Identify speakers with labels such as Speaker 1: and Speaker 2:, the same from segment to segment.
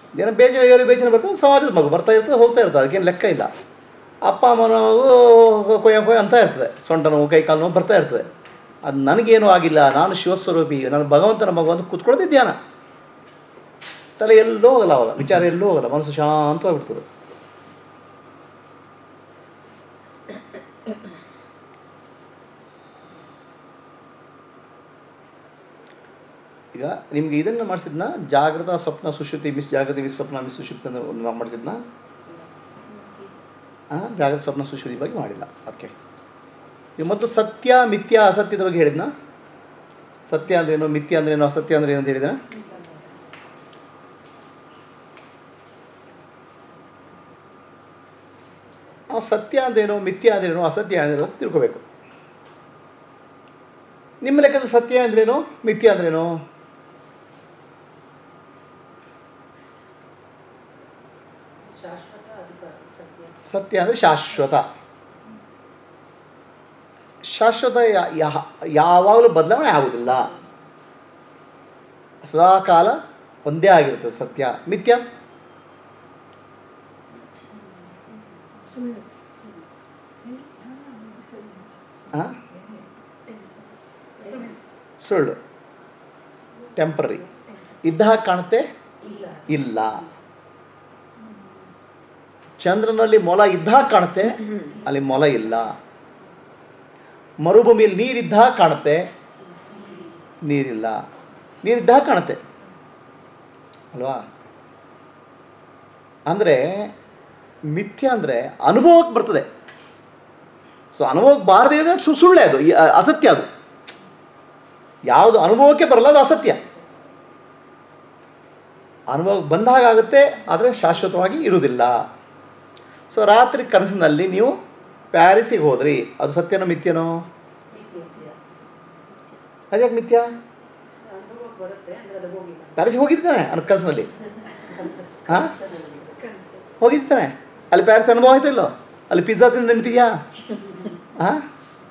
Speaker 1: ದಿನ ಬೇಜಾರು ಏರು ಬೇಜಾರು ಬರ್ತದೆ ಸಮಾಜದ ಮಗು ಬರ್ತಾ ಇರ್ತದೆ ಹೋಗ್ತಾ ಇರ್ತದೆ ಅದಕ್ಕೇನು ಲೆಕ್ಕ ಇಲ್ಲ ಅಪ್ಪ ಅಮ್ಮನ ಮಗು ಕೊಯ್ಯ ಕೊಯ್ಯ ಅಂತ ಇರ್ತದೆ ಸೊಂಟ ನೋವು ಕೈ ಕಾಲು ನೋವು ಬರ್ತಾ ಇರ್ತದೆ ಅದು ನನಗೇನೂ ಆಗಿಲ್ಲ ನಾನು ಶಿವಸ್ವರೂಪಿ ನಾನು ಭಗವಂತನ ಮಗು ಅಂತ ಕೂತ್ಕೊಳ್ಳೋದೇ ಧ್ಯಾನ ತಲೆ ಎಲ್ಲೂ ಹೋಗಲ್ಲ ಅವಾಗ ವಿಚಾರ ಎಲ್ಲೂ ಹೋಗಲ್ಲ ಮನಸ್ಸು ಶಾಂತವಾಗಿಬಿಡ್ತದೆ ಈಗ ನಿಮ್ಗೆ ಇದನ್ನು ಮಾಡಿಸಿದ್ನ ಜಾಗೃತ ಸ್ವಪ್ನ ಸುಶುತಿ ಮಿಸ್ ಜಾಗೃತಿ ಮಿಸ್ ಸ್ವಪ್ನ ಮಿಸ್ ಸುಶುಪ್ತಿ ಅಂತ ಒಂದು ಮಾಡಿಸಿದ್ನ ಹಾಂ ಜಾಗೃತ ಸ್ವಪ್ನ ಸುಶುತಿ ಬಗ್ಗೆ ಮಾಡಿಲ್ಲ ಓಕೆ ಈಗ ಮೊದಲು ಸತ್ಯ ಮಿಥ್ಯ ಅಸತ್ಯದ ಬಗ್ಗೆ ಹೇಳಿದ್ನ ಸತ್ಯ ಅಂದ್ರೇನು ಮಿಥ್ಯ ಅಂದ್ರೇನು ಅಸತ್ಯ ಅಂದ್ರೆ ಏನು ಅಂತ ಹೇಳಿದ್ರೆ ನಾವು ಸತ್ಯ ಅಂದ್ರೇನು ಮಿಥ್ಯ ಅಂದ್ರೇನು ಅಸತ್ಯ ಅಂದ್ರೇನು ಅಂತ ತಿಳ್ಕೋಬೇಕು ನಿಮ್ಮ ಲೆಕ್ಕದಲ್ಲಿ ಸತ್ಯ ಅಂದ್ರೇನು ಮಿಥ್ಯ ಅಂದ್ರೇನು
Speaker 2: ಶಾಶ್ವತ ಅದು ಕ- ಸತ್ಯ
Speaker 1: ಸತ್ಯ ಅಂದರೆ ಶಾಶ್ವತ ಶಾಶ್ವತ ಯಾ- ಯಾ- ಯಾವಾಗಲೂ ಬದಲಾವಣೆ ಆಗುವುದಿಲ್ಲ ಸದಾಕಾಲ ಒಂದೇ ಆಗಿರ್ತದೆ ಸತ್ಯ ಮಿಥ್ಯ
Speaker 3: ಸುಳ್ಳು
Speaker 1: ಆ? ಸುಳ್ಳು ಟೆಂಪ್ರರಿ ಇದ್ದ ಹಾಗೆ ಕಾಣುತ್ತೆ
Speaker 2: ಇಲ್ಲ
Speaker 1: ಇಲ್ಲ ಚಂದ್ರನಲ್ಲಿ ಮೊಲ ಇದ್ದ ಹಾಗೆ ಕಾಣುತ್ತೆ ಅಲ್ಲಿ ಮೊಲ ಇಲ್ಲ ಮರುಭೂಮಿಯಲ್ಲಿ ನೀರಿದ್ದ ಹಾಗೆ ಕಾಣುತ್ತೆ ನೀರಿಲ್ಲ ನೀರಿದ್ದ ಹಾಗೆ ಕಾಣುತ್ತೆ ಅಲ್ವಾ ಅಂದರೆ ಮಿಥ್ಯ ಅಂದರೆ ಅನುಭವಕ್ಕೆ ಬರ್ತದೆ ಸೊ ಅನುಭವಕ್ಕೆ ಬಾರದೇ ಇದ್ರೆ ಸು ಸುಳ್ಳೆ ಅದು ಈ ಅ- ಅಸತ್ಯ ಅದು ಯಾವುದು ಅನುಭವಕ್ಕೆ ಬರಲ್ಲ ಅದು ಅಸತ್ಯ ಅನುಭವಕ್ಕೆ ಬಂದಾಗ ಆಗುತ್ತೆ ಆದರೆ ಶಾಶ್ವತವಾಗಿ ಇರುವುದಿಲ್ಲ ಸೊ ರಾತ್ರಿ ಕನಸಿನಲ್ಲಿ ನೀವು ಪ್ಯಾರಿಸಿಗೆ ಹೋದ್ರಿ ಅದು ಸತ್ಯನೋ ಮಿಥ್ಯನೋ
Speaker 2: ಮಿಥ್ಯ.
Speaker 1: ಅದ್ಯಾಕೆ ಮಿಥ್ಯ
Speaker 2: ಅನುಭವಕ್ಕೆ ಬರುತ್ತೆ ಅಂದ್ರೆ ಅದು ಹೋಗಿಲ್ಲ
Speaker 1: ಪ್ಯಾರಿಸಿಗೆ ಹೋಗಿದ್ದಾನೆ ಅನ್ನೋ ಕನಸಿನಲ್ಲಿ
Speaker 2: ಕನ್ಸಲ್ಲಿ-
Speaker 1: ಹಾಂ
Speaker 2: ಕನ್ಸಲ್ಲಿ.
Speaker 3: ಕನಸು
Speaker 1: ಹೋಗಿದ್ದಾನೆ ಅಲ್ಲಿ ಪ್ಯಾರಿಸ್ ಅನುಭವ ಆಯ್ತು ಇಲ್ಲೋ ಅಲ್ಲಿ ಪಿಜ್ಜಾ ತಿಂದು ನೆನಪಿದ್ಯಾ ಹಾಂ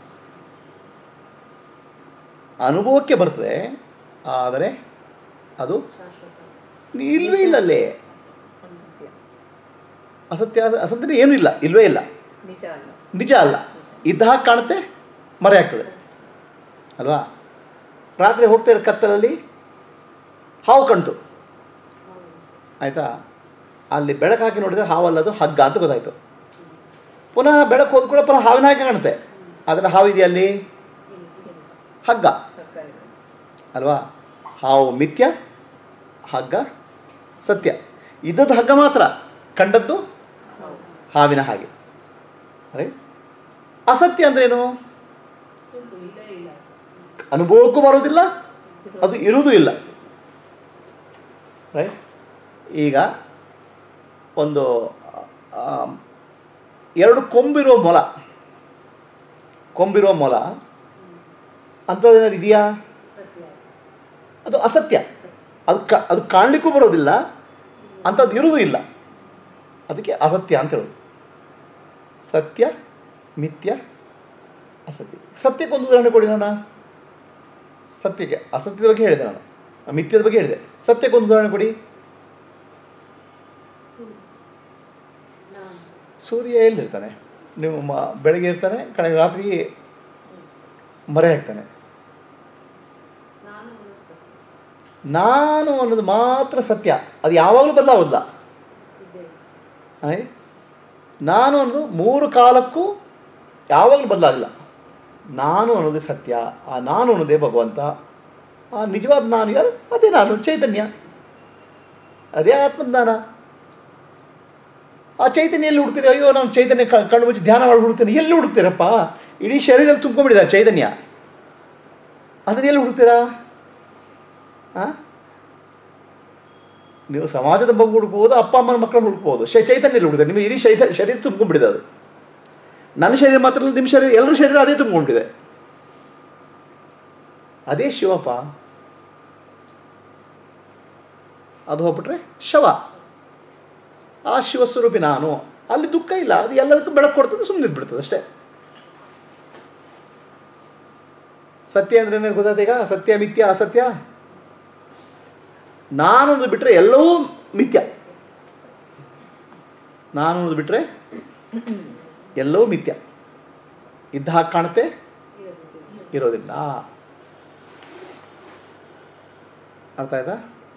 Speaker 1: ಅನುಭವಕ್ಕೆ ಬರ್ತದೆ ಆದರೆ ಅದು
Speaker 2: ಶಾಶ್ವತ
Speaker 1: ಇಲ್ವೇ ಇಲ್ಲ ಅಲ್ಲಿ
Speaker 3: ಅಸತ್ಯ
Speaker 1: ಅಸತ್ಯ ಅಸತ್ಯ ಏನೂ ಇಲ್ಲ ಇಲ್ವೇ ಇಲ್ಲ
Speaker 3: ನಿಜ ಅಲ್ಲ
Speaker 1: ನಿಜ ಅಲ್ಲ ಇದ್ದ ಹಾಗೆ ಕಾಣುತ್ತೆ ಮರೆ ಆಗ್ತದೆ ಅಲ್ವಾ ರಾತ್ರಿ ಹೋಗ್ತಾ ಇರೋ ಕತ್ತಲಲ್ಲಿ ಹಾವು ಕಣ್ತು
Speaker 2: ಹೌದು.
Speaker 1: ಆಯಿತಾ ಅಲ್ಲಿ ಬೆಳಕು ಹಾಕಿ ನೋಡಿದರೆ ಹಾವಲ್ಲದು ಹಗ್ಗ ಅಂತ ಗೊತ್ತಾಯಿತು ಪುನಃ ಬೆಳಕು ಹೋದ ಕೂಡ ಪುನಃ ಹಾವಿನ ಹಾಗೆ ಕಾಣುತ್ತೆ ಆದರೆ ಹಾವಿದೆಯಾ ಅಲ್ಲಿ ಹಗ್ಗ
Speaker 3: ಪಕ್ಕ ಇದೆ.
Speaker 1: ಅಲ್ವಾ ಹಾವು ಮಿಥ್ಯ ಹಗ್ಗ ಸತ್ಯ ಇದ್ದದ್ದು ಹಗ್ಗ ಮಾತ್ರ ಕಂಡದ್ದು
Speaker 3: ಹೌದು.
Speaker 1: ಹಾವಿನ ಹಾಗೆ ರೈಟ್ ಅಸತ್ಯ ಅಂದ್ರೇನು
Speaker 2: ಸುಳ್ಳು ಇಲ್ಲೇ ಇಲ್ಲ
Speaker 1: ಅನುಭವಕ್ಕೂ ಬರೋದಿಲ್ಲ ಅದು ಇರುವುದೂ ಇಲ್ಲ ರೈಟ್ ಈಗ ಒಂದು ಆ, ಎರಡು ಕೊಂಬಿರೋ ಮೊಲ ಕೊಂಬಿರೋ ಮೊಲ ಅಂಥದ್ದೇನಾದ್ರು ಇದೆಯಾ
Speaker 2: ಸತ್ಯ
Speaker 1: ಅದು ಅಸತ್ಯ ಅದು ಕ ಅದು ಕಾಣಲಿಕ್ಕೂ ಬರೋದಿಲ್ಲ ಅಂಥದ್ದು ಇರುವುದೂ ಇಲ್ಲ ಅದಕ್ಕೆ ಅಸತ್ಯ ಅಂತ ಹೇಳೋದು ಸತ್ಯ ಮಿಥ್ಯ ಅಸತ್ಯ ಸತ್ಯಕ್ಕೆ ಒಂದು ಉದಾಹರಣೆ ಕೊಡಿ ನಾನು ಸತ್ಯಕ್ಕೆ ಅಸತ್ಯದ ಬಗ್ಗೆ ಹೇಳಿದೆ ನಾನು ಮಿಥ್ಯದ ಬಗ್ಗೆ ಹೇಳಿದೆ ಸತ್ಯಕ್ಕೆ ಒಂದು ಉದಾಹರಣೆ ಕೊಡಿ
Speaker 2: ನಾನು
Speaker 1: ಸೂರ್ಯ ಎಲ್ಲಿರ್ತಾನೆ ನೀವು ಮ ಬೆಳಗ್ಗೆ ಇರ್ತಾನೆ ಕಡೆಗೆ ರಾತ್ರಿ ಮರೆ ಆಗ್ತಾನೆ
Speaker 2: ನಾನು ಅನ್ನೋದು ಸತ್ಯ
Speaker 1: ನಾನು ಅನ್ನೋದು ಮಾತ್ರ ಸತ್ಯ ಅದು ಯಾವಾಗಲೂ ಬದಲಾಗೋದಿಲ್ಲ
Speaker 2: ಇದ್ದೇ ಇದೆ.
Speaker 1: ಆಯ್ ನಾನು ಅನ್ನೋದು ಮೂರು ಕಾಲಕ್ಕೂ ಯಾವಾಗಲೂ ಬದಲಾಗಿಲ್ಲ ನಾನು ಅನ್ನೋದೇ ಸತ್ಯ ಆ ನಾನು ಅನ್ನೋದೇ ಭಗವಂತ ಆ ನಿಜವಾದ ನಾನು ಯಾರು ಅದೇ ನಾನು ಚೈತನ್ಯ ಅದೇ ಆತ್ಮಜ್ಞಾನ ಆ ಚೈತನ್ಯ ಎಲ್ಲಿ ಹುಡ್ತೀರಿ ಅಯ್ಯೋ ನಾನು ಚೈತನ್ಯ ಕ- ಕಣ್ಣು ಮುಚ್ಚಿ ಧ್ಯಾನ ಮಾಡಿ ಹುಡ್ತೀನಿ ಎಲ್ಲಿ ಹುಡುಕ್ತೀರಪ್ಪ ಇಡೀ ಶರೀರದಲ್ಲಿ ತುಂಬ್ಕೊಂಡ್ಬಿಟ್ಟಿದೆ ಆ ಚೈತನ್ಯ ಅದನ್ನ ಎಲ್ಲಿ ಹುಡುಕ್ತೀರಾ ಹಾಂ ನೀವು ಸಮಾಜದ ಬಗ್ಗೆ ಹುಡುಕ್ಬೋದು ಅಪ್ಪ ಅಮ್ಮನ ಮಕ್ಕಳನ್ನ ಹುಡುಕ್ಬೋದು ಶೈ ಚೈತನ್ಯಲ್ಲಿ ಹುಡುಕಿದೆ ನಿಮಗೆ ಇಡೀ ಶೈತ ಶರೀರ ತುಂಬ್ಕೊಂಡ್ಬಿಟ್ಟಿದೆ ಅದು ನನ್ನ ಶರೀರ ಮಾತ್ರ ಅಲ್ಲ, ನಿಮ್ಮ ಶರೀರ ಎಲ್ಲರ ಶರೀರ ಅದೇ ತುಂಬ್ಕೊಂಡಿದೆ ಅದೇ ಶಿವಪ್ಪ ಅದು ಹೋಗ್ಬಿಟ್ರೆ ಶವ ಆ ಶಿವಸ್ವರೂಪಿ ನಾನು ಅಲ್ಲಿ ದುಃಖ ಇಲ್ಲ ಅದು ಎಲ್ಲದಕ್ಕೂ ಬೆಳಕು ಕೊಡ್ತದೆ ಸುಮ್ಮನೆ ಬಿಡ್ತದೆ ಅಷ್ಟೇ ಸತ್ಯ ಅಂದ್ರೆ ಏನೇನು ಗೊತ್ತಾಯ್ತು ಈಗ ಸತ್ಯ ಮಿಥ್ಯ ಅಸತ್ಯ ನಾನೊಂದು ಬಿಟ್ಟರೆ ಎಲ್ಲವೂ ಮಿಥ್ಯ ನಾನು ಅನ್ನೋದು ಬಿಟ್ಟರೆ ಎಲ್ಲವೂ ಮಿಥ್ಯ ಇದ್ದ ಹಾಗೆ ಕಾಣುತ್ತೆ ಇರೋದಿಲ್ಲ ಅರ್ಥ ಆಯ್ತಾ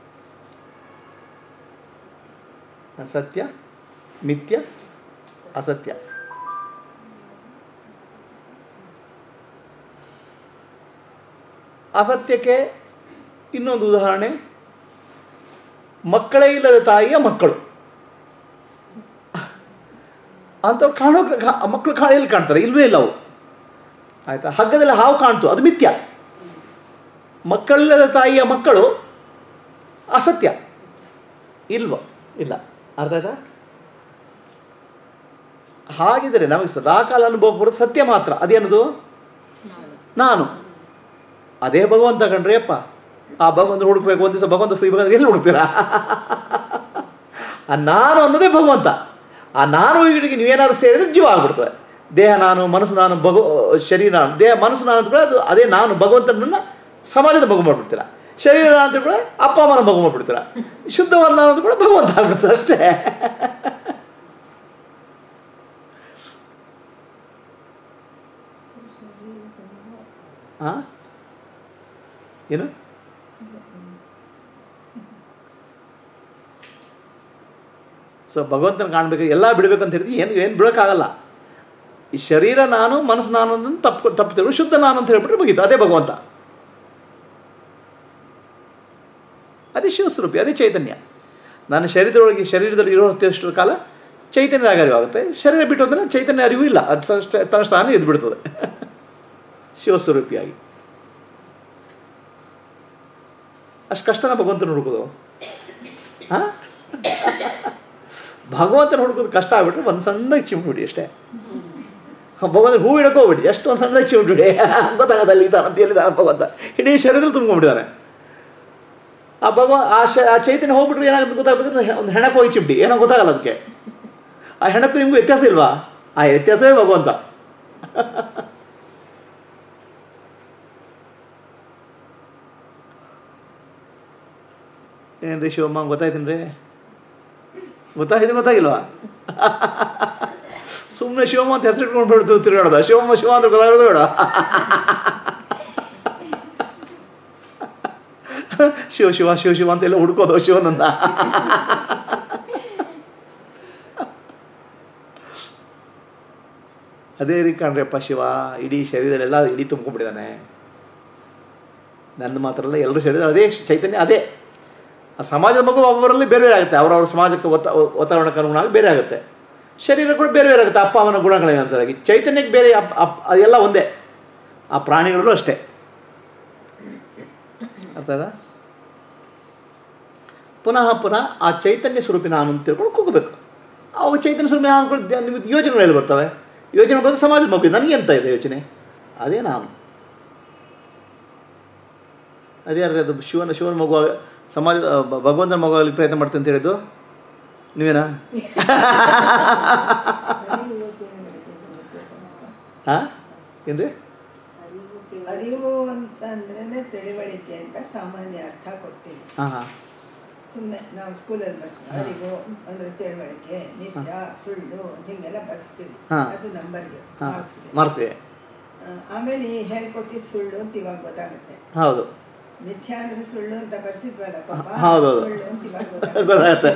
Speaker 1: ಸತ್ಯ ಮಿಥ್ಯ ಅಸತ್ಯ ಅಸತ್ಯಕ್ಕೆ ಇನ್ನೊಂದು ಉದಾಹರಣೆ ಮಕ್ಕಳೇ ಇಲ್ಲದ ತಾಯಿಯ ಮಕ್ಕಳು ಅಂಥವು ಕಾಣೋ ಮಕ್ಕಳು ಕಾ ಎಲ್ಲಿ ಕಾಣ್ತಾರೆ ಇಲ್ವೇ ಇಲ್ಲ ಅವು ಆಯಿತಾ ಹಗ್ಗದಲ್ಲಿ ಹಾವು ಕಾಣ್ತು ಅದು ಮಿಥ್ಯ ಮಕ್ಕಳಿಲ್ಲದ ತಾಯಿಯ ಮಕ್ಕಳು ಅಸತ್ಯ ಇಲ್ವ ಇಲ್ಲ ಅರ್ಥ ಆಯ್ತಾ ಹಾಗಿದ್ರೆ ನಮಗೆ ಸದಾಕಾಲ ಅನುಭವ ಬರೋದು ಸತ್ಯ ಮಾತ್ರ ಅದೇನದು ನಾನು ಅದೇ ಭಗವಂತ ಕಣ್ರಿ ಅಪ್ಪ ಆ ಭಗವಂತ ಹುಡುಕ್ಬೇಕು ಒಂದು ದಿವಸ ಭಗವಂತ ಶ್ರೀ ಭಗವಂತ ಎಲ್ಲಿ ಹುಡುಕ್ತೀರಾ ಆ ನಾನು ಅನ್ನೋದೇ ಭಗವಂತ ಆ ನಾನು ಈಗಿಗೆ ನೀವೇನಾದ್ರು ಸೇರಿದ್ರೆ ಜೀವ ಆಗ್ಬಿಡ್ತದೆ ದೇಹ ನಾನು ಮನಸ್ಸು ನಾನು ಭಗವ ಶರೀರ ನಾನು ದೇಹ ಮನಸ್ಸು ನಾನು ಅಂತ ಕೂಡ ಅದು ಅದೇ ನಾನು ಭಗವಂತನನ್ನ ಸಮಾಜದ ಭಗವ ಮಾಡ್ಬಿಡ್ತೀರ ಶರೀರ ನಾನು ಅಂತ ಕೂಡ ಅಪ್ಪ ಅಮ್ಮನ ಭಗವ ಮಾಡ್ಬಿಡ್ತೀರ ಶುದ್ಧವಾದ ನಾನು ಅಂತ ಕೂಡ ಭಗವಂತ ಆಗ್ಬಿಡ್ತಾರೆ ಅಷ್ಟೇ ಹಾಂ ಏನು ಸೊ ಭಗವಂತನ ಕಾಣಬೇಕು ಎಲ್ಲ ಬಿಡಬೇಕು ಅಂತ ಹೇಳಿದ್ರೆ ಏನು ಏನು ಬಿಡೋಕ್ಕಾಗಲ್ಲ ಈ ಶರೀರ ನಾನು ಮನಸ್ಸು ನಾನು ಅಂತ ತಪ್ಪು ತಪ್ಪು ತಿಳ್ಕೊಂಡು ಶುದ್ಧ ನಾನು ಅಂತ ಹೇಳ್ಬಿಟ್ರೆ ಮುಗೀತು ಅದೇ ಭಗವಂತ ಅದೇ ಶಿವಸ್ವರೂಪಿ ಅದೇ ಚೈತನ್ಯ ನಾನು ಶರೀರದೊಳಗೆ ಶರೀರದಲ್ಲಿ ಇರೋಷ್ಟು ಕಾಲ ಚೈತನ್ಯದಾಗ ಅರಿವಾಗುತ್ತೆ ಶರೀರ ಬಿಟ್ಟು ಹೋದ್ಮೇಲೆ ಚೈತನ್ಯ ಅರಿವು ಇಲ್ಲ ಅದು ಸ- ತನ್ನ ಸ್ಥಾನ ಎದ್ದು ಬಿಡ್ತದೆ ಶಿವಸ್ವರೂಪಿಯಾಗಿ ಅಷ್ಟು ಕಷ್ಟನ ಭಗವಂತನ ಹುಡುಕೋದು ಹಾಂ ಭಗವಂತನ ಹುಡುಕೋದು ಕಷ್ಟ ಆಗ್ಬಿಟ್ರೆ ಒಂದು ಸಣ್ಣಗೆ ಚಿಮ್ಬಿಡಿ ಅಷ್ಟೇ ಭಗವಂತ ಹೂ ಇಡಕ್ಕೆ ಹೋಗ್ಬಿಡಿ ಎಷ್ಟು ಒಂದು ಸಣ್ಣದಾಗಿ ಚಿಮ್ಬಿಡಿ ಗೊತ್ತಾಗದ ಅಲ್ಲಿ ಇದ್ದಾನೆ ಅಂತ ಹೇಳಿದ ಭಗವಂತ ಇಡೀ ಶರೀರದಲ್ಲಿ ತುಂಬ್ಕೊಂಡ್ಬಿಟ್ಟಿದ್ದಾನೆ ಆ ಭಗವ ಆ ಶ ಆ ಚೈತನ್ಯ ಹೋಗ್ಬಿಟ್ರೆ ಏನಾಗುತ್ತೆ ಗೊತ್ತಾಗ್ಬೇಕು ಒಂದು ಹೆಣಕ್ಕೆ ಹೋಗಿ ಚಿಮ್ಟಿ ಏನೋ ಗೊತ್ತಾಗಲ್ಲ ಅದಕ್ಕೆ ಆ ಹೆಣಕ್ಕೂ ನಿಮಗೂ ವ್ಯತ್ಯಾಸ ಇಲ್ವಾ ಆ ವ್ಯತ್ಯಾಸವೇ ಭಗವಂತ ಏನ್ರಿ ಶಿವಮ್ಮ ಗೊತ್ತಾಯ್ತೀನಿ ರೀ ಗೊತ್ತಾಗಿದೆ ಗೊತ್ತಾಗಿಲ್ವಾ ಸುಮ್ಮನೆ ಶಿವಮ್ಮ ಅಂತ ಹೆಸರು ಇಟ್ಕೊಂಡು ಬಿಡ್ತು ತಿರುಗಾಡೋದ ಶಿವಮ್ಮ ಶಿವ ಅಂತ ಗೊತ್ತಾಗೋದು ಬೇಡ ಶಿವ ಶಿವ ಶಿವ ಶಿವ ಅಂತ ಎಲ್ಲ ಹುಡ್ಕೋದು ಶಿವನನ್ನ ಅದೇ ರೀ ಕಾಣ್ರಿಯಪ್ಪ ಶಿವ ಇಡೀ ಶರೀರದಲ್ಲೆಲ್ಲ ಇಡೀ ತುಂಬ್ಕೊಂಡ್ಬಿಟ್ಟಿದ್ದಾನೆ ನನ್ನ ಮಾತ್ರ ಅಲ್ಲ ಎಲ್ಲರೂ ಶರೀರ ಅದೇ ಚೈತನ್ಯ ಅದೇ ಆ ಸಮಾಜದ ಮಗು ಒಬ್ಬೊಬ್ಬರಲ್ಲಿ ಬೇರೆ ಬೇರೆ ಆಗುತ್ತೆ ಅವರವ್ರ ಸಮಾಜಕ್ಕೆ ಒತ್ತ ವಾತಾವರಣಕ್ಕೆ ಅನುಗುಣವಾಗಿ ಬೇರೆ ಆಗುತ್ತೆ ಶರೀರ ಕೂಡ ಬೇರೆ ಬೇರೆ ಆಗುತ್ತೆ ಅಪ್ಪ ಅವನ ಗುಣಗಳಿಗೆ ಅನುಸಾರಾಗಿ ಚೈತನ್ಯಕ್ಕೆ ಬೇರೆ ಅಪ್ ಅಪ್ ಅದೆಲ್ಲ ಒಂದೇ ಆ ಪ್ರಾಣಿಗಳಲ್ಲೂ ಅಷ್ಟೇ ಅರ್ಥ ಆಯ್ತಾ ಪುನಃ ಪುನಃ ಆ ಚೈತನ್ಯ ಸ್ವರೂಪಿ ನಾನು ಅಂತ ತಿಳ್ಕೊಂಡು ಕೂಗಬೇಕು ಅವಾಗ ಚೈತನ್ಯ ಸ್ವರೂಪಿ ನಾನು ಅನ್ಕೊಂಡು ಧ್ಯಾನ- ನಿಮಗೆ ಯೋಚನೆಗಳು ಎಲ್ಲಿ ಬರ್ತವೆ ಯೋಚನೆ ಬಂದು ಸಮಾಜದ ಮಗು ನನಗೆ ಎಂತ ಇದೆ ಯೋಚನೆ ಅದೇ ನಾನು ಅದೇ ಯಾರು ಅದು ಶಿವನ ಶಿವನ ಮಗು ಆಗ- ಸಮಾಜದ ಬ- ಭಗವಂತನ ಮಗು ಆಗಲಿ ಪ್ರಯತ್ನ ಮಾಡ್ತೀನಿ ಅಂತ ಹೇಳಿದ್ದು ನೀವೇನಾ ಹಾಂ ಏನ್ರಿ
Speaker 3: ಅರಿವು ಅಂತ ಅಂದ್ರೆ ತಿಳುವಳಿಕೆ ಅಂತ ಸಾಮಾನ್ಯ ಅರ್ಥ ಕೊಡ್ತೀವಿ
Speaker 1: ಹಾಂ ಹಾಂ
Speaker 3: ಸುಮ್ಮನೆ ನಾವು ಸ್ಕೂಲಲ್ಲಿ ಬರ್ಸ್ತೀವಿ ಅರಿವು ಅಂದ್ರೆ ತಿಳುವಳಿಕೆ ನಿತ್ಯ ಸುಳ್ಳು ಹಿಂಗೆಲ್ಲ ಬರ್ಸ್ತೀವಿ
Speaker 1: ಹಾ.
Speaker 3: ಅದು ನಂಬರ್ಗೆ
Speaker 1: ಹಾಂ
Speaker 3: ಮಾರ್ಕ್ಸ್ಗೆ
Speaker 1: ಮರ್ಸ್ತೀವಿ
Speaker 3: ಆಮೇಲೆ ಈ ಹೇಳ್ಕೊಟ್ಟಿದ್ದು ಸುಳ್ಳು ಅಂತ ಇವಾಗ ಗೊತ್ತಾಗುತ್ತೆ
Speaker 1: ಹೌದು
Speaker 3: ಮಿಥ್ಯಾ ಅಂದ್ರೆ ಸುಳ್ಳು ಅಂತ ಬರ್ಸಿದ್ವಲ್ಲ ಪಾಪ
Speaker 1: ಹೌದೌದು.
Speaker 3: ಸುಳ್ಳು ಅಂತ ಇವಾಗ ಗೊತ್ತಾಗುತ್ತೆ
Speaker 1: ಗೊತ್ತಾಗುತ್ತೆ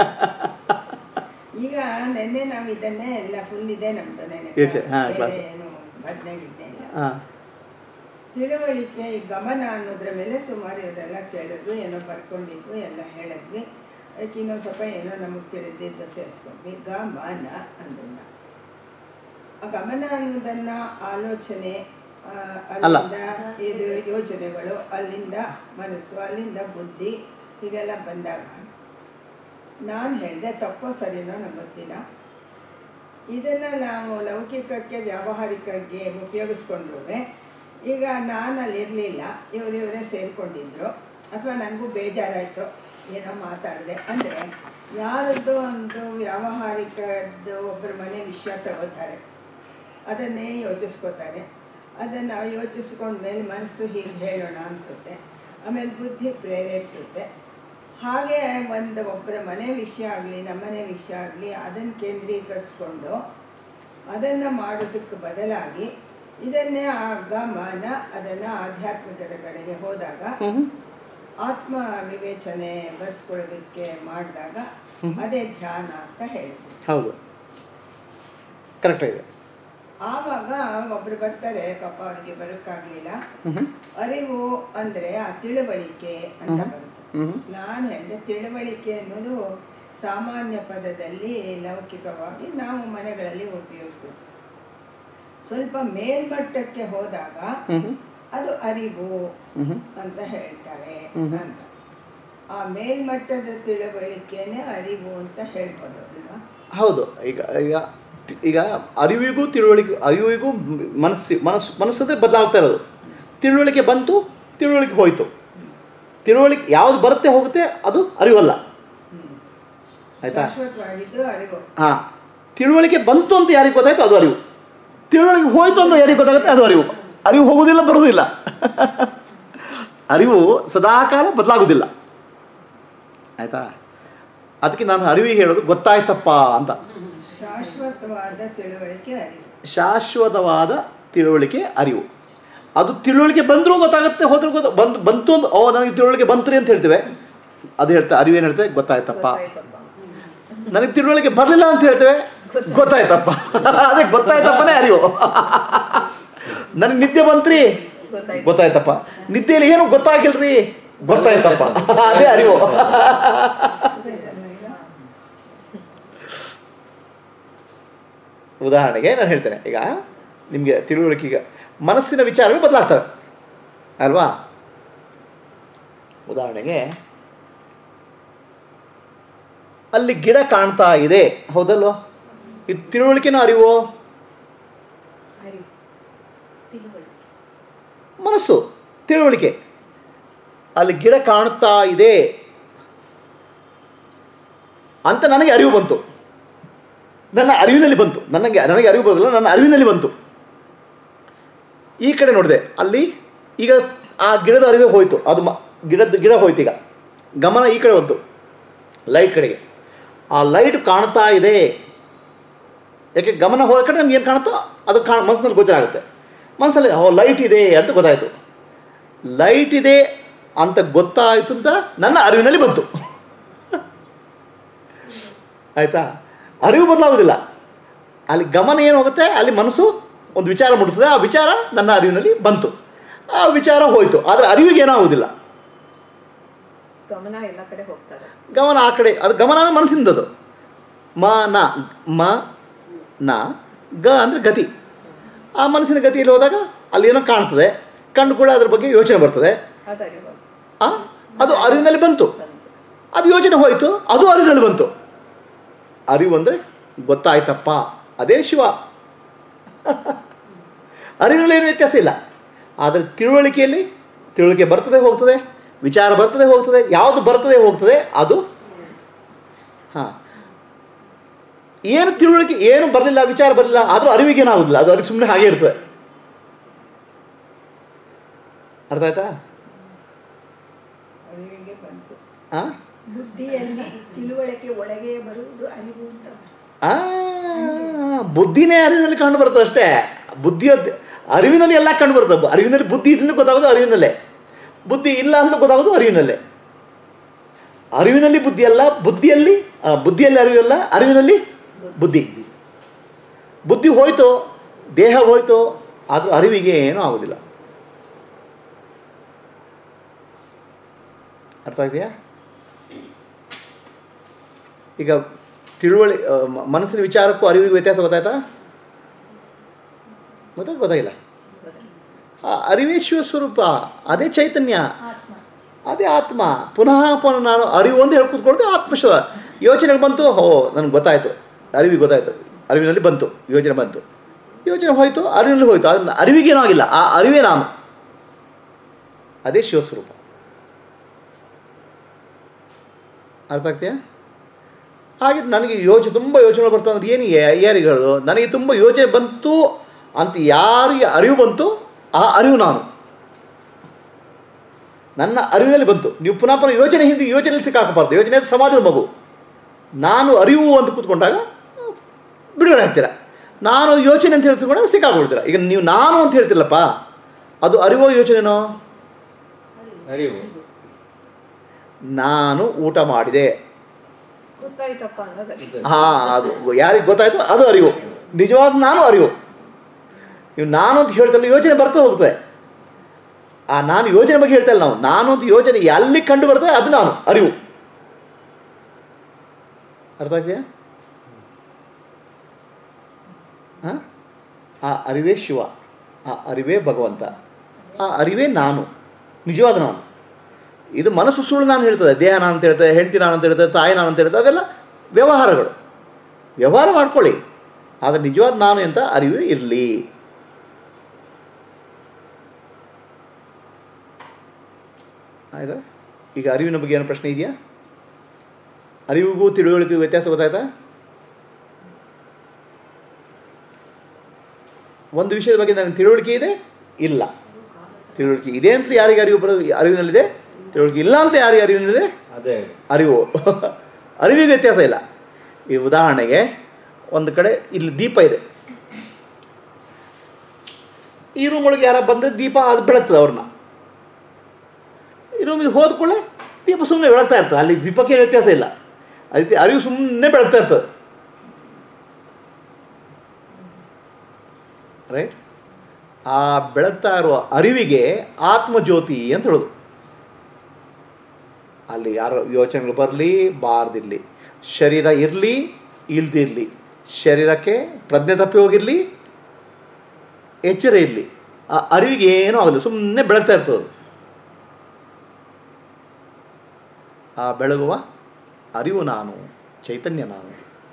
Speaker 3: ಈಗ ನಿನ್ನೆ ನಾವು ಇದನ್ನೇ ಎಲ್ಲ ಫುಲ್ ಇದೆ ನಮ್ದು ನೆನೆ
Speaker 1: ಯೋಚನೆ, ಹಾ, class.
Speaker 3: ಏನು ಬದಲಾಗಿದ್ದೆ ಇಲ್ಲ
Speaker 1: ಹಾಂ
Speaker 3: ತಿಳುವಳಿಕೆ ಈ ಗಮನ ಅನ್ನೋದ್ರ ಮೇಲೆ ಸುಮಾರು ಇವರೆಲ್ಲ ಕೇಳಿದ್ವಿ ಏನೋ ಬರ್ಕೊಂಡಿದ್ವಿ ಎಲ್ಲ ಹೇಳಿದ್ವಿ ಅದಕ್ಕೆ ಇನ್ನೊಂದು ಸ್ವಲ್ಪ ಏನೋ ನಮಗೆ ತಿಳಿದಿದ್ದು ಸೇರಿಸ್ಕೊಂಡ್ವಿ ಗಮನ ಅಂದನ್ನ ಆ ಗಮನ ಅನ್ನೋದನ್ನ ಆಲೋಚನೆ ಆ,
Speaker 1: ಅಲ್ಲ.
Speaker 3: ಅಲ್ಲಿಂದ ಇದು ಯೋಚನೆಗಳು ಅಲ್ಲಿಂದ ಮನಸ್ಸು ಅಲ್ಲಿಂದ ಬುದ್ಧಿ ಹೀಗೆಲ್ಲ ಬಂದಾಗ ನಾನು ಹೇಳಿದೆ ತಪ್ಪೋ ಸರಿನೋ ನಂಗೆ ಗೊತ್ತಿಲ್ಲ ಇದನ್ನು ನಾವು ಲೌಕಿಕಕ್ಕೆ ವ್ಯಾವಹಾರಿಕಕ್ಕೆ ಉಪಯೋಗಿಸ್ಕೊಂಡ್ರು ಈಗ ನಾನು ಅಲ್ಲಿ ಇರಲಿಲ್ಲ ಇವರು ಇವರೇ ಸೇರಿಕೊಂಡಿದ್ರು ಅಥವಾ ನನಗೂ ಬೇಜಾರಾಯಿತು ಏನೋ ಮಾತಾಡಿದೆ ಅಂದರೆ ಯಾರದ್ದು ಒಂದು ವ್ಯಾವಹಾರಿಕದ್ದು ಒಬ್ಬರ ಮನೆ ವಿಷಯ ತಗೋತಾರೆ ಅದನ್ನೇ ಯೋಚಿಸ್ಕೋತಾರೆ ಅದನ್ನು ನಾವು ಯೋಚಿಸ್ಕೊಂಡ್ಮೇಲೆ ಮನಸ್ಸು ಹೀಗೆ ಹೇಳೋಣ ಅನಿಸುತ್ತೆ ಆಮೇಲೆ ಬುದ್ಧಿ ಪ್ರೇರೇಪಿಸುತ್ತೆ ಹಾಗೆ ಒಂದು ಒಬ್ಬರ ಮನೆ ವಿಷಯ ಆಗಲಿ ನಮ್ಮನೆ ವಿಷಯ ಆಗಲಿ ಅದನ್ನು ಕೇಂದ್ರೀಕರಿಸ್ಕೊಂಡು ಅದನ್ನು ಮಾಡೋದಕ್ಕೆ ಬದಲಾಗಿ ಇದನ್ನೇ ಆ ಗಮನ ಅದನ್ನು ಆಧ್ಯಾತ್ಮಿಕದ ಕಡೆಗೆ ಹೋದಾಗ ಆತ್ಮ ವಿವೇಚನೆ ಬರ್ಸ್ಕೊಳ್ಳೋದಕ್ಕೆ ಮಾಡಿದಾಗ ಅದೇ ಧ್ಯಾನ ಅಂತ ಹೇಳ್ತೀವಿ
Speaker 1: ಹೌದು ಕರೆಕ್ಟ್ ಇದೆ
Speaker 3: ಆವಾಗ ಒಬ್ರು ಬರ್ತಾರೆ ಪಾಪ ಅವ್ರಿಗೆ ಬರೋಕ್ಕಾಗ್ಲಿಲ್ಲ
Speaker 1: ಹ್ಞೂ
Speaker 3: ಅರಿವು ಅಂದ್ರೆ ಆ ತಿಳುವಳಿಕೆ ಅಂತ ಬರುತ್ತೆ
Speaker 1: ಹ್ಞೂ
Speaker 3: ನಾನು ಹೇಳಿದೆ ತಿಳುವಳಿಕೆ ಅನ್ನೋದು ಸಾಮಾನ್ಯ ಪದದಲ್ಲಿ ಲೌಕಿಕವಾಗಿ ನಾವು ಮನೆಗಳಲ್ಲಿ ಉಪಯೋಗಿಸ್ತೀವಿ ಸ್ವಲ್ಪ ಮೇಲ್ಮಟ್ಟಕ್ಕೆ ಹೋದಾಗ
Speaker 1: ಹ್ಞೂ
Speaker 3: ಅದು ಅರಿವು
Speaker 1: ಹ್ಞೂ
Speaker 3: ಅಂತ ಹೇಳ್ತಾರೆ
Speaker 1: ಹ್ಮ್.
Speaker 3: ಅಂತ ಆ ಮೇಲ್ಮಟ್ಟದ ತಿಳುವಳಿಕೆನೆ ಅರಿವು ಅಂತ ಹೇಳ್ಬೋದು ಅಲ್ವಾ
Speaker 1: ಹೌದು ಈಗ ಈಗ ಈಗ ಅರಿವಿಗೂ ತಿಳುವಳಿಕೆ ಅರಿವಿಗೂ ಮನಸ್ಸು ಮನಸ್ಸು ಮನಸ್ಸು ಅಂದರೆ ಬದಲಾಗ್ತಾ ಇರೋದು ತಿಳುವಳಿಕೆ ಬಂತು ತಿಳುವಳಿಕೆ ಹೋಯಿತು ತಿಳುವಳಿಕೆ ಯಾವುದು ಬರುತ್ತೆ ಹೋಗುತ್ತೆ ಅದು ಅರಿವಲ್ಲ ಆಯ್ತಾ
Speaker 3: ಶಾಶ್ವತವಾಗಿದ್ದು ಅರಿವು
Speaker 1: ಹಾಂ ತಿಳುವಳಿಕೆ ಬಂತು ಅಂತ ಯಾರಿಗೆ ಗೊತ್ತಾಯ್ತು ಅದು ಅರಿವು ತಿಳುವಳಿಕೆ ಹೋಯಿತು ಅಂತ ಯಾರಿಗೆ ಗೊತ್ತಾಗುತ್ತೆ ಅದು ಅರಿವು ಅರಿವು ಹೋಗುವುದಿಲ್ಲ ಬರುವುದಿಲ್ಲ ಅರಿವು ಸದಾಕಾಲ ಬದಲಾಗುವುದಿಲ್ಲ ಆಯಿತಾ ಅದಕ್ಕೆ ನಾನು ಅರಿವಿಗೆ ಹೇಳೋದು ಗೊತ್ತಾಯ್ತಪ್ಪ ಅಂತ
Speaker 3: ಶಾಶ್ವತವಾದ ತಿಳುವಳಿಕೆ ಅರಿವು
Speaker 1: ಶಾಶ್ವತವಾದ ತಿಳುವಳಿಕೆ ಅರಿವು ಅದು ತಿಳುವಳಿಕೆ ಬಂದರೂ ಗೊತ್ತಾಗುತ್ತೆ ಹೋದ್ರೂ ಗೊತ್ತ ಬಂದು ಬಂತು ಅಂತ ಓ ನನಗೆ ತಿಳುವಳಿಕೆ ಬಂತ್ರಿ ಅಂತ ಹೇಳ್ತೇವೆ ಅದು ಹೇಳ್ತಾ ಅರಿವೇನು ಹೇಳ್ತೇವೆ ಗೊತ್ತಾಯ್ತಪ್ಪ ನನಗೆ ತಿಳುವಳಿಕೆ ಬರಲಿಲ್ಲ ಅಂತ ಹೇಳ್ತೇವೆ ಗೊತ್ತಾಯ್ತಪ್ಪ ಅದೇ ಗೊತ್ತಾಯ್ತಪ್ಪನೇ ಅರಿವು ನನಗೆ ನಿದ್ದೆ ಬಂತ್ರಿ ಗೊತ್ತಾಯ್ತಪ್ಪ ನಿದ್ದೆಯಲ್ಲಿ ಏನು ಗೊತ್ತಾಗಿಲ್ರಿ ಗೊತ್ತಾಯ್ತಪ್ಪ ಅದೇ ಅರಿವು ಉದಾಹರಣೆಗೆ ನಾನು ಹೇಳ್ತೇನೆ ಈಗ ನಿಮಗೆ ತಿಳುವಳಿಕೆ ಈಗ ಮನಸ್ಸಿನ ವಿಚಾರಗಳು ಬದಲಾಗ್ತವೆ ಅಲ್ವಾ ಉದಾಹರಣೆಗೆ ಅಲ್ಲಿ ಗಿಡ ಕಾಣ್ತಾ ಇದೆ ಹೌದಲ್ವ ಇದು ತಿಳುವಳಿಕೆನ ಅರಿವೋ
Speaker 2: ಅರಿವು ತಿಳುವಳಿಕೆ
Speaker 1: ಮನಸ್ಸು ತಿಳುವಳಿಕೆ ಅಲ್ಲಿ ಗಿಡ ಕಾಣ್ತಾ ಇದೆ ಅಂತ ನನಗೆ ಅರಿವು ಬಂತು ನನ್ನ ಅರಿವಿನಲ್ಲಿ ಬಂತು ನನಗೆ ನನಗೆ ಅರಿವು ಬರೋದಿಲ್ಲ ನನ್ನ ಅರಿವಿನಲ್ಲಿ ಬಂತು ಈ ಕಡೆ ನೋಡಿದೆ ಅಲ್ಲಿ ಈಗ ಆ ಗಿಡದ ಅರಿವೇ ಹೋಯಿತು ಅದು ಮ ಗಿಡದ ಗಿಡ ಹೋಯ್ತು ಈಗ ಗಮನ ಈ ಕಡೆ ಬಂತು ಲೈಟ್ ಕಡೆಗೆ ಆ ಲೈಟ್ ಕಾಣ್ತಾ ಇದೆ ಯಾಕೆ ಗಮನ ಹೋದ ಕಡೆ ನಮ್ಗೆ ಏನು ಕಾಣುತ್ತೋ ಅದು ಕಾಣ ಮನಸ್ಸಿನಲ್ಲಿ ಗೋಚರ ಆಗುತ್ತೆ ಮನಸ್ಸಲ್ಲಿ ಓ ಲೈಟ್ ಇದೆ ಅಂತ ಗೊತ್ತಾಯಿತು ಲೈಟ್ ಇದೆ ಅಂತ ಗೊತ್ತಾಯಿತು ಅಂತ ನನ್ನ ಅರಿವಿನಲ್ಲಿ ಬಂತು ಆಯಿತಾ ಅರಿವು ಬದಲಾಗೋದಿಲ್ಲ ಅಲ್ಲಿ ಗಮನ ಏನು ಹೋಗುತ್ತೆ ಅಲ್ಲಿ ಮನಸ್ಸು ಒಂದು ವಿಚಾರ ಮುಟ್ಟಿಸ್ತದೆ ಆ ವಿಚಾರ ನನ್ನ ಅರಿವಿನಲ್ಲಿ ಬಂತು ಆ ವಿಚಾರ ಹೋಯಿತು ಆದರೆ ಅರಿವಿಗೆ ಏನೂ ಆಗೋದಿಲ್ಲ
Speaker 2: ಗಮನ ಎಲ್ಲ ಕಡೆ ಹೋಗ್ತಾರೆ
Speaker 1: ಗಮನ ಆ ಕಡೆ ಅದು ಗಮನ ಅಂದರೆ ಮನಸ್ಸಿಂದದು ಮ ನ ಮ ನ ಗ ಅಂದರೆ ಗತಿ ಆ ಮನಸ್ಸಿನ ಗತಿಯಲ್ಲಿ ಹೋದಾಗ ಅಲ್ಲಿ ಏನೋ ಕಾಣ್ತದೆ ಕಂಡು ಕೂಡ ಅದ್ರ ಬಗ್ಗೆ ಯೋಚನೆ ಬರ್ತದೆ
Speaker 2: ಅದು ಅರಿವು
Speaker 1: ಆ ಅದು ಅರಿವಿನಲ್ಲಿ ಬಂತು
Speaker 2: ಬಂತು
Speaker 1: ಅದು ಯೋಚನೆ ಹೋಯಿತು ಅದು ಅರಿವಿನಲ್ಲಿ ಬಂತು ಅರಿವು ಅಂದರೆ ಗೊತ್ತಾಯ್ತಪ್ಪ ಅದೇ ಶಿವ ಅರಿವಿನಲ್ಲಿ ಏನು ವ್ಯತ್ಯಾಸ ಇಲ್ಲ ಆದರೆ ತಿಳುವಳಿಕೆಯಲ್ಲಿ ತಿಳುವಳಿಕೆ ಬರ್ತದೆ ಹೋಗ್ತದೆ ವಿಚಾರ ಬರ್ತದೆ ಹೋಗ್ತದೆ ಯಾವುದು ಬರ್ತದೆ ಹೋಗ್ತದೆ ಅದು ಹಾಂ ಏನು ತಿಳುವಳಿಕೆ ಏನು ಬರಲಿಲ್ಲ ವಿಚಾರ ಬರಲಿಲ್ಲ ಆದರೂ ಅರಿವಿಗೆ ಏನಾಗೋದಿಲ್ಲ ಅದು ಅರಿವು ಸುಮ್ಮನೆ ಹಾಗೆ ಇರ್ತದೆ ಅರ್ಥ ಆಯ್ತಾ
Speaker 3: ಅರಿವಿಗೆ ಬಂತು
Speaker 1: ಹಾಂ
Speaker 2: ಬುದ್ಧಿಯಲ್ಲಿ ತಿಳುವಳಿಕೆ ಒಳಗೆ ಬರುವುದು ಅರಿವು ಅಂತ
Speaker 1: ಆ ಬುದ್ಧಿನೇ ಅರಿವಿನಲ್ಲಿ ಕಂಡು ಬರ್ತದೆ ಅಷ್ಟೇ ಬುದ್ಧಿಯ ಅರಿವಿನಲ್ಲಿ ಎಲ್ಲ ಕಂಡು ಬರ್ತದೆ ಅರಿವಿನಲ್ಲಿ ಬುದ್ಧಿ ಇದ್ರೂ ಗೊತ್ತಾಗೋದು ಅರಿವಿನಲ್ಲೇ ಬುದ್ಧಿ ಇಲ್ಲ ಅಂತ ಗೊತ್ತಾಗೋದು ಅರಿವಿನಲ್ಲೇ ಅರಿವಿನಲ್ಲಿ ಬುದ್ಧಿ ಅಲ್ಲ ಬುದ್ಧಿಯಲ್ಲಿ ಆ, ಬುದ್ಧಿಯಲ್ಲಿ ಅರಿವಿಲ್ಲ ಅರಿವಿನಲ್ಲಿ ಬುದ್ಧಿ ಬುದ್ಧಿ ಹೋಯ್ತು ದೇಹ ಹೋಯ್ತು ಆದರೂ ಅರಿವಿಗೆ ಏನೂ ಆಗೋದಿಲ್ಲ ಅರ್ಥ ಆಗಿದೆಯಾ ಈಗ ತಿಳುವಳಿ ಆ, ಮ- ಮನಸ್ಸಿನ ವಿಚಾರಕ್ಕೂ ಅರಿವಿಗೆ ವ್ಯತ್ಯಾಸ ಗೊತ್ತಾಯ್ತಾ ಗೊತ್ತಾ ಗೊತ್ತಾಗಿಲ್ಲ ಆ ಅರಿವೇ ಶಿವ ಸ್ವರೂಪ ಅದೇ ಚೈತನ್ಯ
Speaker 2: ಆತ್ಮ
Speaker 1: ಅದೇ ಆತ್ಮ ಪುನಃ ಪುನಃ ನಾನು ಅರಿವು ಅಂತ ಹೇಳಿ ಕೂತ್ಕೊಳ್ದೆ ಆತ್ಮಶಿವ ಯೋಚನೆಗೆ ಬಂತು ಹೋ ನನಗೆ ಗೊತ್ತಾಯಿತು ಅರಿವಿಗೆ ಗೊತ್ತಾಯಿತು ಅರಿವಿನಲ್ಲಿ ಬಂತು ಯೋಚನೆ ಬಂತು ಯೋಚನೆ ಹೋಯಿತು ಅರಿವಿನಲ್ಲಿ ಹೋಯಿತು ಅದನ್ನು ಅರಿವಿಗೇನೂ ಆಗಿಲ್ಲ ಆ ಅರಿವೇ ನಾನು ಅದೇ ಶಿವಸ್ವರೂಪ ಅರ್ಥ ಆಗ್ತೀಯಾ ಹಾಗೆ ನನಗೆ ಯೋಚನೆ ತುಂಬ ಯೋಚನೆ ಬರ್ತಾ ಅಂದ್ರೆ ಏನು ಯಾರಿಗೆ ಹೇಳೋದು ನನಗೆ ತುಂಬ ಯೋಚನೆ ಬಂತು ಅಂತ ಯಾರಿಗೆ ಅರಿವು ಬಂತು ಆ ಅರಿವು ನಾನು ನನ್ನ ಅರಿವಿನಲ್ಲಿ ಬಂತು ನೀವು ಪುನಃ ಪುನಃ ಯೋಚನೆ ಹಿಂದೆ ಯೋಚನೆಯಲ್ಲಿ ಸಿಕ್ಕಾಕಬಾರ್ದು ಯೋಚನೆ ಅದು ಸಮಾಜದ ಮಗು ನಾನು ಅರಿವು ಅಂತ ಕೂತ್ಕೊಂಡಾಗ ಬಿಡುಗಡೆ ಆಗ್ತೀರ ನಾನು ಯೋಚನೆ ಅಂತ ಹೇಳ್ತಿಕೊಂಡಾಗ ಸಿಕ್ಕಾಕೊಳ್ತೀರ ಈಗ ನೀವು ನಾನು ಅಂತ ಹೇಳ್ತಿಲ್ಲಪ್ಪ ಅದು ಅರಿವೋ ಯೋಚನೆನೋ
Speaker 4: ಅರಿವು
Speaker 1: ನಾನು ಊಟ ಮಾಡಿದೆ
Speaker 2: ಗೊತ್ತಾಯ್ತಪ್ಪ ಅನ್ನೋದಕ್ಕೆ
Speaker 1: ಹಾಂ ಅದು ಯಾರಿಗೆ ಗೊತ್ತಾಯ್ತು ಅದು ಅರಿವು ನಿಜವಾದ ನಾನು ಅರಿವು ನೀವು ನಾನು ಅಂತ ಹೇಳ್ತಲ್ಲ ಯೋಚನೆ ಬರ್ತಾ ಹೋಗ್ತದೆ ಆ ನಾನು ಯೋಚನೆ ಬಗ್ಗೆ ಹೇಳ್ತಾ ಇಲ್ಲ ನಾವು ನಾನು ಅಂತ ಯೋಚನೆ ಎಲ್ಲಿ ಕಂಡು ಬರ್ತದೆ ಅದು ನಾನು ಅರಿವು ಅರ್ಥ ಆಗ್ತೀಯಾ ಆ? ಆ ಅರಿವೇ ಶಿವ ಆ ಅರಿವೇ ಭಗವಂತ ಆ ಅರಿವೇ ನಾನು ನಿಜವಾದ ನಾನು ಇದು ಮನಸ್ಸು ಸುಳ್ಳು ನಾನು ಹೇಳ್ತದೆ ದೇಹ ನಾನು ಅಂತ ಹೇಳ್ತದೆ ಹೆಂಡತಿ ನಾನು ಅಂತ ಹೇಳ್ತದೆ ತಾಯಿ ನಾನು ಅಂತ ಹೇಳ್ತದೆ ಅವೆಲ್ಲ ವ್ಯವಹಾರಗಳು ವ್ಯವಹಾರ ಮಾಡ್ಕೊಳ್ಳಿ ಆದರೆ ನಿಜವಾದ ನಾನು ಅಂತ ಅರಿವು ಇರಲಿ ಆಯ್ತಾ ಈಗ ಅರಿವಿನ ಬಗ್ಗೆ ಏನೋ ಪ್ರಶ್ನೆ ಇದೆಯಾ ಅರಿವಿಗೂ ತಿಳುವಳಿಕೆಗೂ ವ್ಯತ್ಯಾಸ ಗೊತ್ತಾಯ್ತಾ ಒಂದು ವಿಷಯದ ಬಗ್ಗೆ ನನಗೆ ತಿಳುವಳಿಕೆ ಇದೆ ಇಲ್ಲ ತಿಳುವಳಿಕೆ ಇದೆ ಅಂತ ಯಾರಿಗೆ ಅರಿವು ಬರೋ ಅರಿವಿನಲ್ಲಿದೆ ತಿಳುವಳಿಕೆ ಇಲ್ಲ ಅಂತ ಯಾರಿಗೆ ಅರಿವಿನಲ್ಲಿದೆ
Speaker 4: ಅದೇ
Speaker 1: ಅರಿವು ಅರಿವಿಗೆ ವ್ಯತ್ಯಾಸ ಇಲ್ಲ ಈ ಉದಾಹರಣೆಗೆ ಒಂದು ಕಡೆ ಇಲ್ಲಿ ದೀಪ ಇದೆ ಈ ರೂಮ್ ಒಳಗೆ ಯಾರ ಬಂದರೆ ದೀಪ ಅದು ಬೆಳಗ್ತದೆ ಅವ್ರನ್ನ ಈ ರೂಮಿಗೆ ಹೋದ ಕೂಡಲೇ ದೀಪ ಸುಮ್ಮನೆ ಬೆಳಗ್ತಾ ಇರ್ತದೆ ಅಲ್ಲಿ ದೀಪಕ್ಕೆ ಏನು ವ್ಯತ್ಯಾಸ ಇಲ್ಲ ಅದಕ್ಕೆ ಅರಿವು ಸುಮ್ಮನೆ ಬೆಳಗ್ತಾ ಇರ್ತದೆ ರೈಟ್ ಆ ಬೆಳಗ್ತಾ ಇರುವ ಅರಿವಿಗೆ ಆತ್ಮಜ್ಯೋತಿ ಅಂತ ಹೇಳೋದು ಅಲ್ಲಿ ಯಾರು ಯೋಚನೆಗಳು ಬರಲಿ ಬಾರ್ದಿರಲಿ ಶರೀರ ಇರಲಿ ಇಲ್ದಿರಲಿ ಶರೀರಕ್ಕೆ ಪ್ರಜ್ಞೆ ತಪ್ಪಿ ಹೋಗಿರಲಿ ಎಚ್ಚರ ಇರಲಿ ಆ ಅರಿವಿಗೆ ಏನೂ ಆಗಲ್ಲ ಸುಮ್ಮನೆ ಬೆಳಗ್ತಾ ಇರ್ತದೆ ಅದು. ಆ ಬೆಳಗುವ ಅರಿವು ನಾನು ಚೈತನ್ಯ ನಾನು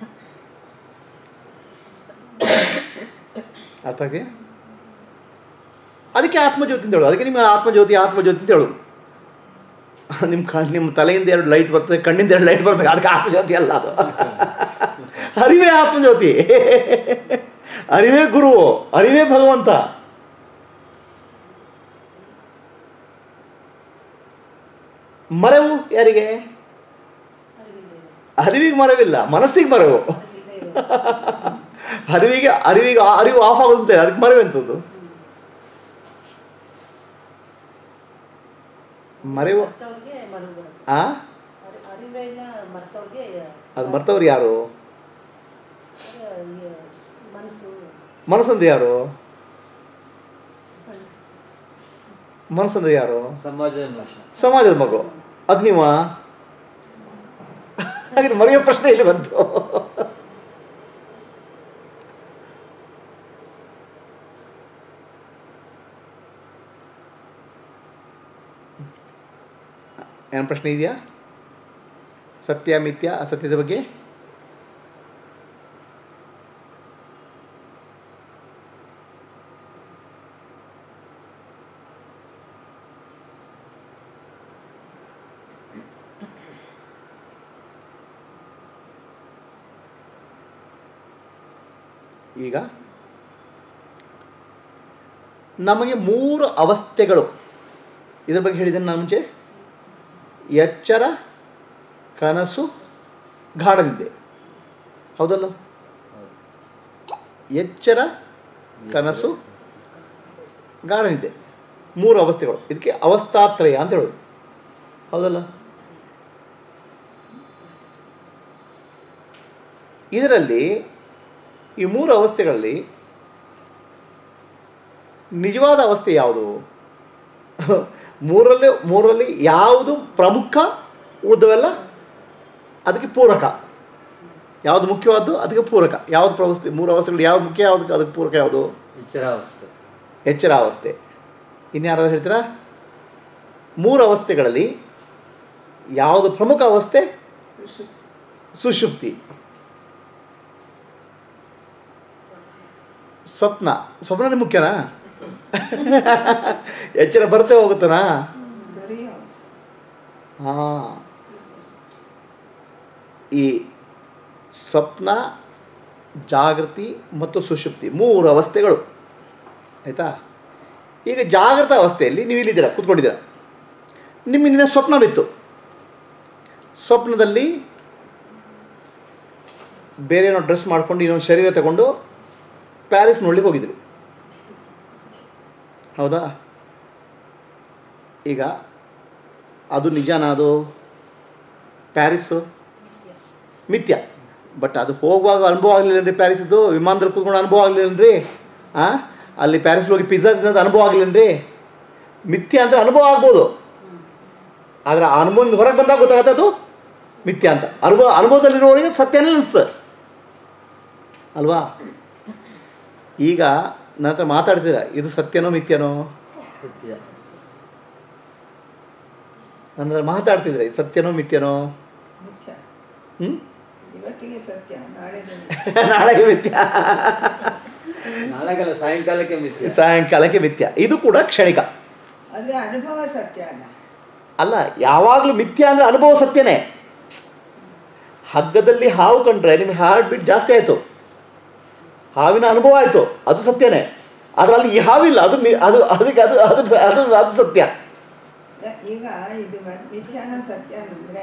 Speaker 1: ಅರ್ಥ ಆಗಿದೆಯಾ? ಅದಕ್ಕೆ ಆತ್ಮಜ್ಯೋತಿ ಅಂತ ಹೇಳೋದು ಅದಕ್ಕೆ ನಿಮ್ಮ ಆತ್ಮಜ್ಯೋತಿ ಆತ್ಮಜ್ಯೋತಿ ಅಂತ ಹೇಳೋದು ನಿಮ್ಮ ಕಣ್ ನಿಮ್ಮ ತಲೆಯಿಂದ ಎರಡು ಲೈಟ್ ಬರ್ತದೆ ಕಣ್ಣಿಂದ ಎರಡು ಲೈಟ್ ಬರ್ತದೆ ಅದಕ್ಕೆ ಆತ್ಮಜ್ಯೋತಿ ಅಲ್ಲ ಅದು ಅರಿವೇ ಆತ್ಮಜ್ಯೋತಿ ಅರಿವೇ ಗುರು ಅರಿವೇ ಭಗವಂತ ಮರವು ಯಾರಿಗೆ ಅರಿವಿಗೆ ಮರವಿಲ್ಲ ಮನಸ್ಸಿಗೆ ಮರವು ಅರಿವಿಗೆ ಅರಿವಿಗೆ ಆ- ಅರಿವು ಆಫ್ ಆಗೋದಂತೆ ಅದಕ್ಕೆ ಮರವೆಂಥದ್ದು ಮರೆವು
Speaker 5: ಮರ್ತವ್ರಿಗೆ ಮರುగు
Speaker 1: ಆ
Speaker 5: ಅರಿವೆಲ್ಲ ಮರ್ತವ್ರಿಗೆ
Speaker 1: ಅದು ಮರ್ತವ್ರು ಯಾರು
Speaker 5: ಈ ಮನಸ್ಸು
Speaker 1: ಮನಸ್ಸಂದ್ರೆ ಯಾರು ಮನಸ್ಸಂದ್ರೆ ಯಾರು
Speaker 4: ಸಮಾಜದ ಮನುಷ್ಯ
Speaker 1: ಸಮಾಜದ ಮಗು ಅದು ನೀವ ಹಾಗೆ ಮರೆಯೋ ಪ್ರಶ್ನೆ ಇಲ್ಲಿ ಬಂತು ಏನು ಪ್ರಶ್ನೆ ಇದೆಯಾ ಸತ್ಯ ಮಿಥ್ಯ ಅಸತ್ಯದ ಬಗ್ಗೆ ಈಗ ನಮಗೆ ಮೂರು ಅವಸ್ಥೆಗಳು ಇದ್ರ ಬಗ್ಗೆ ಹೇಳಿದ್ದೇನೆ ನಾನು ಮುಂಚೆ ಎಚ್ಚರ ಕನಸು ಗಾಢನಿದ್ದೆ ಹೌದಲ್ಲ ಎಚ್ಚರ ಕನಸು ಗಾಢನಿದ್ದೆ ಮೂರು ಅವಸ್ಥೆಗಳು ಇದಕ್ಕೆ ಅವಸ್ಥಾತ್ರಯ ಅಂತ ಹೇಳೋದು ಹೌದಲ್ಲ ಇದರಲ್ಲಿ ಈ ಮೂರು ಅವಸ್ಥೆಗಳಲ್ಲಿ ನಿಜವಾದ ಅವಸ್ಥೆ ಯಾವುದು ಮೂರಲ್ಲಿ ಮೂರಲ್ಲಿ ಯಾವುದು ಪ್ರಮುಖ ಉಳಿದವೆಲ್ಲ ಅದಕ್ಕೆ ಪೂರಕ ಯಾವುದು ಮುಖ್ಯವಾದ್ದು ಅದಕ್ಕೆ ಪೂರಕ ಯಾವುದು ಪ್ರವಸ್ಥೆ ಮೂರು ಅವಸ್ಥೆಗಳು ಯಾವ್ದು ಮುಖ್ಯ ಯಾವ್ದು ಅದಕ್ಕೆ ಪೂರಕ ಯಾವುದು
Speaker 4: ಎಚ್ಚರಾವಸ್ಥೆ
Speaker 1: ಎಚ್ಚರ ಅವಸ್ಥೆ ಇನ್ಯಾರಾದ್ರು ಹೇಳ್ತೀರಾ ಮೂರು ಅವಸ್ಥೆಗಳಲ್ಲಿ ಯಾವುದು ಪ್ರಮುಖ ಅವಸ್ಥೆ ಸುಷುಪ್ತಿ ಸ್ವಪ್ನ ಸ್ವಪ್ನನೇ ಮುಖ್ಯನಾ ಎಚ್ಚರ ಬರುತ್ತೆ ಹೋಗುತ್ತಾನಾ
Speaker 3: ದೊರೆಯೋ
Speaker 1: ಹಾಂ ಈ ಸ್ವಪ್ನ ಜಾಗೃತಿ ಮತ್ತು ಸುಷುಪ್ತಿ ಮೂರು ಅವಸ್ಥೆಗಳು ಆಯಿತಾ ಈಗ ಜಾಗೃತ ಅವಸ್ಥೆಯಲ್ಲಿ ನೀವು ಇಲ್ಲಿದ್ದೀರ ಕೂತ್ಕೊಂಡಿದ್ದೀರ ನಿಮಗೆ ನಿನ್ನೆ ಸ್ವಪ್ನ ಬಿತ್ತು ಸ್ವಪ್ನದಲ್ಲಿ ಬೇರೆ ಏನೋ ಡ್ರೆಸ್ ಮಾಡ್ಕೊಂಡು ಇನ್ನೊಂದು ಶರೀರ ತಗೊಂಡು ಪ್ಯಾರಿಸ್ ನೋಡ್ಲಿಕ್ಕೆ ಹೋಗಿದ್ರಿ ಹೌದಾ ಈಗ ಅದು ನಿಜಾನ ಅದು ಪ್ಯಾರಿಸ್ಸು ಮಿಥ್ಯ ಬಟ್ ಅದು ಹೋಗುವಾಗ ಅನುಭವ ಆಗಲಿಲ್ಲನ್ರಿ ಪ್ಯಾರಿಸ್ದು ವಿಮಾನದಲ್ಲಿ ಕೂತ್ಕೊಂಡು ಅನುಭವ ಆಗಲಿಲ್ಲನ್ರಿ ಹಾಂ ಅಲ್ಲಿ ಪ್ಯಾರಿಸ್ಗೆ ಹೋಗಿ ಪಿಜ್ಜಾ ತಿನ್ನೋದು ಅನುಭವ ಆಗಲಿಲ್ಲನ್ರಿ ಮಿಥ್ಯ ಅಂದರೆ ಅನುಭವ ಆಗ್ಬೋದು ಆದರೆ ಆ ಅನುಭವದಿಂದ ಹೊರಗೆ ಬಂದಾಗ ಗೊತ್ತಾಗತ್ತೆ ಅದು ಮಿಥ್ಯ ಅಂತ ಅನುಭವ ಅನುಭವದಲ್ಲಿರುವವರಿಗೆ ಸತ್ಯನೇ ಅನಿಸ್ತದೆ ಅಲ್ವಾ ಈಗ ನನ್ನ ಹತ್ರ ಮಾತಾಡ್ತೀರಾ ಇದು ಸತ್ಯನೋ ಮಿಥ್ಯನೋ
Speaker 4: ಸತ್ಯ
Speaker 1: ನನ್ನ ಹತ್ರ ಮಾತಾಡ್ತಿದ್ರೆ ಇದು ಸತ್ಯನೋ ಮಿಥ್ಯನೋ
Speaker 3: ಮುಖ್ಯ
Speaker 1: ಹ್ಞೂ
Speaker 3: ಇವತ್ತಿಗೆ ಸತ್ಯ ನಾಳೆ
Speaker 1: ನಾಳೆಗೆ ಮಿಥ್ಯ
Speaker 4: ನಾಳೆಗೆಲ್ಲ ಸಾಯಂಕಾಲಕ್ಕೆ ಮಿಥ್ಯ
Speaker 1: ಸಾಯಂಕಾಲಕ್ಕೆ ಮಿಥ್ಯ ಇದು ಕೂಡ ಕ್ಷಣಿಕ
Speaker 3: ಆದರೆ ಅನುಭವ ಸತ್ಯ ಅಲ್ಲ
Speaker 1: ಅಲ್ಲ ಯಾವಾಗಲೂ ಮಿಥ್ಯ ಅಂದರೆ ಅನುಭವ ಸತ್ಯನೇ ಹಗ್ಗದಲ್ಲಿ ಹಾವು ಕಂಡ್ರೆ ನಿಮಗೆ ಹಾರ್ಟ್ ಬೀಟ್ ಜಾಸ್ತಿ ಆಯಿತು ಹಾವಿನ ಅನುಭವ ಆಯಿತು ಅದು ಸತ್ಯನೇ ಅದರಲ್ಲಿ ಈ ಹಾವಿಲ್ಲ ಅದು ಮಿ- ಅದು ಅದಕ್ಕೆ ಅದು ಅದು ಅದು ಅದು ಸತ್ಯ
Speaker 3: ಈಗ ಇದು ಮ- ಮಿಥ್ಯಾನ ಸತ್ಯ ಅಂದರೆ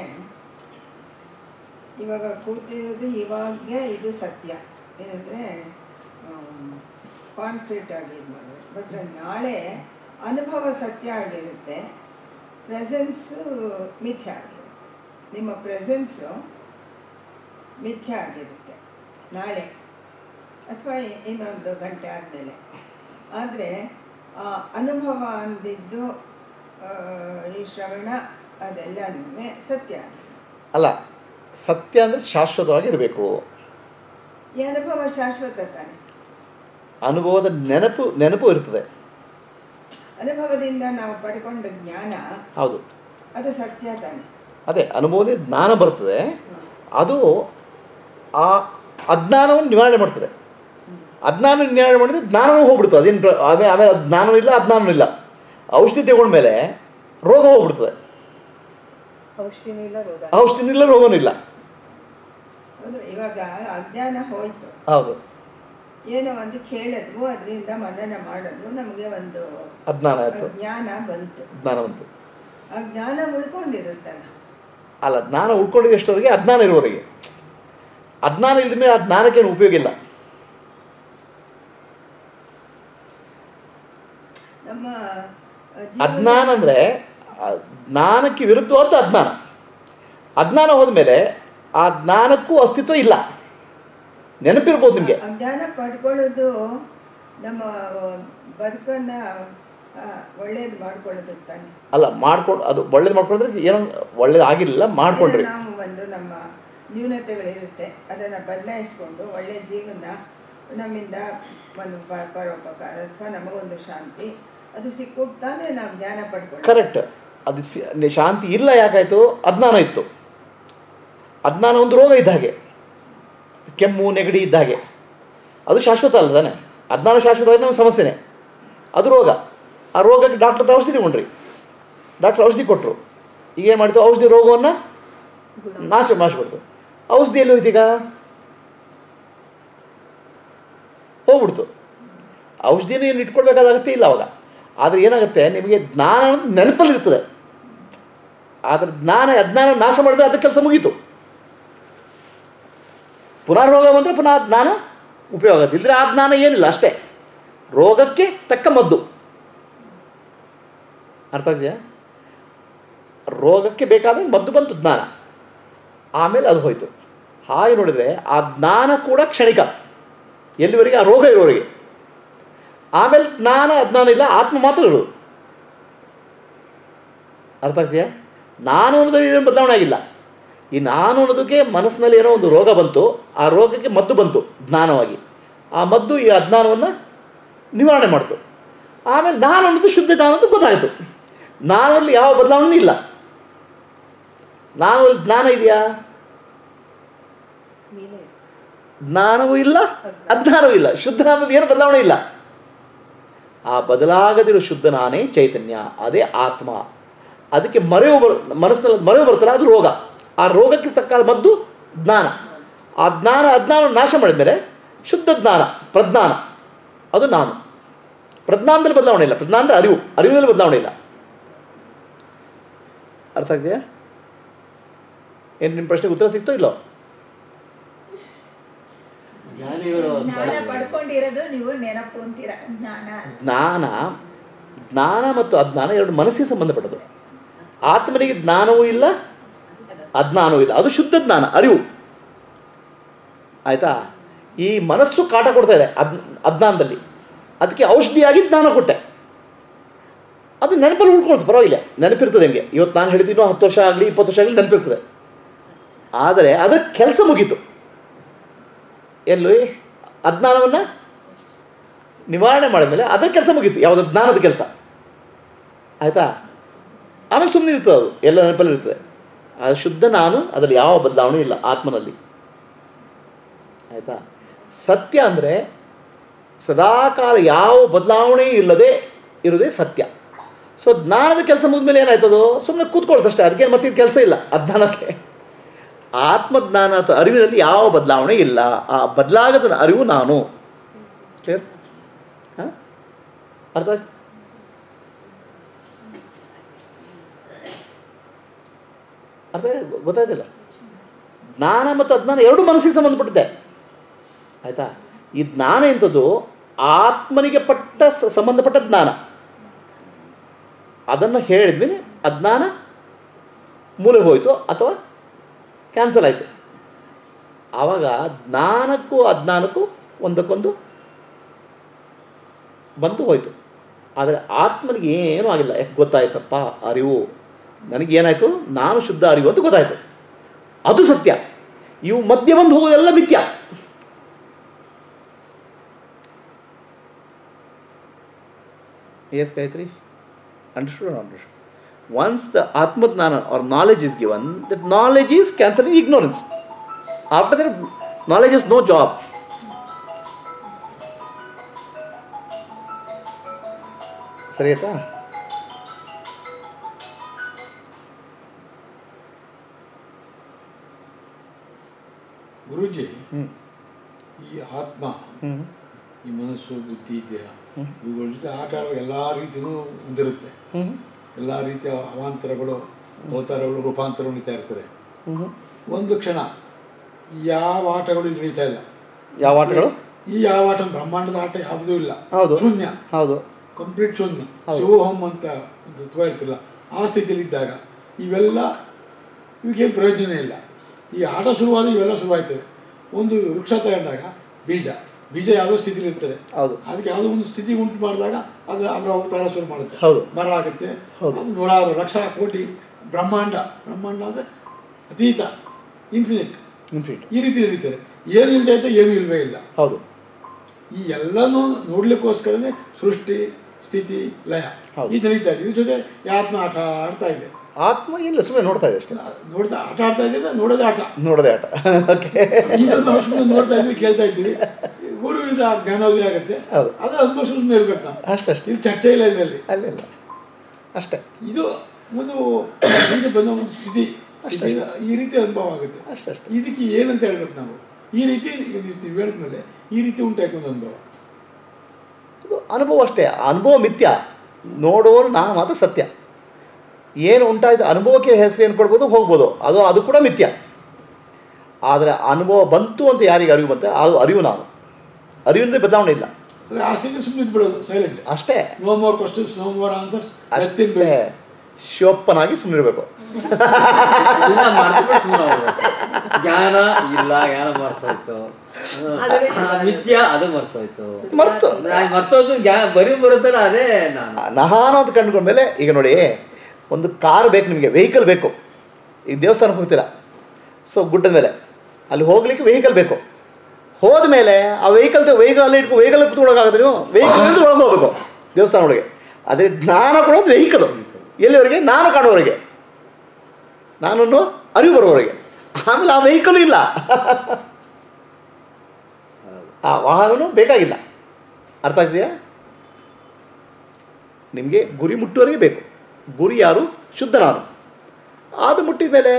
Speaker 3: ಇವಾಗ ಕೂತಿರೋದು ಇವಾಗೆ ಇದು ಸತ್ಯ ಏನಂದರೆ ಕಾನ್ಫಿಡೆಂಟ್ ಆಗಿ ಇದು ಮಾಡೋದು ಬಟ್ ನಾಳೆ ಅನುಭವ ಸತ್ಯ ಆಗಿರುತ್ತೆ ಪ್ರೆಸೆನ್ಸು ಮಿಥ್ಯ ಆಗಿರುತ್ತೆ ನಿಮ್ಮ ಪ್ರೆಸೆನ್ಸು ಮಿಥ್ಯ ಆಗಿರುತ್ತೆ ನಾಳೆ ಅಥವಾ ಇನ್ನೊಂದು ಗಂಟೆ ಆದಮೇಲೆ ಆದರೆ ಆ ಅನುಭವ ಅಂದಿದ್ದು ಆ, ಈ ಶ್ರವಣ ಅದೆಲ್ಲನೂ ಸತ್ಯ
Speaker 1: ಅಲ್ಲ ಸತ್ಯ ಅಂದರೆ ಶಾಶ್ವತವಾಗಿರಬೇಕು
Speaker 3: ಈ ಅನುಭವ ಶಾಶ್ವತ ತಾನೆ
Speaker 1: ಅನುಭವದ ನೆನಪು ನೆನಪು ಇರ್ತದೆ
Speaker 3: ಅನುಭವದಿಂದ ನಾವು ಪಡ್ಕೊಂಡ ಜ್ಞಾನ
Speaker 1: ಹೌದು
Speaker 3: ಅದು ಸತ್ಯ ತಾನೆ
Speaker 1: ಅದೇ ಅನುಭವದ ಜ್ಞಾನ ಬರ್ತದೆ ಅದು ಆ ಅಜ್ಞಾನವನ್ನು ನಿವಾರಣೆ ಮಾಡ್ತದೆ ಅಜ್ಞಾನ ನಿವಾರಣೆ ಮಾಡಿದ್ರೆ ಜ್ಞಾನವೂ ಹೋಗ್ಬಿಡ್ತದೆ ಅದೇನು ಪ್ರ- ಆಮೇಲೆ ಆಮೇಲೆ ಅದು ಜ್ಞಾನವೂ ಇಲ್ಲ ಅಜ್ಞಾನವೂ ಇಲ್ಲ ಔಷಧಿ ತಗೊಂಡ್ಮೇಲೆ ರೋಗ ಹೋಗ್ಬಿಡ್ತದೆ
Speaker 2: ಔಷಧಿನೂ ಇಲ್ಲ ರೋಗ
Speaker 1: ಔಷಧಿನೂ ಇಲ್ಲ ರೋಗನೂ ಇಲ್ಲ
Speaker 3: ಹೌದು ಇವಾಗ ಅಜ್ಞಾನ ಹೋಯ್ತು
Speaker 1: ಹೌದು
Speaker 3: ಏನೋ ಒಂದು ಕೇಳಿದ್ವು ಅದರಿಂದ ಮನನ ಮಾಡಿದ್ವು ನಮಗೆ ಒಂದು
Speaker 1: ಅಜ್ಞಾನ ಆಯಿತು
Speaker 3: ಜ್ಞಾನ ಬಂತು
Speaker 1: ಜ್ಞಾನ ಬಂತು
Speaker 3: ಆ ಜ್ಞಾನ ಉಳ್ಕೊಂಡಿರುತ್ತಲ್ಲ
Speaker 1: ಅಲ್ಲ ಜ್ಞಾನ ಉಳ್ಕೊಂಡಿದ್ದು ಎಷ್ಟವರೆಗೆ ಅಜ್ಞಾನ ಇರುವವರೆಗೆ ಅಜ್ಞಾನ ಇಲ್ಲದ ಮೇಲೆ ಆ ಜ್ಞಾನಕ್ಕೇನು ಉಪಯೋಗ ಇಲ್ಲ
Speaker 3: ನಮ್ಮ ಜೀವನ-
Speaker 1: ಅಜ್ಞಾನ ಅಂದರೆ ಜ್ಞಾನಕ್ಕೆ ವಿರುದ್ಧವಾದ ಅಜ್ಞಾನ ಅಜ್ಞಾನ ಹೋದ್ಮೇಲೆ ಆ ಜ್ಞಾನಕ್ಕೂ ಅಸ್ತಿತ್ವ ಇಲ್ಲ ನೆನಪಿರ್ಬೋದು ನಿಮಗೆ
Speaker 3: ಅಜ್ಞಾನ ಪಡ್ಕೊಳ್ಳೋದು ನಮ್ಮ ಬದುಕನ್ನ ಆ, ಒಳ್ಳೇದು ಮಾಡ್ಕೊಳ್ಳೋದು ತಾನೆ
Speaker 1: ಅಲ್ಲ ಮಾಡ್ಕೊಂಡು ಅದು ಒಳ್ಳೇದು ಮಾಡ್ಕೊಂಡ್ರೆ ಏನೋ ಒಳ್ಳೇದು ಆಗಿರಲಿಲ್ಲ ಮಾಡ್ಕೊಂಡ್ರಿ
Speaker 3: ನಾವು ಒಂದು ನಮ್ಮ ನ್ಯೂನತೆಗಳಿರುತ್ತೆ ಅದನ್ನು ಬದಲಾಯಿಸ್ಕೊಂಡು ಒಳ್ಳೆಯ ಜೀವನ ನಮ್ಮಿಂದ ಒಂದು ಪ- ಪರೋಪಕಾರ ಅಥವಾ ನಮಗೊಂದು ಶಾಂತಿ ಅದು ಸಿಕ್ಕೋಗ್ತಾನೆ ನಾವು ಜ್ಞಾನ ಪಡ್ಕೊಳ್ಳೋದು
Speaker 1: ಕರೆಕ್ಟ್ ಅದು ಸಿ- ನಿ- ಶಾಂತಿ ಇಲ್ಲ ಯಾಕಾಯಿತು ಅಜ್ಞಾನ ಇತ್ತು ಅಜ್ಞಾನ ಒಂದು ರೋಗ ಇದ್ದ ಹಾಗೆ ಕೆಮ್ಮು ನೆಗಡಿ ಇದ್ದ ಹಾಗೆ ಅದು ಶಾಶ್ವತ ಅಲ್ಲ ತಾನೆ ಅಜ್ಞಾನ ಶಾಶ್ವತ ನಮ್ಮ ಸಮಸ್ಯೆನೇ ಅದು ರೋಗ ಆ ರೋಗಕ್ಕೆ ಡಾಕ್ಟರ್ ಹತ್ರ ಔಷಧಿ ತಗೊಂಡ್ರಿ ಡಾಕ್ಟರ್ ಔಷಧಿ ಕೊಟ್ಟರು ಈಗ ಏನು ಮಾಡಿತು ಔಷಧಿ ರೋಗವನ್ನು ನಾಶ ಮಾಡಿಸ್ಬಿಡ್ತು ಔಷಧಿ ಎಲ್ಲಿ ಹೋಯ್ತು ಈಗ ಹೋಗ್ಬಿಡ್ತು ಔಷಧಿನ ಏನು ಇಟ್ಕೊಳ್ಬೇಕಾದ ಅಗತ್ಯ ಇಲ್ಲ ಅವಾಗ ಆದರೆ ಏನಾಗುತ್ತೆ ನಿಮಗೆ ಜ್ಞಾನ ಅನ್ನೋದು ನೆನಪಲ್ಲಿರ್ತದೆ ಆದರೆ ಜ್ಞಾನ ಅಜ್ಞಾನ ನಾಶ ಮಾಡಿದ್ರೆ ಅದಕ್ಕೆ ಕೆಲಸ ಮುಗೀತು ಪುನಃ ರೋಗ ಬಂದರೆ ಪುನಃ ಆ ಜ್ಞಾನ ಉಪಯೋಗ ಆಗುತ್ತೆ ಇದ್ರೆ ಆ ಜ್ಞಾನ ಏನಿಲ್ಲ ಅಷ್ಟೇ ರೋಗಕ್ಕೆ ತಕ್ಕ ಮದ್ದು ಅರ್ಥ ಇದೆಯಾ ರೋಗಕ್ಕೆ ಬೇಕಾದ ಮದ್ದು ಬಂತು ಜ್ಞಾನ ಆಮೇಲೆ ಅದು ಹೋಯಿತು ಹಾಗೆ ನೋಡಿದರೆ ಆ ಜ್ಞಾನ ಕೂಡ ಕ್ಷಣಿಕ ಎಲ್ಲಿವರೆಗೆ ಆ ರೋಗ ಇರೋವರೆಗೆ ಆಮೇಲೆ ಜ್ಞಾನ ಅಜ್ಞಾನ ಇಲ್ಲ ಆತ್ಮ ಮಾತ್ರ ಇರೋದು ಅರ್ಥ ಆಗ್ತೀಯಾ ನಾನು ಅನ್ನೋದ್ರಲ್ಲಿ ಏನೂ ಬದಲಾವಣೆ ಆಗಿಲ್ಲ ಈ ನಾನು ಅನ್ನೋದಕ್ಕೆ ಮನಸ್ಸಿನಲ್ಲಿ ಏನೋ ಒಂದು ರೋಗ ಬಂತು ಆ ರೋಗಕ್ಕೆ ಮದ್ದು ಬಂತು ಜ್ಞಾನವಾಗಿ ಆ ಮದ್ದು ಈ ಅಜ್ಞಾನವನ್ನು ನಿವಾರಣೆ ಮಾಡ್ತು ಆಮೇಲೆ ನಾನು ಅನ್ನೋದು ಶುದ್ಧ ಜ್ಞಾನ ಅಂತ ಗೊತ್ತಾಯಿತು ನಾನಲ್ಲಿ ಯಾವ ಬದಲಾವಣೆ ಇಲ್ಲ ನಾನು ಜ್ಞಾನ ಇದೆಯಾ
Speaker 2: ನೀನೇ
Speaker 1: ಜ್ಞಾನವೂ ಇಲ್ಲ ಅಜ್ಞಾನವೂ ಇಲ್ಲ ಶುದ್ಧ ನಾನಲ್ಲಿ ಏನು ಬದಲಾವಣೆ ಇಲ್ಲ ಆ ಬದಲಾಗದಿರೋ ಶುದ್ಧ ನಾನೇ ಚೈತನ್ಯ ಅದೇ ಆತ್ಮ ಅದಕ್ಕೆ ಮರೆಯು ಬರ್ ಮನಸ್ಸಿನಲ್ಲಿ ಮರೆಯು ಬರ್ತಲ್ಲ ಅದು ರೋಗ ಆ ರೋಗಕ್ಕೆ ತಕ್ಕಾದ ಮದ್ದು ಜ್ಞಾನ ಆ ಜ್ಞಾನ ಅಜ್ಞಾನ ನಾಶ ಮಾಡಿದ್ಮೇಲೆ ಶುದ್ಧ ಜ್ಞಾನ ಪ್ರಜ್ಞಾನ ಅದು ನಾನು ಪ್ರಜ್ಞಾನದಲ್ಲಿ ಬದಲಾವಣೆ ಇಲ್ಲ ಪ್ರಜ್ಞಾನದ ಅರಿವು ಅರಿವಿನಲ್ಲಿ ಬದಲಾವಣೆ ಇಲ್ಲ ಅರ್ಥ ಆಗಿದೆಯಾ ಏನು ನಿಮ್ಮ ಪ್ರಶ್ನೆಗೆ ಉತ್ತರ ಸಿಗ್ತೋ ಇಲ್ಲೋ
Speaker 4: ಜ್ಞಾನಿಗಳು
Speaker 2: ಜ್ಞಾನ ಪಡ್ಕೊಂಡಿರೋದು ನೀವು ನೆನಪು ಅಂತೀರ ಜ್ಞಾನ
Speaker 1: ಜ್ಞಾನ ಜ್ಞಾನ ಮತ್ತು ಅಜ್ಞಾನ ಎರಡು ಮನಸ್ಸಿಗೆ ಸಂಬಂಧಪಟ್ಟದ್ದು ಆತ್ಮನಿಗೆ ಜ್ಞಾನವೂ ಇಲ್ಲ ಅಜ್ಞಾನವೂ ಇಲ್ಲ ಅದು ಶುದ್ಧ ಜ್ಞಾನ ಅರಿವು ಆಯಿತಾ ಈ ಮನಸ್ಸು ಕಾಟ ಕೊಡ್ತಾ ಇದೆ ಅದ್ ಅಜ್ಞಾನದಲ್ಲಿ ಅದಕ್ಕೆ ಔಷಧಿಯಾಗಿ ಜ್ಞಾನ ಕೊಟ್ಟೆ ಅದು ನೆನಪಲ್ಲಿ ಉಳ್ಕೊಳ್ತು ಪರವಾಗಿಲ್ಲ ನೆನಪಿರ್ತದೆ ನಿಮಗೆ ಇವತ್ತು ನಾನು ಹೇಳಿದ್ದೀನೋ ಹತ್ತು ವರ್ಷ ಆಗಲಿ ಇಪ್ಪತ್ತು ವರ್ಷ ಆಗಲಿ ನೆನಪಿರ್ತದೆ ಆದರೆ ಅದರ ಕೆಲಸ ಮುಗೀತು ಎಲ್ಲಿ ಅಜ್ಞಾನವನ್ನು ನಿವಾರಣೆ ಮಾಡಿದ್ಮೇಲೆ ಅದರ ಕೆಲಸ ಮುಗೀತು ಯಾವುದೋ ಜ್ಞಾನದ ಕೆಲಸ ಆಯಿತಾ ಆಮೇಲೆ ಸುಮ್ಮನೆ ಇರ್ತದೆ ಅದು ಎಲ್ಲ ನೆನಪಲ್ಲಿ ಇರ್ತದೆ ಅದು ಶುದ್ಧ ನಾನು ಅದರಲ್ಲಿ ಯಾವ ಬದಲಾವಣೆ ಇಲ್ಲ ಆತ್ಮನಲ್ಲಿ ಆಯಿತಾ ಸತ್ಯ ಅಂದರೆ ಸದಾಕಾಲ ಯಾವ ಬದಲಾವಣೆ ಇಲ್ಲದೆ ಇರೋದೇ ಸತ್ಯ ಸೊ ಜ್ಞಾನದ ಕೆಲಸ ಮುಗಿದ್ಮೇಲೆ ಏನಾಯ್ತದು ಸುಮ್ಮನೆ ಕೂತ್ಕೊಳ್ತಷ್ಟೇ ಅದಕ್ಕೆ ಮತ್ತೆ ಕೆಲಸ ಇಲ್ಲ ಅಜ್ಞಾನಕ್ಕೆ ಆತ್ಮಜ್ಞಾನ ಅಥವಾ ಅರಿವಿನಲ್ಲಿ ಯಾವ ಬದಲಾವಣೆ ಇಲ್ಲ ಆ ಬದಲಾಗದ ಅರಿವು ನಾನು ಕ್ಲಿಯರ್ ಹಾಂ ಅರ್ಥ ಆಯ್ತು? ಅರ್ಥ ಆಯ್ತು? ಗೊತ್ತಾಯ್ತಿಲ್ಲ ಜ್ಞಾನ ಮತ್ತು ಅಜ್ಞಾನ ಎರಡು ಮನಸ್ಸಿಗೆ ಸಂಬಂಧಪಟ್ಟಿದೆ ಆಯಿತಾ ಈ ಜ್ಞಾನ ಎಂಥದ್ದು ಆತ್ಮನಿಗೆ ಪಟ್ಟ ಸ- ಸಂಬಂಧಪಟ್ಟ ಜ್ಞಾನ ಅದನ್ನು ಹೇಳಿದ್ಮೇಲೆ ಅಜ್ಞಾನ ಮೂಲೆ ಹೋಯಿತು ಅಥವಾ ಕ್ಯಾನ್ಸಲ್ ಆಯಿತು ಆವಾಗ ಜ್ಞಾನಕ್ಕೂ ಅಜ್ಞಾನಕ್ಕೂ ಒಂದಕ್ಕೊಂದು ಬಂದು ಹೋಯಿತು ಆದರೆ ಆತ್ಮನಿಗೆ ಏನೂ ಆಗಿಲ್ಲ ಯಾಕೆ ಗೊತ್ತಾಯ್ತಪ್ಪ ಅರಿವು ನನಗೇನಾಯಿತು ನಾನು ಶುದ್ಧ ಅರಿವು ಅಂತ ಗೊತ್ತಾಯಿತು ಅದು ಸತ್ಯ ಇವು ಮಧ್ಯೆ ಬಂದು ಹೋಗೋದೆಲ್ಲ ಮಿಥ್ಯ yes Gayatri understood or understood once the atmajnana or knowledge is given that knowledge is cancelling ignorance after that knowledge is no job ಸರಿ ಆಯ್ತಾ
Speaker 6: ಗುರುಜಿ
Speaker 1: ಹ್ಞೂ
Speaker 6: ಈ ಆತ್ಮ
Speaker 1: ಹ್ಞೂ
Speaker 6: ಈ ಮನಸ್ಸು ಬುದ್ಧಿ ದೇಹ ಇವುಗಳ ಜೊತೆ ಆಟ ಆಡುವ ಎಲ್ಲ ರೀತಿಯೂ ಹೊಂದಿರುತ್ತೆ
Speaker 1: ಹ್ಞೂ
Speaker 6: ಎಲ್ಲ ರೀತಿಯ ಅವಾಂತರಗಳು ಅವತಾರಗಳು ರೂಪಾಂತರಗಳು ನಡೀತಾ ಇರ್ತದೆ
Speaker 1: ಹ್ಞೂ
Speaker 6: ಒಂದು ಕ್ಷಣ ಯಾವ ಆಟಗಳು ಇದು ನಡೀತಾ ಇಲ್ಲ
Speaker 1: ಯಾವ ಆಟಗಳು
Speaker 6: ಈ ಯಾವ ಆಟ ಬ್ರಹ್ಮಾಂಡದ ಆಟ ಯಾವುದೂ ಇಲ್ಲ
Speaker 1: ಹೌದು.
Speaker 6: ಶೂನ್ಯ
Speaker 1: ಹೌದು
Speaker 6: ಕಂಪ್ಲೀಟ್ ಶೂನ್ಯ
Speaker 1: ಹೌದು.
Speaker 6: ಶಿವೋಹಂ ಅಂತ ಒಂದು ತತ್ವ ಇರ್ತಿಲ್ಲ ಆ ಸ್ಥಿತಿಯಲ್ಲಿ ಇದ್ದಾಗ ಇವೆಲ್ಲ ಇವಕ್ಕೇನು ಪ್ರಯೋಜನ ಇಲ್ಲ ಈ ಆಟ ಶುರುವಾದ ಇವೆಲ್ಲ ಶುರುವಾಯ್ತದೆ ಒಂದು ವೃಕ್ಷ ತಗೊಂಡಾಗ ಬೀಜ ಬೀಜ ಯಾವುದೋ ಸ್ಥಿತಿಲಿ ಇರ್ತದೆ
Speaker 1: ಹೌದು.
Speaker 6: ಅದಕ್ಕೆ ಯಾವುದೋ ಒಂದು ಸ್ಥಿತಿ ಉಂಟು ಮಾಡಿದಾಗ ಅದು ಅದರ ಅವತಾರ ಶುರು ಮಾಡುತ್ತೆ
Speaker 1: ಹೌದು.
Speaker 6: ಮರ ಆಗುತ್ತೆ
Speaker 1: ಹೌದು.
Speaker 6: ಅದು ನೂರಾರು ಲಕ್ಷ ಕೋಟಿ ಬ್ರಹ್ಮಾಂಡ ಬ್ರಹ್ಮಾಂಡ ಅಂದರೆ ಅತೀತ ಇನ್ಫಿನಿಟ್
Speaker 1: ಇನ್ಫಿನಿಟ್
Speaker 6: ಈ ರೀತಿ ನಡೀತದೆ ಏನು ಇಲ್ಲದೆ ಇದ್ದ ಏನೂ ಇಲ್ವೇ ಇಲ್ಲ
Speaker 1: ಹೌದು
Speaker 6: ಈ ಎಲ್ಲನೂ ನೋಡ್ಲಿಕ್ಕೋಸ್ಕರನೇ ಸೃಷ್ಟಿ ಸ್ಥಿತಿ ಲಯ
Speaker 1: ಹೌದು.
Speaker 6: ಇದು ನಡೀತಾ ಇದೆ ಇದ್ರ ಜೊತೆ ಈ ಆತ್ಮ ಆಟ ಆಡ್ತಾ ಇದೆ
Speaker 1: ಆತ್ಮ ಇಲ್ಲ ಸುಮ್ಮನೆ ನೋಡ್ತಾ ಇದೆ ಅಷ್ಟೇ
Speaker 6: ನೋಡ್ತಾ ಆಟ ಆಡ್ತಾ ಇದೆ ನೋಡೋದೇ ಆಟ
Speaker 1: ನೋಡೋದೇ ಆಟ ಓಕೆ
Speaker 6: ಇದನ್ನು ನಾವು ಸುಮ್ಮನೆ ನೋಡ್ತಾ ಇದ್ವಿ ಕೇಳ್ತಾ ಇದ್ದೀವಿ ಗುರುವಿದ ಜ್ಞಾನೋದಯ ಆಗುತ್ತೆ
Speaker 1: ಹೌದು.
Speaker 6: ಅದು ಅನುಭವ ಸುಮ್ಮನೆ ಇರ್ಬೇಕು ನಾವು
Speaker 1: ಅಷ್ಟಷ್ಟೇ
Speaker 6: ಇದು ಚರ್ಚೆ ಇಲ್ಲ ಇದರಲ್ಲಿ
Speaker 1: ಅಲ್ಲ ಇಲ್ಲ ಅಷ್ಟೇ
Speaker 6: ಇದು ಒಂದು ಮುಂದೆ ಬಂದ ಒಂದು ಸ್ಥಿತಿ ಸ್ಥಿತಿ ಈ ರೀತಿ ಅನುಭವ ಆಗುತ್ತೆ
Speaker 1: ಅಷ್ಟಷ್ಟೇ
Speaker 6: ಇದಕ್ಕೆ ಏನಂತ ಹೇಳ್ಬೇಕು ನಾವು ಈ ರೀತಿ ಈಗ ನೀವು ನೀವು ಹೇಳಿದ್ಮೇಲೆ ಈ ರೀತಿ ಉಂಟಾಯ್ತು ಒಂದು ಅನುಭವ
Speaker 1: ಅದು ಅನುಭವ ಅಷ್ಟೇ ಆ ಅನುಭವ ಮಿಥ್ಯ ನೋಡುವವರು ನಾನು ಮಾತ್ರ ಸತ್ಯ ಏನು ಉಂಟಾಯಿತು ಅನುಭವಕ್ಕೆ ಹೆಸರು ಏನು ಕೊಡ್ಬೋದು ಹೋಗ್ಬೋದು ಅದು ಅದು ಕೂಡ ಮಿಥ್ಯ ಆದರೆ ಅನುಭವ ಬಂತು ಅಂತ ಯಾರಿಗೆ ಅರಿವು ಬಂತೆ ಅದು ಅರಿವು ನಾನು ಅರಿವಿನಲ್ಲಿ ಬದಲಾವಣೆ ಇಲ್ಲ
Speaker 6: ಅಂದರೆ ಆ ಸ್ಥಿತಿ ಸುಮ್ಮನೆ ಬಿಡೋದು ಸೈಲೆಂಟ್
Speaker 1: ಅಷ್ಟೇ
Speaker 6: no more questions no more answers
Speaker 1: ಅಷ್ಟೇ ಶಿವಪ್ಪನಾಗಿ ಸುಮ್ಮನೆ ಇರಬೇಕು
Speaker 4: ಸುಮ್ಮನೆ ಮಾಡ್ತಿದ್ರೆ ಸುಮ್ಮನೆ ಹೋಗ್ಬೇಕು ಜ್ಞಾನ ಇಲ್ಲ ಜ್ಞಾನ ಮರ್ತೋಯ್ತು ಆ ಮಿಥ್ಯ ಅದು ಮರ್ತೋಯ್ತು
Speaker 1: ಮರ್ತು
Speaker 4: ನಾನು ಮರ್ತೋಯ್ತು ಜ್ಞಾನ ಬರೀ ಬರುತ್ತಲ್ಲ ಅದೇ ನಾನು
Speaker 1: ನಹಾನು ಅಂತ ಕಂಡುಕೊಂಡ್ಮೇಲೆ ಈಗ ನೋಡಿ ಒಂದು ಕಾರ್ ಬೇಕು ನಿಮಗೆ ವೆಹಿಕಲ್ ಬೇಕು ಈಗ ದೇವಸ್ಥಾನಕ್ಕೆ ಹೋಗ್ತೀರಾ ಸೊ ಗುಡ್ಡದ ಮೇಲೆ ಅಲ್ಲಿ ಹೋಗ್ಲಿಕ್ಕೆ ವೆಹಿಕಲ್ ಬೇಕು ಹೋದ ಮೇಲೆ ಆ ವೆಹಿಕಲ್ ವೆಹಿಕಲ್ ಅಲ್ಲಿ ಇಟ್ಕೊ ವೆಹಿಕಲ್ ಕುತ್ಕೊಳ್ಳೋಕ್ಕಾಗುತ್ತೆ ನೀವು ವೆಹಿಕಲ್ ಒಳಗೆ ಹೋಗ್ಬೇಕು ದೇವಸ್ಥಾನ ಒಳಗೆ ಅದೇ ಜ್ಞಾನ ಕೊಡೋದು ವೆಹಿಕಲ್ ಎಲ್ಲಿವರೆಗೆ ನಾನು ಕಾಣುವವರೆಗೆ ನಾನನ್ನು ಅರಿವು ಬರುವವರೆಗೆ ಆಮೇಲೆ ಆ ವೆಹಿಕಲ್ ಇಲ್ಲ ಆ ವಾಹನನೂ ಬೇಕಾಗಿಲ್ಲ ಅರ್ಥ ಆಗ್ತಿದೆಯಾ ನಿಮಗೆ ಗುರಿ ಮುಟ್ಟುವವರೆಗೆ ಬೇಕು ಗುರಿ ಯಾರು ಶುದ್ಧ ನಾನು ಅದು ಮುಟ್ಟಿದ ಮೇಲೆ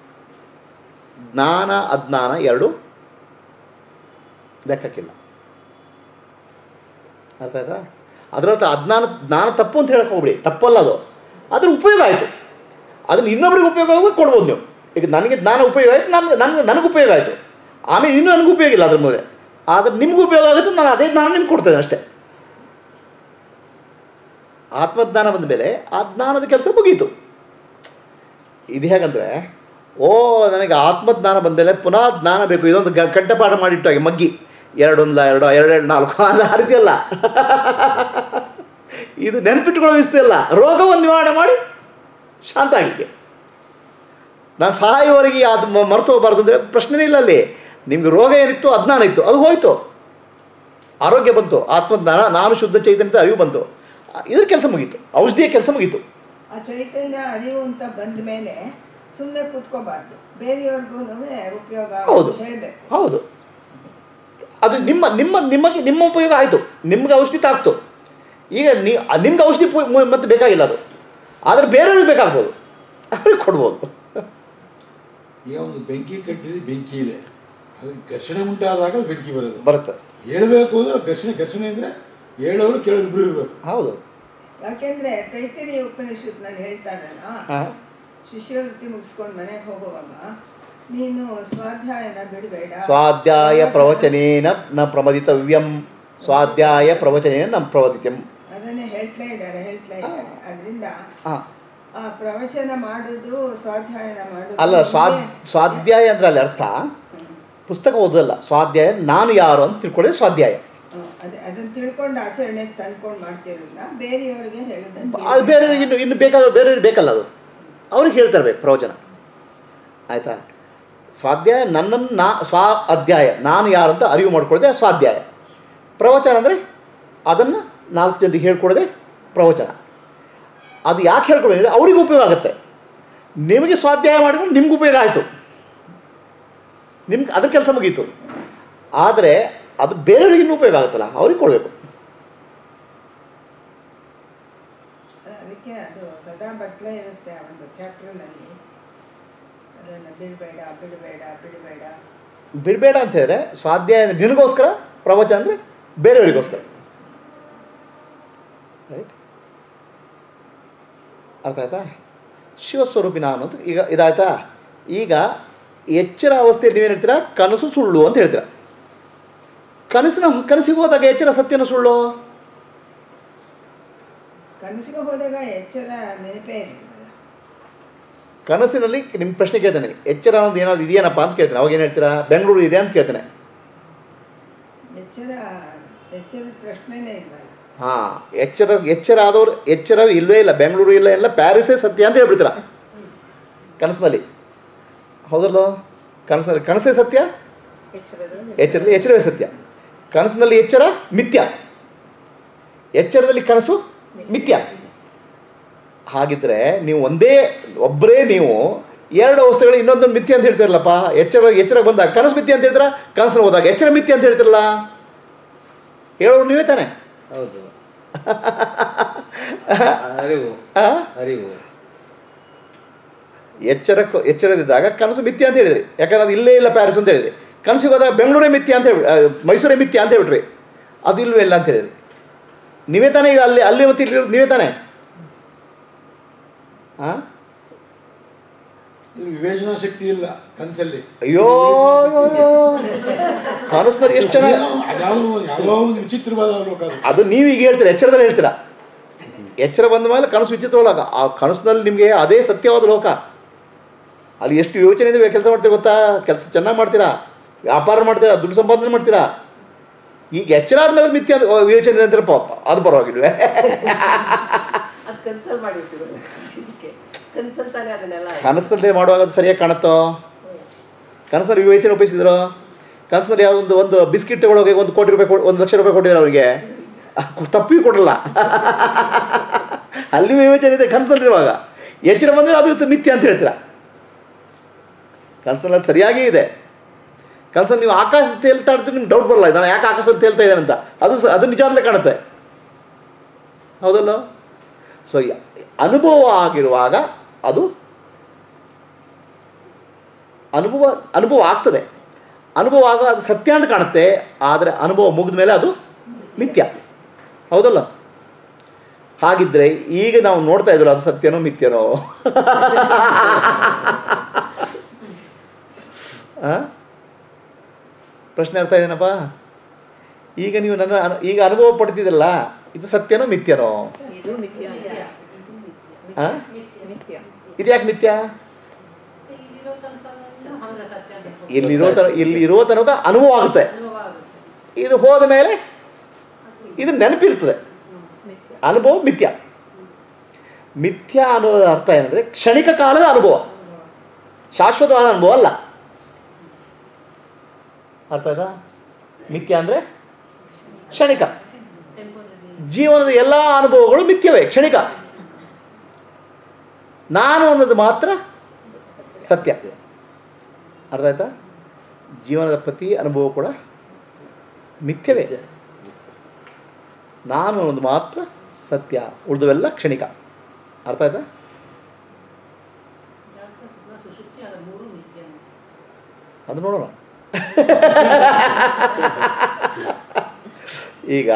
Speaker 1: ಜ್ಞಾನ ಅಜ್ಞಾನ ಎರಡು ಲೆಕ್ಕಕ್ಕಿಲ್ಲ ಅರ್ಥ ಆಯ್ತಾ ಅದರ ಅರ್ಥ ಅಜ್ಞಾನ ಜ್ಞಾನ ತಪ್ಪು ಅಂತ ಹೇಳಕ್ಕೆ ಹೋಗ್ಬಿಡಿ ತಪ್ಪಲ್ಲ ಅದು ಅದ್ರ ಉಪಯೋಗ ಆಯಿತು ಅದನ್ನು ಇನ್ನೊಬ್ರಿಗೆ ಉಪಯೋಗ ಆಗುವಾಗ ಕೊಡ್ಬೋದು ನೀವು ಈಗ ನನಗೆ ಜ್ಞಾನ ಉಪಯೋಗ ಆಯಿತು ನನಗೆ ನನಗೆ ನನಗೆ ಉಪಯೋಗ ಆಯಿತು ಆಮೇಲೆ ಇನ್ನೂ ನನಗೆ ಉಪಯೋಗ ಇಲ್ಲ ಅದ್ರ ಮೇಲೆ ಆದರೆ ನಿಮಗೂ ಉಪಯೋಗ ಆಗುತ್ತೆ ನಾನು ಅದೇ ಜ್ಞಾನ ನಿಮ್ಗೆ ಕೊಡ್ತೇನೆ ಅಷ್ಟೇ ಆತ್ಮಜ್ಞಾನ ಬಂದ ಮೇಲೆ ಆ ಜ್ಞಾನದ ಕೆಲಸ ಮುಗೀತು ಇದು ಹೇಗಂದರೆ ಓ ನನಗೆ ಆತ್ಮಜ್ಞಾನ ಬಂದ ಮೇಲೆ ಪುನಃ ಜ್ಞಾನ ಬೇಕು ಇದೊಂದು ಗ ಕಂಠಪಾಠ ಮಾಡಿಟ್ಟು ಹಾಗೆ ಮಗ್ಗಿ ಎರಡೊಂದಲ ಎರಡು ಎರಡೆರಡು ನಾಲ್ಕು ಅದು ಆ ರೀತಿ ಅಲ್ಲ ಇದು ನೆನಪಿಟ್ಟುಕೊಳ್ಳೋ ವಿಸ್ತು ಇಲ್ಲ ರೋಗವನ್ನು ನಿವಾರಣೆ ಮಾಡಿ ಶಾಂತ ಆಗಿಕ್ಕೆ ನಾನು ಸಹಾಯವರೆಗೆ ಅದು ಮ- ಮರೆತು ಹೋಗಬಾರ್ದು ಅಂದರೆ ಪ್ರಶ್ನೆನೇ ಇಲ್ಲ ಅಲ್ಲಿ ನಿಮ್ಗೆ ರೋಗ ಏನಿತ್ತು ಅಜ್ಞಾನ ಇತ್ತು ಅದು ಹೋಯ್ತು ಆರೋಗ್ಯ ಬಂತು ಆತ್ಮಜ್ಞಾನ ನಾನು ಶುದ್ಧ ಚೈತನ್ಯದ ಅರಿವು ಬಂತು ಇದ್ರ ಕೆಲಸ ಮುಗೀತು ಔಷಧಿಯ ಕೆಲಸ ಮುಗೀತು
Speaker 3: ಆ ಚೈತನ್ಯ ಅರಿವು ಅಂತ ಬಂದ ಮೇಲೆ ಸುಮ್ಮನೆ ಕೂತ್ಕೋಬಾರ್ದು ಬೇರೆಯವ್ರಿಗೂ ಉಪಯೋಗ
Speaker 1: ಹೌದು
Speaker 3: ಹೇಳಬೇಕು
Speaker 1: ಹೌದು ಅದು ನಿಮ್ಮ ನಿಮ್ಮ ನಿಮಗೆ ನಿಮ್ಮ ಉಪಯೋಗ ಆಯಿತು ನಿಮ್ಗೆ ಔಷಧಿ ತಾಕ್ತು ಈಗ ನೀ ನಿಮ್ಗೆ ಔಷಧಿ ಪು- ಮು- ಮತ್ತೆ ಬೇಕಾಗಿಲ್ಲ ಅದು ಆದರೆ ಬೇರೆಯವ್ರಿಗೆ ಬೇಕಾಗ್ಬೋದು ಅವ್ರಿಗೆ ಕೊಡ್ಬೋದು
Speaker 6: ಈಗ ಒಂದು ಬೆಂಕಿ ಕಟ್ಟಿದ್ರೆ ಬೆಂಕಿ ಇದೆ ಅದು ಘರ್ಷಣೆ ಉಂಟಾದಾಗ ಬೆಂಕಿ ಬರೋದು
Speaker 1: ಬರುತ್ತೆ
Speaker 6: ಹೇಳಬೇಕು ಅಂದ್ರೆ ಘರ್ಷಣೆ ಘರ್ಷಣೆ ಅಂದರೆ ಹೇಳೋರು ಕೇಳೋರು ಇಬ್ಬರು ಇರಬೇಕು
Speaker 1: ಹೌದು
Speaker 3: ಯಾಕೆಂದ್ರೆ ತೈತಿರಿ ಉಪನಿಷತ್ನಲ್ಲಿ ಹೇಳ್ತಾರಲ್ಲ
Speaker 1: ಹಾಂ
Speaker 3: ಶಿಷ್ಯವೃತ್ತಿ ಮುಗಿಸ್ಕೊಂಡು ಮನೆಗೆ ಹೋಗುವಾಗ ನೀನು ಸ್ವಾಧ್ಯಾಯನ ಬಿಡಬೇಡ
Speaker 1: ಸ್ವಾಧ್ಯಾಯ ಪ್ರವಚನೇನ ನ ಪ್ರಮದಿತವ್ಯಂ ಸ್ವಾಧ್ಯಾಯ ಪ್ರವಚನೇನ ನ ಪ್ರವದಿತ್ಯಂ
Speaker 3: ಅದನ್ನೇ ಹೇಳ್ತಾ ಇದ್ದಾರೆ ಹೇಳ್ತಾ ಇದ್ದಾರೆ ಅದರಿಂದ
Speaker 1: ಹಾಂ
Speaker 3: ಆ ಪ್ರವಚನ ಮಾಡುದು ಸ್ವಾಧ್ಯಾಯನ ಮಾಡುದು
Speaker 1: ಅಲ್ಲ ಸ್ವಾದ್
Speaker 3: ನಿಮ್ಗೆ-
Speaker 1: ಸ್ವಾಧ್ಯಾಯ ಅಂದರೆ ಅಲ್ಲಿ ಅರ್ಥ ಪುಸ್ತಕ ಓದೋದಲ್ಲ ಸ್ವಾಧ್ಯಾಯ ನಾನು ಯಾರು ಅಂತ ತಿಳ್ಕೊಳ್ಳೋದು ಸ್ವಾಧ್ಯಾಯ
Speaker 3: ಹ್ಮ್, ಅದೇ ಅದನ್ನ ತಿಳ್ಕೊಂಡು ಆಚರಣೆಗೆ ತಂದ್ಕೊಂಡು ಮಾಡ್ತಿರಲ್ಲ ಬೇರೆಯವರಿಗೆ ಹೇಳಿದಂತೆ
Speaker 1: ಅದು ಬೇರೆಯವ್ರಿಗೆ ಇನ್ನು ಇನ್ನು ಬೇಕಾದ ಬೇರೆಯವ್ರಿಗೆ ಬೇಕಲ್ಲ ಅದು ಅವ್ರಿಗೆ ಹೇಳ್ತಾರೆ ಬೇಕು ಪ್ರವಚನ ಆಯಿತಾ ಸ್ವಾಧ್ಯಾಯ ನನ್ನನ್ನು ನಾ ಸ್ವ ಅಧ್ಯಾಯ ನಾನು ಯಾರು ಅಂತ ಅರಿವು ಮಾಡ್ಕೊಳ್ಳೋದೆ ಸ್ವಾಧ್ಯಾಯ ಪ್ರವಚನ ಅಂದರೆ ಅದನ್ನು ನಾಲ್ಕು ಜನರಿಗೆ ಹೇಳ್ಕೊಡೋದೆ ಪ್ರವಚನ ಅದು ಯಾಕೆ ಹೇಳ್ಕೊಡೋದ್ರೆ ಅವ್ರಿಗೆ ಉಪಯೋಗ ಆಗುತ್ತೆ ನಿಮಗೆ ಸ್ವಾಧ್ಯಾಯ ಮಾಡಿಕೊಂಡು ನಿಮ್ಗೆ ಉಪಯೋಗ ಆಯಿತು ನಿಮ್ಗೆ ಅದ್ರ ಕೆಲಸ ಮುಗೀತು ಆದರೆ ಅದು ಬೇರೆಯವ್ರಿಗೆ ಇನ್ನೂ ಉಪಯೋಗ ಆಗುತ್ತಲ್ಲ ಅವ್ರಿಗೆ ಕೊಡಬೇಕು
Speaker 3: ಅದಕ್ಕೆ ಅದು ಸದಾ ಬಟ್ಲೆ ಇರುತ್ತೆ ಆ ಒಂದು ಚಾಪ್ಟರ್ನಲ್ಲಿ ಅದನ್ನು ಬಿಡಬೇಡ ಬಿಡಬೇಡ ಬಿಡಬೇಡ
Speaker 1: ಬಿಡಬೇಡ ಅಂತ ಹೇಳಿದ್ರೆ ಸ್ವಾಧ್ಯಾಯ ಅಂದರೆ ನಿನಗೋಸ್ಕರ ಪ್ರವಚನ ಅಂದರೆ ಬೇರೆಯವರಿಗೋಸ್ಕರ ರೈಟ್ ಅರ್ಥ ಆಯ್ತಾ ಶಿವಸ್ವರೂಪಿ ನಾನು ಅಂತ ಈಗ ಇದಾಯ್ತಾ ಈಗ ಎಚ್ಚರ ಅವಸ್ಥೆಯಲ್ಲಿ ನೀವೇನು ಹೇಳ್ತೀರಾ ಕನಸು ಸುಳ್ಳು ಅಂತ ಹೇಳ್ತೀರಾ ಕನಸಿನ ಕನಸಿಗೆ ಹೋದಾಗ ಎಚ್ಚರ ಸತ್ಯನ ಸುಳ್ಳು
Speaker 3: ಕನಸಿಗೆ ಹೋದಾಗ ಎಚ್ಚರ ನೆನಪೇ ಇರಲಿಲ್ಲ
Speaker 1: ಕನಸಿನಲ್ಲಿ ನಿಮ್ಮ ಪ್ರಶ್ನೆ ಕೇಳ್ತಾನೆ ಎಚ್ಚರ ಅನ್ನೋದು ಏನಾದ್ರು ಇದೆಯೇನಪ್ಪ ಅಂತ ಕೇಳ್ತಾನೆ ಅವಾಗ ಏನು ಹೇಳ್ತೀರಾ ಬೆಂಗಳೂರು ಇದೆ ಅಂತ ಕೇಳ್ತಾನೆ
Speaker 3: ಎಚ್ಚರ ಎಚ್ಚರದ ಪ್ರಶ್ನೆನೇ ಇಲ್ವಲ್ಲ
Speaker 1: ಹಾಂ ಎಚ್ಚರ ಎಚ್ಚರ ಆದವ್ರು ಎಚ್ಚರ ಇಲ್ಲವೇ ಇಲ್ಲ ಬೆಂಗಳೂರು ಇಲ್ಲ ಎಲ್ಲ ಪ್ಯಾರಿಸೇ ಸತ್ಯ ಅಂತ ಹೇಳ್ಬಿಡ್ತೀರ ಕನಸಿನಲ್ಲಿ ಹೌದಲ್ಲ ಕನಸಿನಲ್ಲಿ ಕನಸೇ ಸತ್ಯ ಎಚ್ಚರದಲ್ಲಿ ಎಚ್ಚರವೇ ಸತ್ಯ ಕನಸಿನಲ್ಲಿ ಎಚ್ಚರ ಮಿಥ್ಯ ಎಚ್ಚರದಲ್ಲಿ ಕನಸು ಮಿಥ್ಯ ಹಾಗಿದ್ರೆ ನೀವು ಒಂದೇ ಒಬ್ಬರೇ ನೀವು ಎರಡು ಅವಸ್ಥೆಗಳು ಇನ್ನೊಂದೊಂದು ಮಿಥ್ಯ ಅಂತ ಹೇಳ್ತಿರಲ್ಲಪ್ಪ ಎಚ್ಚರ ಎಚ್ಚರ ಬಂದಾಗ ಕನಸು ಮಿಥ್ಯ ಅಂತ ಹೇಳ್ತೀರಾ ಕನಸು ಹೋದಾಗ ಎಚ್ಚರ ಮಿಥ್ಯ ಅಂತ ಹೇಳ್ತಿರಲ್ಲ ಹೇಳೋದು ನೀವೇ ತಾನೆ
Speaker 4: ಹೌದು ಅರಿವು
Speaker 1: ಆ?
Speaker 4: ಅರಿವು
Speaker 1: ಎಚ್ಚರ ಎಚ್ಚರದಿದ್ದಾಗ ಕನಸು ಮಿಥ್ಯ ಅಂತ ಹೇಳಿದ್ರಿ ಯಾಕಂದ್ರೆ ಅದು ಇಲ್ಲೇ ಇಲ್ಲ ಪ್ಯಾರಿಸ್ ಅಂತ ಹೇಳಿದ್ರಿ ಕನಸಿಗೆ ಹೋದಾಗ ಬೆಂಗಳೂರೇ ಮಿಥ್ಯ ಅಂತ ಹೇಳಿ ಆ, ಮೈಸೂರೇ ಮಿಥ್ಯ ಅಂತ ಹೇಳ್ಬಿಟ್ರಿ ಅದು ಇಲ್ವೇ ಇಲ್ಲ ಅಂತ ಹೇಳಿದ್ರಿ ನೀವೇ ತಾನೇ ಈಗ ಅಲ್ಲಿ ಅಲ್ಲಿ ಮತ್ತೆ ಇಲ್ಲಿರೋದು ನೀವೇ ತಾನೇ ಹಾಂ
Speaker 6: ಇಲ್ಲಿ ವಿವೇಚನಾ ಶಕ್ತಿ ಇಲ್ಲ ಕನಸಲ್ಲಿ
Speaker 1: ಅಯ್ಯೋ ಅಯ್ಯೋ, ಅಯ್ಯೋ. ಕನಸಿನಲ್ಲಿ ಎಷ್ಟು ಚೆನ್ನಾಗಿ
Speaker 6: ಅದ್ಯಾವುದೋ ಯಾವುದೋ ಒಂದು ವಿಚಿತ್ರವಾದ ಲೋಕ ಅದು
Speaker 1: ಅದು ನೀವು ಈಗ ಹೇಳ್ತೀರಾ ಎಚ್ಚರದಲ್ಲಿ ಹೇಳ್ತೀರಾ ಎಚ್ಚರ ಬಂದ ಮೇಲೆ ಕನಸು ವಿಚಿತ್ರವಲ್ಲ ಆ ಕನಸಿನಲ್ಲಿ ನಿಮಗೆ ಅದೇ ಸತ್ಯವಾದ ಲೋಕ ಅಲ್ಲಿ ಎಷ್ಟು ಯೋಚನೆಯಿಂದ ಕೆಲಸ ಮಾಡ್ತೀರಾ ಗೊತ್ತಾ ಕೆಲಸ ಚೆನ್ನಾಗಿ ಮಾಡ್ತೀರಾ ವ್ಯಾಪಾರ ಮಾಡ್ತೀರಾ ದುಡ್ಡು ಸಂಪಾದನೆ ಮಾಡ್ತೀರಾ ಈಗ ಎಚ್ಚರ ಆದ್ಮೇಲೆ ಮಿಥ್ಯ ಅದು ಯೋಚನೆ ಅಂತ ಪಾಪ ಅದು ಪರವಾಗಿಲ್ವೇ
Speaker 5: ಅದು ಕನ್ಸಲ್ ಮಾಡಿರ್ತೀವಿ ಇದಕ್ಕೆ ಕನ್ಸಲ್ ತಾನೇ ಅದನ್ನೆಲ್ಲ
Speaker 1: ಕನಸಿನಲ್ಲಿ ಮಾಡುವಾಗ ಅದು ಸರಿಯಾಗಿ ಕಾಣುತ್ತೋ ಕನಸಲ್ಲಿ ವಿವೇಚನೆ ಉಪಯೋಗಿಸಿದ್ರು ಕನಸಿನಲ್ಲಿ ಯಾವುದೊಂದು ಒಂದು ಬಿಸ್ಕಿಟ್ ತಗೊಳೋಗಿ ಒಂದು ಕೋಟಿ ರೂಪಾಯಿ ಕೊಡ್- ಒಂದು ಲಕ್ಷ ರೂಪಾಯಿ ಕೊಟ್ಟಿದ್ದಾರೆ ಅವರಿಗೆ ತಪ್ಪಿ ಕೊಡಲ್ಲ ಅಲ್ಲಿ ವಿವೇಚನೆ ಇದೆ ಕನಸಲ್ಲಿರುವಾಗ ಎಚ್ಚರ ಬಂದರೆ ಅದು ಮಿಥ್ಯ ಅಂತ ಹೇಳ್ತೀರಾ ಕನಸಲ್ಲಿ ಅದು ಸರಿಯಾಗಿ ಇದೆ ಕನಸಲ್ಲಿ ನೀವು ಆಕಾಶ ತೇಲ್ತಾ ಇರ್ತೀವಿ ನಿಮ್ಗೆ ಡೌಟ್ ಬರಲ್ಲ ನಾನು ಯಾಕೆ ಆಕಾಶದಲ್ಲಿ ತೇಲ್ತಾ ಇದ್ದಾನೆ ಅಂತ ಅದು ಸ- ಅದು ನಿಜ ಅಂತಲೇ ಕಾಣುತ್ತೆ ಹೌದಲ್ಲ ಸೊ ಅನುಭವ ಆಗಿರುವಾಗ ಅದು ಅನುಭವ ಅನುಭವ ಆಗ್ತದೆ ಅನುಭವ ಆಗ ಅದು ಸತ್ಯ ಅಂತ ಕಾಣುತ್ತೆ ಆದರೆ ಅನುಭವ ಮುಗಿದ ಮೇಲೆ ಅದು ಮಿಥ್ಯ ಹೌದಲ್ಲ ಹಾಗಿದ್ರೆ ಈಗ ನಾವು ನೋಡ್ತಾ ಇದ್ರು ಅದು ಸತ್ಯನೋ ಮಿಥ್ಯನೋ ಆ? ಪ್ರಶ್ನೆ ಅರ್ಥ ಇದೇನಪ್ಪ ಈಗ ನೀವು ನನ್ನ ಅನು- ಈಗ ಅನುಭವ ಪಡ್ತಿದ್ದಲ್ಲ ಇದು ಸತ್ಯನೋ ಮಿಥ್ಯನೋ
Speaker 7: ಇದು ಮಿಥ್ಯ
Speaker 1: ಆ?
Speaker 7: ಮಿಥ್ಯ
Speaker 1: ಇದು ಯಾಕೆ ಮಿಥ್ಯ
Speaker 5: ಇಲ್ಲಿರೋ ತನಕ ಹಂಗ ಸತ್ಯ ಅಂತ
Speaker 1: ಇಲ್ಲಿರೋ ತನ ಇಲ್ಲಿ ಇರುವ ತನಕ ಅನುಭವ ಆಗುತ್ತೆ
Speaker 5: ಅನುಭವ ಆಗುತ್ತೆ
Speaker 1: ಇದು ಹೋದ ಮೇಲೆ ಇದು ನೆನಪಿರ್ತದೆ
Speaker 7: ಮಿಥ್ಯ
Speaker 1: ಅನುಭವ ಮಿಥ್ಯ ಮಿಥ್ಯ ಅನ್ನೋದರ ಅರ್ಥ ಏನಂದರೆ ಕ್ಷಣಿಕ ಕಾಲದ ಅನುಭವ ಶಾಶ್ವತವಾದ ಅನುಭವ ಅಲ್ಲ ಅರ್ಥ ಆಯ್ತಾ ಮಿಥ್ಯ ಅಂದರೆ ಕ್ಷಣಿಕ ಜೀವನದ ಎಲ್ಲ ಅನುಭವಗಳು ಮಿಥ್ಯವೇ ಕ್ಷಣಿಕ ನಾನು ಅನ್ನೋದು ಮಾತ್ರ ಸತ್ಯ ಅರ್ಥ ಆಯ್ತಾ ಜೀವನದ ಪ್ರತಿ ಅನುಭವ ಕೂಡ ಮಿಥ್ಯವೇ ನಾನು ಅನ್ನೋದು ಮಾತ್ರ ಸತ್ಯ ಉಳಿದವೆಲ್ಲ ಕ್ಷಣಿಕ ಅರ್ಥ ಆಯ್ತಾ
Speaker 5: ಸುಶುಕ್ತಿ ಅದ ಮೂರು ಮಿಥ್ಯ
Speaker 1: ಅದು ನೋಡೋಣ ಈಗ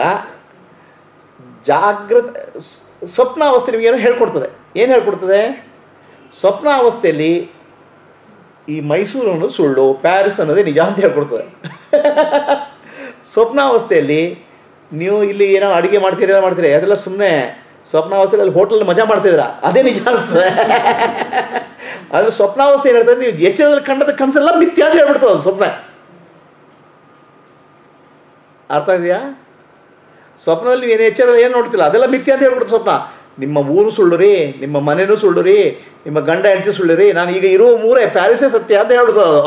Speaker 1: ಜಾಗೃತ ಸ್- ಸ್ವಪ್ನಾವಸ್ಥೆ ನಿಮಗೇನೋ ಹೇಳ್ಕೊಡ್ತದೆ ಏನು ಹೇಳ್ಕೊಡ್ತದೆ ಸ್ವಪ್ನಾವಸ್ಥೆಯಲ್ಲಿ ಈ ಮೈಸೂರು ಅನ್ನೋದು ಸುಳ್ಳು ಪ್ಯಾರಿಸ್ ಅನ್ನೋದೇ ನಿಜ ಅಂತ ಹೇಳ್ಕೊಡ್ತದೆ ಸ್ವಪ್ನಾವಸ್ಥೆಯಲ್ಲಿ ನೀವು ಇಲ್ಲಿ ಏನೋ ಅಡುಗೆ ಮಾಡ್ತೀರಿ ಏನೋ ಮಾಡ್ತೀರಿ ಅದೆಲ್ಲ ಸುಮ್ಮನೆ ಸ್ವಪ್ನಾವಸ್ಥೆಯಲ್ಲಿ ಅಲ್ಲಿ ಹೋಟೆಲ್ ಮಜಾ ಮಾಡ್ತಿದ್ದೀರಾ ಅದೇ ನಿಜ ಅನಿಸ್ತದೆ ಆದರೆ ಸ್ವಪ್ನಾವಸ್ಥೆ ಏನು ಹೇಳ್ತದೆ ನೀವು ಎಚ್ಚರದಲ್ಲಿ ಕಂಡದ ಕನಸೆಲ್ಲ ಮಿಥ್ಯ ಅಂತ ಹೇಳ್ಬಿಡ್ತದೆ ಅದು ಸ್ವಪ್ನ ಅರ್ಥ ಇದೆಯಾ ಸ್ವಪ್ನದಲ್ಲಿ ನೀವು ಏನು ಎಚ್ಚರದಲ್ಲಿ ಏನು ನೋಡ್ತಿಲ್ಲ ಅದೆಲ್ಲ ಮಿಥ್ಯ ಅಂತ ಹೇಳ್ಬಿಡ್ತು ಸ್ವಪ್ನ ನಿಮ್ಮ ಊರು ಸುಳ್ಳು ರೀ ನಿಮ್ಮ ಮನೆಯೂ ಸುಳ್ಳು ರೀ ನಿಮ್ಮ ಗಂಡ ಹೆಂಡತಿ ಸುಳ್ಳು ರೀ ನಾನು ಈಗ ಇರುವ ಮೂರೇ ಪ್ಯಾರಿಸೇ ಸತ್ಯ ಅಂತ ಹೇಳ್ಬಿಡ್ತದೆ ಅದು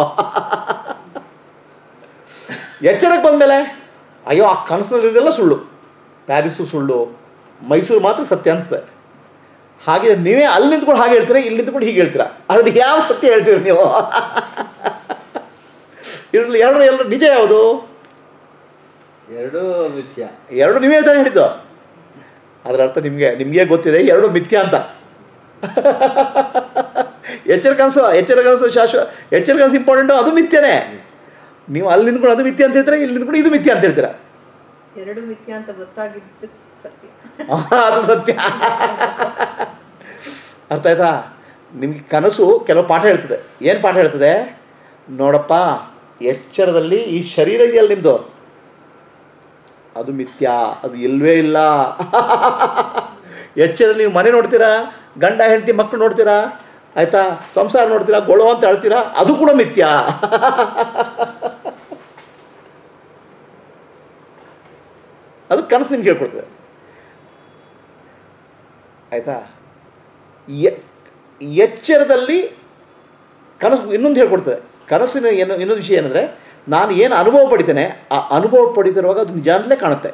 Speaker 1: ಎಚ್ಚರಕ್ಕೆ ಬಂದಮೇಲೆ ಅಯ್ಯೋ ಆ ಕನಸಿನಲ್ಲಿರೋದೆಲ್ಲ ಸುಳ್ಳು ಪ್ಯಾರಿಸು ಸುಳ್ಳು ಮೈಸೂರು ಮಾತ್ರ ಸತ್ಯ ಅನಿಸ್ತದೆ ಹಾಗೆ ನೀವೇ ಅಲ್ಲಿ ನಿಂತ್ಕೊಂಡು ಹಾಗೆ ಹೇಳ್ತೀರಾ ಇಲ್ಲಿ ನಿಂತ್ಕೊಂಡು ಹೀಗೆ ಹೇಳ್ತೀರಾ ಅದ್ರ ಯಾವ ಸತ್ಯ ಹೇಳ್ತೀರಿ ನೀವು ಇರಲಿ ಎರಡು ಎಲ್ಲರೂ ನಿಜ ಯಾವುದು
Speaker 4: ಎರಡೂ ಮಿಥ್ಯ
Speaker 1: ಎರಡು ನೀವೇ ತಾನೇ ಹೇಳಿದ್ದು ಅದರ ಅರ್ಥ ನಿಮಗೆ ನಿಮಗೆ ಗೊತ್ತಿದೆ ಎರಡು ಮಿಥ್ಯ ಅಂತ ಎಚ್ಚರ ಕನಸು ಎಚ್ಚರ ಕನಸು ಶಾಶ್ವ ಎಚ್ಚರ ಕನಸು ಇಂಪಾರ್ಟೆಂಟು ಅದು ಮಿಥ್ಯನೇ ನೀವು ಅಲ್ಲಿ ನಿಂತ್ಕೊಂಡು ಅದು ಮಿಥ್ಯ ಅಂತ ಹೇಳ್ತೀರಾ ಇಲ್ಲಿ ನಿಂತ್ಕೊಂಡು ಇದು ಮಿಥ್ಯ ಅಂತ ಹೇಳ್ತೀರಾ
Speaker 7: ಎರಡು ಮಿಥ್ಯ ಅಂತ ಗೊತ್ತಾಗಿದ್ದು ಸತ್ಯ
Speaker 1: ಅದು ಸತ್ಯ ಅರ್ಥ ಆಯ್ತಾ ನಿಮಗೆ ಕನಸು ಕೆಲವು ಪಾಠ ಹೇಳ್ತದೆ ಏನು ಪಾಠ ಹೇಳ್ತದೆ ನೋಡಪ್ಪ ಎಚ್ಚರದಲ್ಲಿ ಈ ಶರೀರ ಇದೆಯಲ್ಲ ನಿಮ್ಮದು ಅದು ಮಿಥ್ಯ ಅದು ಇಲ್ವೇ ಇಲ್ಲ ಎಚ್ಚರದಲ್ಲಿ ನೀವು ಮನೆ ನೋಡ್ತೀರಾ ಗಂಡ ಹೆಂಡತಿ ಮಕ್ಕಳು ನೋಡ್ತೀರಾ ಆಯ್ತಾ ಸಂಸಾರ ನೋಡ್ತೀರಾ ಗೊಳು ಅಂತ ಹೇಳ್ತೀರಾ ಅದು ಕೂಡ ಮಿಥ್ಯ ಅದು ಕನಸು ನಿಮ್ಗೆ ಹೇಳ್ಕೊಡ್ತದೆ ಆಯಿತಾ ಎ- ಎಚ್ಚರದಲ್ಲಿ ಕನಸು ಇನ್ನೊಂದು ಹೇಳ್ಕೊಡ್ತದೆ ಕನಸಿನ ಏನು ಇನ್ನೊಂದು ವಿಷಯ ಏನಂದರೆ ನಾನು ಏನು ಅನುಭವ ಪಡಿತೇನೆ ಆ ಅನುಭವ ಪಡಿತಿರುವಾಗ ಅದು ನಿಜ ಅಂತಲೇ ಕಾಣುತ್ತೆ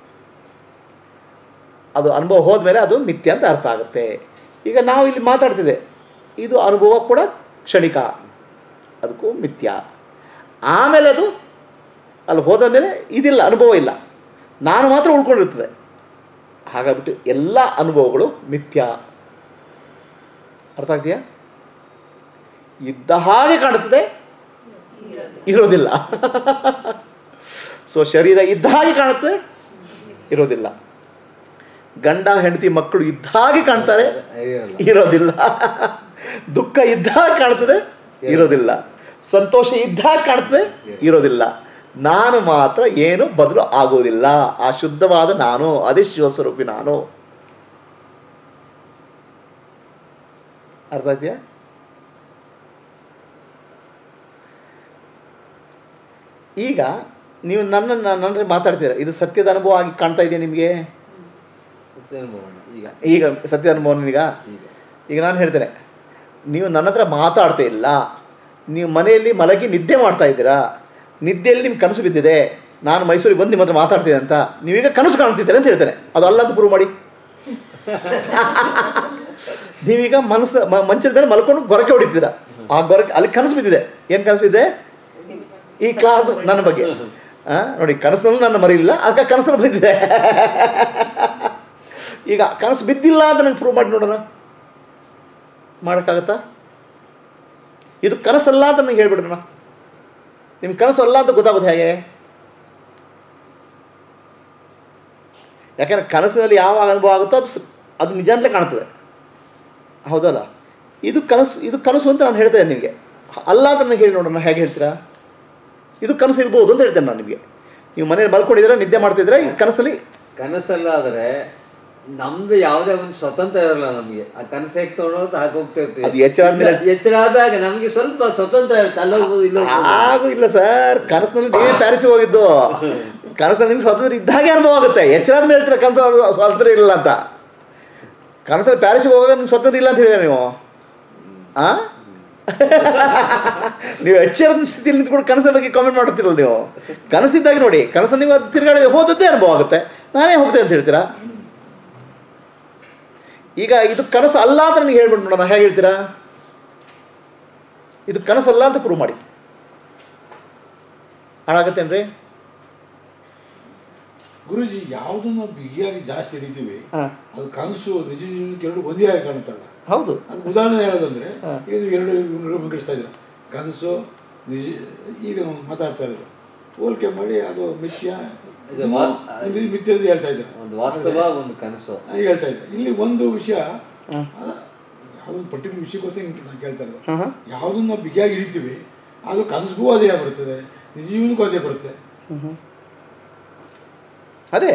Speaker 1: ಅದು ಅನುಭವ ಹೋದ್ಮೇಲೆ ಅದು ಮಿಥ್ಯ ಅಂತ ಅರ್ಥ ಆಗುತ್ತೆ ಈಗ ನಾವು ಇಲ್ಲಿ ಮಾತಾಡ್ತಿದ್ದೆ ಇದು ಅನುಭವ ಕೂಡ ಕ್ಷಣಿಕ ಅದಕ್ಕೂ ಮಿಥ್ಯ ಆಮೇಲೆ ಅದು ಅಲ್ಲಿ ಹೋದ ಮೇಲೆ ಇದಿಲ್ಲ ಅನುಭವ ಇಲ್ಲ ನಾನು ಮಾತ್ರ ಉಳ್ಕೊಂಡಿರ್ತದೆ ಹಾಗಾಗ್ಬಿಟ್ಟು ಎಲ್ಲ ಅನುಭವಗಳು ಮಿಥ್ಯ ಅರ್ಥ ಆಗ್ತೀಯಾ ಇದ್ದ ಹಾಗೆ ಕಾಣುತ್ತದೆ ಇರೋದಿಲ್ಲ ಸೊ ಶರೀರ ಇದ್ದ ಹಾಗೆ ಕಾಣುತ್ತೆ ಇರೋದಿಲ್ಲ ಗಂಡ ಹೆಂಡತಿ ಮಕ್ಕಳು ಇದ್ದ ಹಾಗೆ ಕಾಣ್ತಾರೆ
Speaker 4: ಇರಲ್ಲ.
Speaker 1: ಇರೋದಿಲ್ಲ ದುಃಖ ಇದ್ದ ಹಾಗೆ ಕಾಣ್ತದೆ ಇರೋದಿಲ್ಲ ಸಂತೋಷ ಇದ್ದ ಹಾಗೆ ಕಾಣ್ತದೆ ಇರೋದಿಲ್ಲ ನಾನು ಮಾತ್ರ ಏನು ಬದಲು ಆಗೋದಿಲ್ಲ ಆ ಶುದ್ಧವಾದ ನಾನು ಅದೇ ಶಿವಸ್ವರೂಪಿ ನಾನು ಅರ್ಥ ಆಯ್ತಿಯಾ ಈಗ ನೀವು ನನ್ನ ನನ್ನ ಹತ್ರ ಮಾತಾಡ್ತೀರ ಇದು ಸತ್ಯದ ಅನುಭವ ಆಗಿ ಕಾಣ್ತಾ ಇದೆಯಾ ನಿಮಗೆ
Speaker 4: ಮತ್ತೆ ಅನುಭವ ಈಗ
Speaker 1: ಈಗ ಸತ್ಯದ ಅನುಭವ ನಿನಗ
Speaker 4: ಈಗ
Speaker 1: ಈಗ ನಾನು ಹೇಳ್ತೇನೆ ನೀವು ನನ್ನ ಹತ್ರ ಮಾತಾಡ್ತಾ ಇಲ್ಲ ನೀವು ಮನೆಯಲ್ಲಿ ಮಲಗಿ ನಿದ್ದೆ ಮಾಡ್ತಾ ಇದ್ದೀರಾ ನಿದ್ದೆಯಲ್ಲಿ ನಿಮ್ಗೆ ಕನಸು ಬಿದ್ದಿದೆ ನಾನು ಮೈಸೂರಿಗೆ ಬಂದು ನಿಮ್ಮ ಹತ್ರ ಮಾತಾಡ್ತಿದ್ದೆ ಅಂತ ನೀವೀಗ ಕನಸು ಕಾಣ್ತಿದ್ದೀರ ಅಂತ ಹೇಳ್ತೇನೆ ಅದು ಅಲ್ಲ ಅಂತ ಪ್ರೂವ್ ಮಾಡಿ ನೀವೀಗ ಮನಸ್ಸು ಮ- ಮಂಚದ ಮೇಲೆ ಮಲ್ಕೊಂಡು ಗೊರಕೆ ಹೊಡಿತೀರಾ ಆ ಗೊರಕೆ ಅಲ್ಲಿ ಕನಸು ಬಿದ್ದಿದೆ ಏನು ಕನಸು ಬಿದ್ದಿದೆ ಈ ಕ್ಲಾಸ್ ನನ್ನ ಬಗ್ಗೆ ಆ, ನೋಡಿ ಕನಸಿನಲ್ಲೂ ನನ್ನ ಮರಿಲಿಲ್ಲ ಆಗ ಕನಸಲ್ಲಿ ಬಿದ್ದಿದೆ ಈಗ ಕನಸು ಬಿದ್ದಿಲ್ಲ ಅಂತ ನಂಗೆ ಪ್ರೂವ್ ಮಾಡಿ ನೋಡೋಣ ಮಾಡೋಕ್ಕಾಗತ್ತಾ ಇದು ಕನಸಲ್ಲ ಅಂತ ನನಗೆ ಹೇಳ್ಬಿಡ್ರಣ ನಿಮ್ಗೆ ಕನಸು ಅಲ್ಲ ಅಂತ ಗೊತ್ತಾಗೋದು ಹೇಗೆ ಯಾಕಂದ್ರೆ ಕನಸಿನಲ್ಲಿ ಯಾವಾಗ ಅನುಭವ ಆಗುತ್ತೋ ಅದು ಸ- ಅದು ನಿಜ ಅಂತಲೇ ಕಾಣ್ತದೆ ಹೌದಲ್ಲ ಇದು ಕನಸು ಇದು ಕನಸು ಅಂತ ನಾನು ಹೇಳ್ತೇನೆ ನಿಮಗೆ ಅಲ್ಲ ಅಂತ ನನಗೆ ಹೇಳಿ ನೋಡೋಣ ಹೇಗೆ ಹೇಳ್ತೀರಾ ಇದು ಕನಸು ಇರ್ಬೋದು ಅಂತ ಹೇಳ್ತೇನೆ ನಾನು ನಿಮಗೆ ನೀವು ಮನೇಲಿ ಮಲ್ಕೊಂಡಿದ್ದೀರಾ ನಿದ್ದೆ ಮಾಡ್ತಿದ್ದೀರಾ ಈ ಕನಸಲ್ಲಿ
Speaker 4: ಕನಸಲ್ಲಾದ್ರೆ ನಮ್ದು ಯಾವುದೇ ಒಂದು ಸ್ವತಂತ್ರ ಇರಲ್ಲ ನಮಗೆ ಆ ಕನಸು ಹೇಗೆ ತೊಗೊಳೋದು ಹಾಗೆ ಹೋಗ್ತಾ ಇರ್ತೀವಿ
Speaker 1: ಅದು ಎಚ್ಚರ ಆದ್ಮೇಲೆ-
Speaker 4: ಇಲ್ಲ, ಎಚ್ಚರ ಆದಾಗ ನಮಗೆ ಸ್ವಲ್ಪ ಸ್ವತಂತ್ರ ಇರುತ್ತೆ ಅಲ್ಲಿ ಹೋಗ್ಬೋದು ಇಲ್ಲಿ ಹೋಗ್ಬೋದು.
Speaker 1: ಹಾಗೂ ಇಲ್ಲ ಸರ್ ಕನಸಿನಲ್ಲಿ ನೀವೇ ಪ್ಯಾರಿಸ್ಗೆ ಹೋಗಿದ್ದು ಕನಸಲ್ಲಿ ನಿಮ್ಗೆ ಸ್ವಾತಂತ್ರ್ಯ ಇದ್ದಾಗೆ ಅನುಭವ ಆಗುತ್ತೆ ಎಚ್ಚರ ಆದ್ಮೇಲೆ ಹೇಳ್ತೀರಾ ಕನಸು ಸ್ವಾತಂತ್ರ್ಯ ಇಲ್ಲ ಅಂತ ಕನಸಲ್ಲಿ ಪ್ಯಾರಿಸ್ಗೆ ಹೋಗುವಾಗ ನಿಮ್ಗೆ ಸ್ವಾತಂತ್ರ್ಯ ಇಲ್ಲ ಅಂತ ಹೇಳಿದ್ರೆ ನೀವು ಆ ನೀವು ಎಚ್ಚರದ ಸ್ಥಿತಿಯಲ್ಲಿ ನಿಂತ್ಕೊಂಡು ಕನಸಿನ ಬಗ್ಗೆ ಕಾಮೆಂಟ್ ಮಾಡುತ್ತೀರಲ್ಲ ನೀವು ಕನಸಿದ್ದಾಗ ನೋಡಿ ಕನಸಲ್ಲಿ ನೀವು ಅದು ತಿರುಗಾಡಿ ಹೋದದ್ದೇ ಅನುಭವ ಆಗುತ್ತೆ ನಾನೇ ಹೋಗ್ತೇನೆ ಅಂತ ಹೇಳ್ತೀರಾ ಈಗ ಇದು ಕನಸು ಅಲ್ಲ ಅಂತ ನನಗೆ ಹೇಳ್ಬಿಟ್ಟು ನೋಡೋಣ ಹೇಗೆ ಹೇಳ್ತೀರಾ ಇದು ಕನಸಲ್ಲ ಅಂತ ಪ್ರೂವ್ ಮಾಡಿ ಹಾಳಾಗತ್ತೇನ್ರಿ
Speaker 6: ಗುರುಜಿ ಯಾವುದನ್ನು ನಾವು ಬಿಗಿಯಾಗಿ ಜಾಸ್ತಿ ಹಿಡಿತೀವಿ
Speaker 1: ಹಾಂ
Speaker 6: ಅದು ಕನಸು ನಿಜ ಜೀವನಕ್ಕೆ ಎರಡು ಒಂದೇ ಆಗಿ ಕಾಣುತ್ತಲ್ಲ
Speaker 1: ಹೌದು
Speaker 6: ಅದಕ್ಕೆ ಉದಾಹರಣೆ ಹೇಳೋದಂದ್ರೆ
Speaker 1: ಹಾ.
Speaker 6: ಈಗ ನೀವು ಎರಡು ಇವ್ರು ಮಂಗಿಸ್ತಾ ಇದ್ದೀರ ಕನಸು ನಿಜ ಈಗ ನಾವು ಮಾತಾಡ್ತಾ ಇರೋದು ಹೋಲಿಕೆ ಮಾಡಿ ಅದು ಮಿಥ್ಯ
Speaker 4: ಇದು
Speaker 6: ಇದು
Speaker 4: ವಾ-
Speaker 6: ಒಂದು ಇದು ಮಿಥ್ಯ ಅಂತ ಹೇಳ್ತಾ ಇದ್ದಾರೆ
Speaker 4: ಒಂದು ವಾಸ್ತವ ಒಂದು ಕನಸು
Speaker 6: ನಾನು ಹೇಳ್ತಾ ಇದ್ದೆ ಇಲ್ಲಿ ಒಂದು ವಿಷಯ
Speaker 1: ಹಾ.
Speaker 6: ಅದ- ಯಾವುದೊಂದು ಪರ್ಟಿಕ್ಯುಲರ್ ವಿಷಯಕ್ಕೋಸ್ಕರ ಹಿಂಗೆ ನಾನು ಕೇಳ್ತಾ ಇರೋದು
Speaker 1: ಹಾಂ ಹಾಂ
Speaker 6: ಯಾವುದನ್ನು ನಾವು ಬಿಗಿಯಾಗಿ ಹಿಡಿತೀವಿ ಅದು ಕನಸಿಗೂ ಅದೇ ಬರ್ತದೆ ನಿಜ ಜೀವನಕ್ಕೂ ಅದೇ ಬರುತ್ತೆ
Speaker 1: ಅದೇ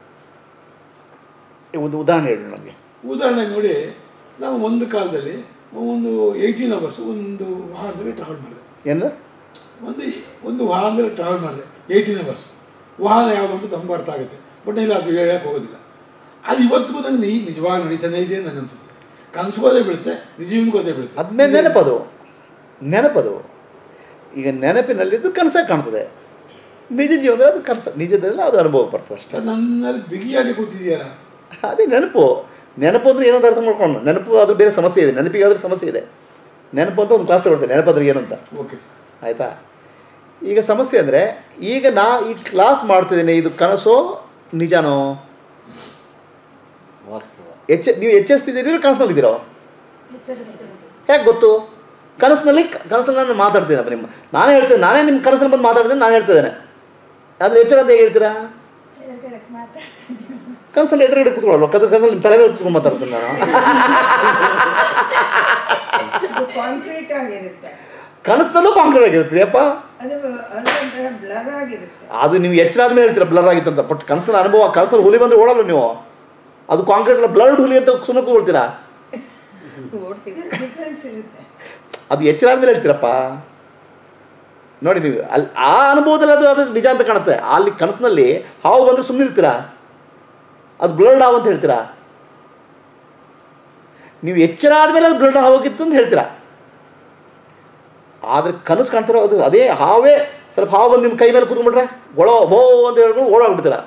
Speaker 1: ಈ ಒಂದು ಉದಾಹರಣೆ ಹೇಳಿ ನಮಗೆ
Speaker 6: ಉದಾಹರಣೆಗೆ ನೋಡಿ ನಾನು ಒಂದು ಕಾಲದಲ್ಲಿ ಒಂದು ಏಯ್ಟೀನ್ ಅವರ್ಸ್ ಒಂದು ವಾಹನದಲ್ಲಿ ಟ್ರಾವೆಲ್ ಮಾಡಿದೆ
Speaker 1: ಏನು
Speaker 6: ಒಂದು ಒಂದು ವಾಹನದಲ್ಲಿ ಟ್ರಾವೆಲ್ ಮಾಡಿದೆ ಏಯ್ಟೀನ್ ಅವರ್ಸ್ ವಾಹನ ಯಾವುದು ಅಂತ ತಮ್ಗೆ ಅರ್ಥ ಆಗುತ್ತೆ ಬಟ್ ಇಲ್ಲ ಅದು ಹೇಳಕ್ಕೆ ಹೋಗೋದಿಲ್ಲ ಅದು ಇವತ್ತಿಗೂ ನನಗೆ ನೀ ನಿಜವಾಗಿ ನಡೀತಾನೆ ಇದೆ ಅಂತ ನನಗೆ ಅನ್ಸುತ್ತೆ ಕನಸಿಗೂ ಅದೇ ಬೀಳುತ್ತೆ ನಿಜ ಜೀವನಕ್ಕೂ ಅದೇ ಬೀಳುತ್ತೆ
Speaker 1: ಅದ್ಮೇಲೆ ನೆನಪದು ನೆನಪದು ಈಗ ನೆನಪಿನಲ್ಲಿದ್ದು ಕನಸಾಗಿ ಕಾಣ್ತದೆ ನಿಜ ಜೀವನದಲ್ಲಿ ಅದು ಕನಸ ನಿಜದಲ್ಲಿ ಅದು ಅನುಭವ ಬರ್ತದೆ ಅಷ್ಟೇ
Speaker 6: ಅದು ನನ್ನಲ್ಲಿ ಬಿಗಿಯಾಗಿ ಕೂತಿದೆಯಲ್ಲ
Speaker 1: ಅದೇ ನೆನಪು ನೆನಪು ಅಂದ್ರೆ ಏನಂತ ಅರ್ಥ ಮಾಡ್ಕೊಂಡು ನೆನಪು ಅದ್ರ ಬೇರೆ ಸಮಸ್ಯೆ ಇದೆ ನೆನಪಿಗೆ ಅದ್ರ ಸಮಸ್ಯೆ ಇದೆ ನೆನಪು ಅಂತ ಒಂದು ಕ್ಲಾಸ್ ಕೊಡ್ತೇನೆ ನೆನಪು ಅಂದ್ರೆ ಏನು ಅಂತ
Speaker 6: ಓಕೆ
Speaker 1: ಆಯಿತಾ ಈಗ ಸಮಸ್ಯೆ ಅಂದರೆ ಈಗ ನಾ ಈ ಕ್ಲಾಸ್ ಮಾಡ್ತಿದ್ದೀನಿ ಇದು ಕನಸೋ ನಿಜನೋ
Speaker 4: ವಾಸ್ತವ
Speaker 1: ಎಚ್ಚ ನೀವು ಎಚ್ಚರಿಸ್ತಿದ್ದೀರೋ ಕನಸಲ್ಲಿದ್ದೀರೋ
Speaker 2: ಎಚ್ಚರ
Speaker 1: ಹೇಗೆ ಗೊತ್ತು ಕನಸಿನಲ್ಲಿ ಕನಸಲ್ಲಿ ನಾನು ಮಾತಾಡ್ತೀನಿ ನಿಮ್ಮ ನಾನೇ ಹೇಳ್ತೇನೆ ನಾನೇ ನಿಮ್ಮ ಕನಸಲ್ಲಿ ಬಂದು ಮಾತಾಡ್ತೇನೆ ನಾನು ಹೇಳ್ತಿದ್ದೇನೆ ಆದರೆ ಎಚ್ಚರ ಅಂತ ಹೇಗೆ ಹೇಳ್ತೀರಾ
Speaker 2: ಎದುರುಗಡೆ ಮಾತಾಡ್ತಿದ್ದೀನಿ
Speaker 1: ಕನಸಲ್ಲಿ ಎದುರುಗಡೆ ಕೂತ್ಕೊಳ್ಳಲ್ಲ ಕದ ಕನಸಲ್ಲಿ ನಿಮ್ಮ ತಲೆ ಮೇಲೆ ಕೂತ್ಕೊಂಡು ಮಾತಾಡ್ತೀನಿ ನಾನು
Speaker 3: ಅದು ಕಾಂಕ್ರೀಟ್ ಆಗಿರುತ್ತೆ
Speaker 1: ಕನಸಲ್ಲೂ ಕಾಂಕ್ರೀಟ್ ಆಗಿರುತ್ತೆ ಅಪ್ಪ
Speaker 3: ಅದು ಅದೊಂಥರ ಬ್ಲರ್ ಆಗಿರುತ್ತೆ
Speaker 1: ಅದು ನೀವು ಎಚ್ಚರ ಆದ್ಮೇಲೆ ಹೇಳ್ತೀರಾ ಬ್ಲರ್ ಆಗಿತ್ತಂತ ಬಟ್ ಕನಸಿನ ಅನುಭವ ಕನಸಲ್ಲಿ ಹುಲಿ ಬಂದರೆ ಓಡಲ್ಲ ನೀವು ಅದು ಕಾಂಕ್ರೀಟ್ ಅಲ್ಲ ಬ್ಲರ್ಡ್ ಹುಲಿ ಅಂತ ಸುಮ್ಮನೆ ಕೂತ್ಕೊಳ್ತೀರಾ
Speaker 7: ಓಡ್ತೀವಿ
Speaker 3: ಡಿಫ್ರೆನ್ಸ್ ಇರುತ್ತೆ
Speaker 1: ಅದು ಎಚ್ಚರ ಆದ್ಮೇಲೆ ಹೇಳ್ತೀರಪ್ಪ ನೋಡಿ ನೀವು ಅಲ್ಲಿ ಆ ಅನುಭವದಲ್ಲಿ ಅದು ಅದು ನಿಜ ಅಂತ ಕಾಣುತ್ತೆ ಅಲ್ಲಿ ಕನಸಿನಲ್ಲಿ ಹಾವು ಬಂದರೆ ಸುಮ್ಮನೆ ಇರ್ತೀರಾ ಅದು ಬ್ಲರ್ಡ್ ಹಾವು ಅಂತ ಹೇಳ್ತೀರಾ ನೀವು ಎಚ್ಚರ ಆದಮೇಲೆ ಅದು ಬ್ಲರ್ಡ್ ಹಾವಾಗಿತ್ತು ಅಂತ ಹೇಳ್ತೀರಾ ಆದರೆ ಕನಸು ಕಾಣ್ತಿರೋ ಅದು ಅದೇ ಹಾವೇ ಸ್ವಲ್ಪ ಹಾವು ಬಂದು ನಿಮ್ಮ ಕೈ ಮೇಲೆ ಕೂತ್ಕೊಂಡ್ಬಿಟ್ರೆ ಗೊಳೋ ಬೋ ಅಂತ ಹೇಳ್ಕೊಂಡು ಓಡಾಡ್ಬಿಡ್ತೀರ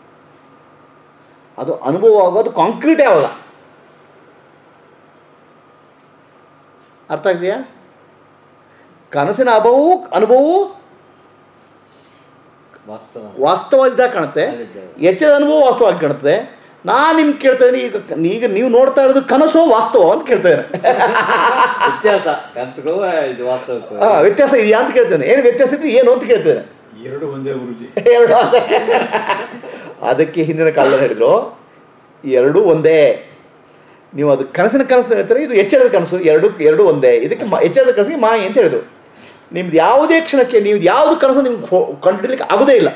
Speaker 1: ಅದು ಅನುಭವ ಆಗೋದು ಕಾಂಕ್ರೀಟೇ ಆವಾಗ ಅರ್ಥ ಆಗಿದೆಯಾ ಕನಸಿನ ಅನುಭವವು ಅನುಭವವು
Speaker 4: ವಾಸ್ತವ
Speaker 1: ವಾಸ್ತವ ಇದ್ದಾಗ ಕಾಣುತ್ತೆ
Speaker 4: ಅಲ್ಲಿದ್ದೇವೆ.
Speaker 1: ಎಚ್ಚರದ ಅನುಭವ ವಾಸ್ತವವಾಗಿ ಕಾಣುತ್ತೆ ನಾನು ನಿಮ್ಗೆ ಕೇಳ್ತಾ ಇದ್ದೀನಿ ಈಗ ಈಗ ನೀವು ನೋಡ್ತಾ ಇರೋದು ಕನಸೋ ವಾಸ್ತವ ಅಂತ ಕೇಳ್ತಾ ಇದ್ದೇನೆ
Speaker 4: ವ್ಯತ್ಯಾಸ ಕನಸಿಗೂ ಇದು ವಾಸ್ತವಕ್ಕೂ
Speaker 1: ಆ, ವ್ಯತ್ಯಾಸ ಇದೆಯಾ ಅಂತ ಕೇಳ್ತೇನೆ ಏನು ವ್ಯತ್ಯಾಸ ಇದ್ರೆ ಏನು ಅಂತ ಕೇಳ್ತೇನೆ
Speaker 6: ಎರಡು ಒಂದೇ ಗುರುಜಿ
Speaker 1: ಎರಡು ಒಂದೇ. ಅದಕ್ಕೆ ಹಿಂದಿನ ಕಾಲದಲ್ಲಿ ಹೇಳಿದ್ರು ಎರಡೂ ಒಂದೇ ನೀವು ಅದು ಕನಸಿನ ಕನಸು ಹೇಳ್ತಾರೆ ಇದು ಎಚ್ಚರದ ಕನಸು ಎರಡು ಎರಡು ಒಂದೇ ಇದಕ್ಕೆ ಮ ಎಚ್ಚರದ ಕನಸಿಗೆ ಮಾಯಿ ಅಂತ ಹೇಳಿದ್ರು ನಿಮ್ದು ಯಾವುದೇ ಕ್ಷಣಕ್ಕೆ ನೀವು ಯಾವುದು ಕನಸು ನಿಮ್ಗೆ ಕಂಡುಹಿಡಲಿಕ್ಕೆ ಆಗೋದೇ ಇಲ್ಲ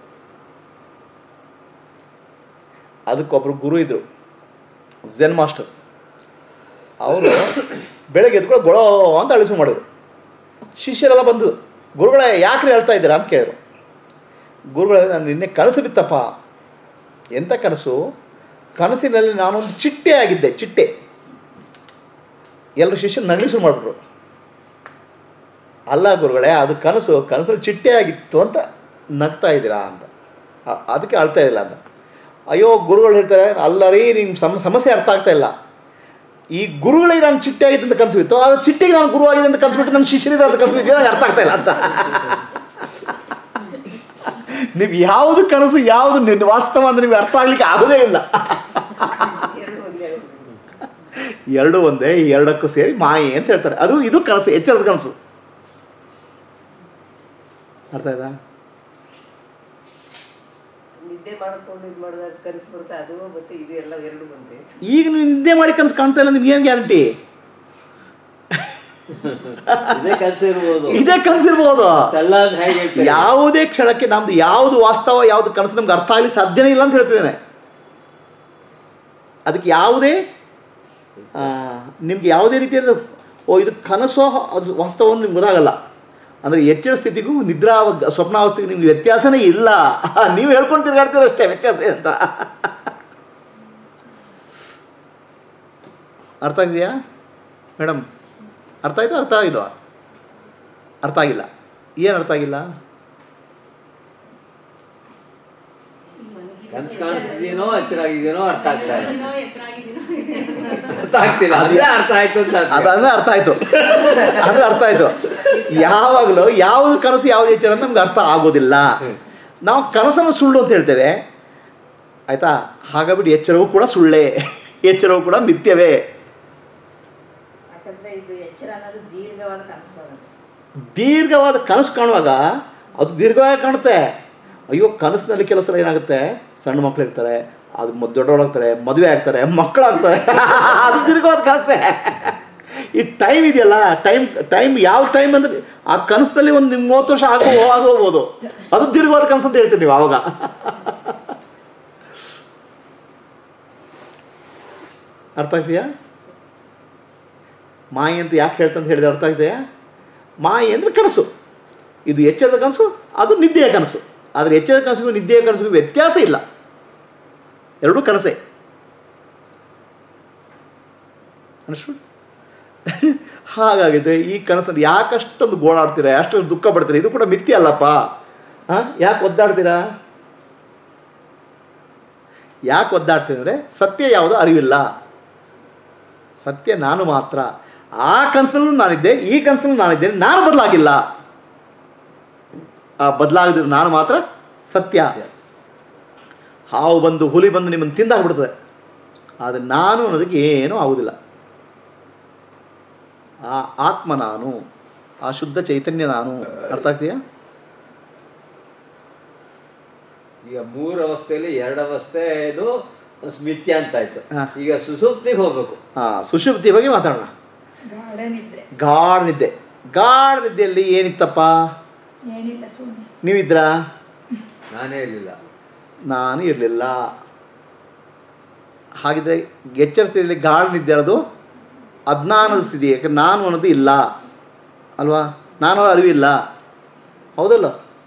Speaker 1: ಅದಕ್ಕೊಬ್ಬರು ಗುರು ಇದ್ರು ಝೆನ್ ಮಾಸ್ಟರ್ ಅವರು ಬೆಳಗ್ಗೆ ಎದ್ಕೊಂಡು ಗೊಳೋ ಅಂತ ಅಳಿಸು ಮಾಡಿದ್ರು ಶಿಷ್ಯರೆಲ್ಲ ಬಂದು ಗುರುಗಳೇ ಯಾಕ್ರಿ ಹೇಳ್ತಾ ಇದ್ದೀರಾ ಅಂತ ಕೇಳಿದ್ರು ಗುರುಗಳೇ ನಾನು ನಿನ್ನೆ ಕನಸು ಬಿತ್ತಪ್ಪ ಎಂಥ ಕನಸು ಕನಸಿನಲ್ಲಿ ನಾನೊಂದು ಚಿಟ್ಟೆ ಆಗಿದ್ದೆ ಚಿಟ್ಟೆ ಎಲ್ಲರೂ ಶಿಷ್ಯರು ನಗಲಿ ಶುರು ಮಾಡಿಬಿಟ್ರು ಅಲ್ಲ ಗುರುಗಳೇ ಅದು ಕನಸು ಕನಸಲ್ಲಿ ಚಿಟ್ಟೆ ಆಗಿತ್ತು ಅಂತ ನಗ್ತಾ ಇದ್ದೀರಾ ಅಂತ ಅ- ಅದಕ್ಕೆ ಅಳ್ತಾ ಇಲ್ಲ ಅಂತ ಅಯ್ಯೋ ಗುರುಗಳು ಹೇಳ್ತಾರೆ ಅಲ್ಲ ರೀ ನಿಮ್ಮ ಸಮ ಸಮಸ್ಯೆ ಅರ್ಥ ಆಗ್ತಾ ಇಲ್ಲ ಈ ಗುರುಗಳಿಗೆ ನಾನು ಚಿಟ್ಟೆ ಆಗಿದ್ದೆ ಅಂತ ಕನಸು ಬಿತ್ತು ಆ ಚಿಟ್ಟೆಗೆ ನಾನು ಗುರು ಆಗಿದೆ ಅಂತ ಕನಸು ಬಿಟ್ಟು ನನ್ನ ಶಿಷ್ಯರಿದೆ ಅಂತ ಕನಸು ಬಿದ್ದು ನನಗೆ ಅರ್ಥ ಆಗ್ತಾ ಇಲ್ಲ ಅಂತ ನೀವು ಯಾವುದು ಕನಸು ಯಾವುದು ನಿನ್ನ ವಾಸ್ತವ ಅಂದ್ರೆ ನಿಮಗೆ ಅರ್ಥ ಆಗ್ಲಿಕ್ಕೆ ಆಗೋದೇ ಇಲ್ಲ
Speaker 3: ಎರಡು ಒಂದೇ
Speaker 1: ಎರಡು ಒಂದೇ ಈ ಎರಡಕ್ಕೂ ಸೇರಿ ಮಾಯೆ ಅಂತ ಹೇಳ್ತಾರೆ ಅದು ಇದು ಕನಸು ಎಚ್ಚರದ ಕನಸು ಅರ್ಥ ಆಯ್ತಾ
Speaker 3: ನಿಜ
Speaker 8: ನಿದ್ದೆ ಮಾಡ್ಕೊಂಡು ಇದು ಮಾಡಿದಾಗ ಕನಸು ಬರುತ್ತೆ ಅದು ಮತ್ತೆ ಇದು ಎಲ್ಲ ಎರಡು ಬಂದೆ
Speaker 1: ಈಗ ನೀವು ನಿದ್ದೆ ಮಾಡಿ ಕನಸು ಕಾಣ್ತಾ ಇಲ್ಲ ನಿಮ್ಗೆ ಏನು ಗ್ಯಾರಂಟಿ
Speaker 4: ಇದೇ ಕನಸು ಇರ್ಬೋದು
Speaker 1: ಇದೇ ಕನಸಿರ್ಬೋದು
Speaker 4: ಸಲ್ಲ ಅಂತ ಹೇಗೆ ಹೇಳ್ತಾರೆ
Speaker 1: ಯಾವುದೇ ಕ್ಷಣಕ್ಕೆ ನಮ್ದು ಯಾವುದು ವಾಸ್ತವ ಯಾವುದು ಕನಸು ನಮ್ಗೆ ಅರ್ಥ ಆಗಲಿ ಸಾಧ್ಯನೇ ಇಲ್ಲ ಅಂತ ಹೇಳ್ತಿದ್ದೇನೆ ಅದಕ್ಕೆ ಯಾವುದೇ ಆ, ನಿಮ್ಗೆ ಯಾವುದೇ ರೀತಿಯಾದ ಓ ಇದು ಕನಸೋ ಅದು ವಾಸ್ತವವನ್ನು ನಿಮ್ಗೆ ಗೊತ್ತಾಗಲ್ಲ ಅಂದರೆ ಎಚ್ಚರ ಸ್ಥಿತಿಗೂ ನಿದ್ರಾ ಸ್ವಪ್ನಾವಸ್ಥೆಗೂ ನಿಮ್ಗೆ ವ್ಯತ್ಯಾಸನೇ ಇಲ್ಲ ನೀವು ಹೇಳ್ಕೊಂಡು ತಿರ್ಗಾಡ್ತೀರ ಅಷ್ಟೇ ವ್ಯತ್ಯಾಸ ಅಂತ ಅರ್ಥ ಆಗಿದೆಯಾ ಮೇಡಮ್ ಅರ್ಥ ಆಯಿತು ಅರ್ಥ ಆಗಿಲ್ವಾ ಅರ್ಥ ಆಗಿಲ್ಲ ಏನು ಅರ್ಥ ಆಗಿಲ್ಲ
Speaker 4: ಕನಸು ಕಾಣಿಸ್ತಿದ್ದೀನೋ ಎಚ್ಚರಾಗಿದ್ದೀನೋ ಅರ್ಥ ಆಗ್ತಾ ಇಲ್ಲ
Speaker 5: ಏನೋ ಎಚ್ಚರ ಆಗಿದ್ದೀನೋ
Speaker 4: ಅರ್ಥ ಆಗ್ತಿಲ್ಲ ಅದೇ ಅರ್ಥ ಆಯ್ತು ಅಂತ ಅರ್ಥ.
Speaker 1: ಅದಂದ್ರೆ ಅರ್ಥ ಆಯ್ತು ಅಂದ್ರೆ ಅರ್ಥ ಆಯ್ತು ಯಾವಾಗಲೂ ಯಾವುದು ಕನಸು ಯಾವುದು ಎಚ್ಚರ ಅಂತ ನಮ್ಗೆ ಅರ್ಥ ಆಗೋದಿಲ್ಲ ನಾವು ಕನಸನ್ನು ಸುಳ್ಳು ಅಂತ ಹೇಳ್ತೇವೆ ಆಯ್ತಾ ಹಾಗಾಗ್ಬಿಟ್ಟು ಎಚ್ಚರವೂ ಕೂಡ ಸುಳ್ಳೇ ಎಚ್ಚರವೂ ಕೂಡ ಮಿಥ್ಯವೇ
Speaker 2: ಯಾಕಂದ್ರೆ ಇದು ಎಚ್ಚರ ಅನ್ನೋದು ದೀರ್ಘವಾದ ಕನಸು ಅದು.
Speaker 1: ದೀರ್ಘವಾದ ಕನಸು ಕಾಣುವಾಗ ಅದು ದೀರ್ಘವಾಗಿ ಕಾಣುತ್ತೆ ಅಯ್ಯೋ ಕನಸಿನಲ್ಲಿ ಕೆಲವು ಸಲ ಏನಾಗುತ್ತೆ ಸಣ್ಣ ಮಕ್ಳು ಇರ್ತಾರೆ ಅದು ಮ- ದೊಡ್ಡವಳಾಗ್ತಾರೆ ಮದುವೆ ಆಗ್ತಾರೆ ಮಕ್ಕಳಾಗ್ತಾರೆ ಅದು ದೀರ್ಘವಾದ ಕನಸೆ ಈ ಟೈಮ್ ಇದೆಯಲ್ಲ ಟೈಮ್ ಟೈಮ್ ಯಾವ ಟೈಮ್ ಅಂದ್ರೆ ಆ ಕನಸಿನಲ್ಲಿ ಒಂದು ನಿಮ್ ಮೂವತ್ತು ವರ್ಷ ಆಗೋ ಆಗೋಗ್ಬೋದು ಅದು ದೀರ್ಘವಾದ ಕನಸು ಅಂತ ಹೇಳ್ತೀರಿ ನೀವು ಆವಾಗ ಅರ್ಥ ಆಗ್ತೀಯಾ ಮಾಯಿ ಅಂತ ಯಾಕೆ ಹೇಳ್ತಂತ ಹೇಳಿದ್ರೆ ಅರ್ಥ ಆಗ್ತೀಯಾ ಮಾಯಿ ಅಂದರೆ ಕನಸು ಇದು ಎಚ್ಚರದ ಕನಸು ಅದು ನಿದ್ದೆಯ ಕನಸು ಆದರೆ ಎಚ್ಚರದ ಕನಸಿಗೂ ನಿದ್ದೆಯ ಕನಸಿಗೂ ವ್ಯತ್ಯಾಸ ಇಲ್ಲ ಎರಡೂ ಕನಸೇ ಅನಿಸ್ತು ಹಾಗಾಗಿದೆ ಈ ಕನಸಲ್ಲಿ ಯಾಕಷ್ಟೊಂದು ಗೋಳಾಡ್ತೀರಾ ಅಷ್ಟೊಂದು ದುಃಖ ಪಡ್ತೀರಾ ಇದು ಕೂಡ ಮಿಥ್ಯೆ ಅಲ್ಲಪ್ಪ ಹಾಂ ಯಾಕೆ ಒದ್ದಾಡ್ತೀರಾ ಯಾಕೆ ಒದ್ದಾಡ್ತೀನಿ ಅಂದರೆ ಸತ್ಯ ಯಾವುದು ಅರಿವಿಲ್ಲ ಸತ್ಯ ನಾನು ಮಾತ್ರ ಆ ಕನಸಲ್ಲೂ ನಾನಿದ್ದೆ ಈ ಕನಸಲ್ಲೂ ನಾನಿದ್ದೇನೆ ನಾನು ಬದಲಾಗಿಲ್ಲ ಆ ಬದಲಾಗಿದ್ರು ನಾನು ಮಾತ್ರ ಸತ್ಯ ಹಾವು ಬಂದು ಹುಲಿ ಬಂದು ನಿಮ್ಮನ್ನು ತಿಂದಾಗ್ಬಿಡ್ತದೆ ಆದರೆ ನಾನು ಅನ್ನೋದಕ್ಕೆ ಏನೂ ಆಗುವುದಿಲ್ಲ ಆ ಆತ್ಮ ನಾನು ಆ ಶುದ್ಧ ಚೈತನ್ಯ ನಾನು ಅರ್ಥ ಆಗ್ತೀಯಾ
Speaker 4: ಈಗ ಮೂರು ಅವಸ್ಥೆಯಲ್ಲಿ ಎರಡು ಅವಸ್ಥೆ ಇದು ಸ್ಮಿತ್ಯ ಅಂತ ಆಯ್ತು
Speaker 1: ಹಾ.
Speaker 4: ಈಗ ಸುಸುಪ್ತಿಗೆ ಹೋಗ್ಬೇಕು
Speaker 1: ಹಾಂ ಸುಷುಪ್ತಿ ಬಗ್ಗೆ ಮಾತಾಡೋಣ
Speaker 2: ಗಾಢ ನಿದ್ರೆ
Speaker 1: ಗಾಢ ನಿದ್ದೆ ಗಾಢ ನಿದ್ದೆಯಲ್ಲಿ ಏನಿತ್ತಪ್ಪ
Speaker 2: ಏನಿಲ್ಲ ಸುಮ್ಮನೆ
Speaker 1: ನೀವಿದ್ರಾ
Speaker 4: ನಾನೇ ಇರಲಿಲ್ಲ
Speaker 1: ನಾನು ಇರಲಿಲ್ಲ ಹಾಗಿದ್ರೆ ಎಚ್ಚರ ಸ್ಥಿತಿಯಲ್ಲಿ ಗಾಢ ನಿದ್ದೆ ಅನ್ನೋದು ಅಜ್ಞಾನದ ಸ್ಥಿತಿ ಯಾಕಂದ್ರೆ ನಾನು ಅನ್ನೋದು ಇಲ್ಲ ಅಲ್ವಾ ನಾನು ಅರಿವಿಲ್ಲ ಹೌದಲ್ಲ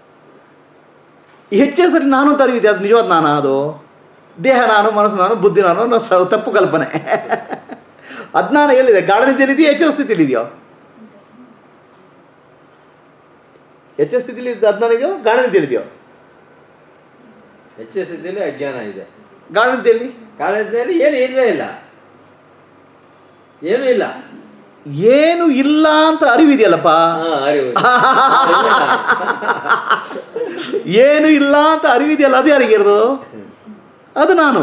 Speaker 1: ಈ ಎಚ್ಚರ ಸ್ಥಿತಿ ನಾನು ಅಂತ ಅರಿವಿದೆ ಅದು ನಿಜವಾದ ನಾನು ಅದು ದೇಹ ನಾನು ಮನಸ್ಸು ನಾನು ಬುದ್ಧಿ ನಾನು ಅನ್ನೋ ಸ- ತಪ್ಪು ಕಲ್ಪನೆ ಅಜ್ಞಾನ ಎಲ್ಲಿದೆ ಗಾಢ ನಿದ್ದೆಯಲ್ಲಿ ಇದೆಯೋ ಎಚ್ಚರ ಸ್ಥಿತಿಲಿ ಇದೆಯೋ ಎಚ್ಚರ ಸ್ಥಿತಿಲಿ ಅಜ್ಞಾನ ಇದೆಯೋ ಗಾಢ ನಿದ್ದೆಯಲ್ಲಿ ಇದೆಯೋ
Speaker 4: ಎಚ್ಚರಿಸಿದ್ದಲ್ಲಿ ಅಜ್ಞಾನ ಇದೆ
Speaker 1: ಗಾಢ ನಿದ್ದೆಯಲ್ಲಿ
Speaker 4: ಕಾಲೇಜಿನಲ್ಲಿ ಏನು ಇಲ್ವೇ ಇಲ್ಲ ಏನೂ ಇಲ್ಲ
Speaker 1: ಏನು ಇಲ್ಲ ಅಂತ ಅರಿವಿದೆಯಲ್ಲಪ್ಪ
Speaker 4: ಹಾ ಅರಿವು
Speaker 1: ಏನು ಇಲ್ಲ ಅಂತ ಅರಿವಿದೆಯಲ್ಲ ಅದು ಯಾರಿಗಿರೋದು ಅದು ನಾನು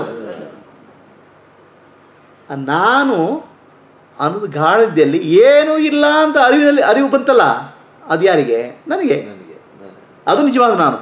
Speaker 1: ಆ ನಾನು ಅನ್ನೋದು ಗಾಢದಲ್ಲಿ ಏನೂ ಇಲ್ಲ ಅಂತ ಅರಿವಿನಲ್ಲಿ ಅರಿವು ಬಂತಲ್ಲ ಅದು ಯಾರಿಗೆ ನನಗೆ
Speaker 4: ನನಗೆ ನಾನು
Speaker 1: ಅದು ನಿಜವಾದ ನಾನು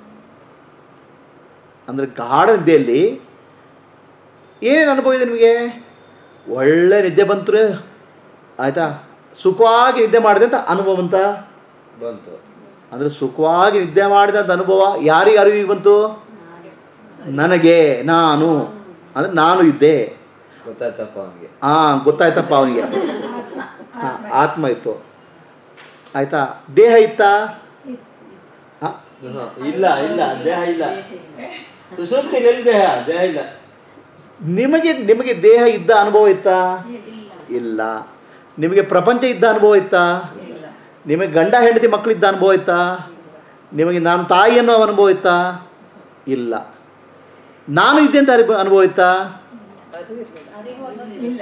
Speaker 1: ಅಂದರೆ ಗಾಢ ನಿದ್ದೆಯಲ್ಲಿ ಏನೇನು ಅನುಭವ ಇದೆ ನಿಮಗೆ ಒಳ್ಳೆ ನಿದ್ದೆ ಬಂತು ಆಯಿತಾ ಸುಖವಾಗಿ ನಿದ್ದೆ ಮಾಡಿದೆ ಅಂತ ಅನುಭವ ಬಂತ
Speaker 4: ಬಂತು
Speaker 1: ಅಂದರೆ ಸುಖವಾಗಿ ನಿದ್ದೆ ಮಾಡಿದಂಥ ಅನುಭವ ಯಾರಿಗೆ ಅರಿವಿಗೆ ಬಂತು ನನಗೆ ನಾನು ಅಂದರೆ ನಾನು ಇದ್ದೆ
Speaker 4: ಗೊತ್ತಾಯ್ತಪ್ಪ ಅವನಿಗೆ
Speaker 1: ಹಾಂ ಗೊತ್ತಾಯ್ತಪ್ಪ ಅವನಿಗೆ ಹಾಂ ಆತ್ಮ ಇತ್ತು ಆಯಿತಾ ದೇಹ ಇತ್ತಾ ಹಾಂ
Speaker 4: ಇಲ್ಲ ಇಲ್ಲ ದೇಹ ಇಲ್ಲ ಸುಸುಪ್ತಿಗೆ ಎಲ್ಲಿ ದೇಹ ದೇಹ ಇಲ್ಲ
Speaker 1: ನಿಮಗೆ ನಿಮಗೆ ದೇಹ ಇದ್ದ ಅನುಭವ ಇತ್ತಾ ಇಲ್ಲ ನಿಮಗೆ ಪ್ರಪಂಚ ಇದ್ದ ಅನುಭವ ಇತ್ತಾ ನಿಮಗೆ ಗಂಡ ಹೆಂಡತಿ ಮಕ್ಕಳಿದ್ದ ಅನುಭವ ಇತ್ತಾ ನಿಮಗೆ ನಾನು ತಾಯಿ ಅನ್ನೋ ಅನುಭವ ಇತ್ತಾ ಇಲ್ಲ ನಾನು ಇದ್ದೆ ಅಂತ ಅರಿವು ಅನುಭವ ಇತ್ತಾ
Speaker 5: ಅರಿವು ಅನ್ನೋದು
Speaker 2: ಇಲ್ಲ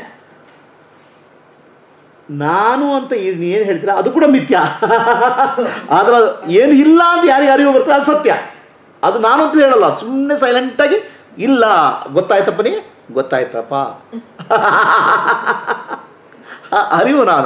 Speaker 1: ನಾನು ಅಂತ ಏನು ಏನು ಹೇಳ್ತೀರಾ ಅದು ಕೂಡ ಮಿಥ್ಯ ಆದ್ರೆ ಅದು ಏನು ಇಲ್ಲ ಅಂತ ಯಾರಿಗೆ ಅರಿವು ಬರ್ತದೆ ಅದು ಸತ್ಯ ಅದು ನಾನು ಅಂತ ಹೇಳಲ್ಲ ಸುಮ್ಮನೆ ಸೈಲೆಂಟಾಗಿ ಇಲ್ಲ ಗೊತ್ತಾಯ್ತಪ್ಪ ನೀ ಗೊತ್ತಾಯ್ತಪ್ಪ ಆ ಅರಿವು ನಾನು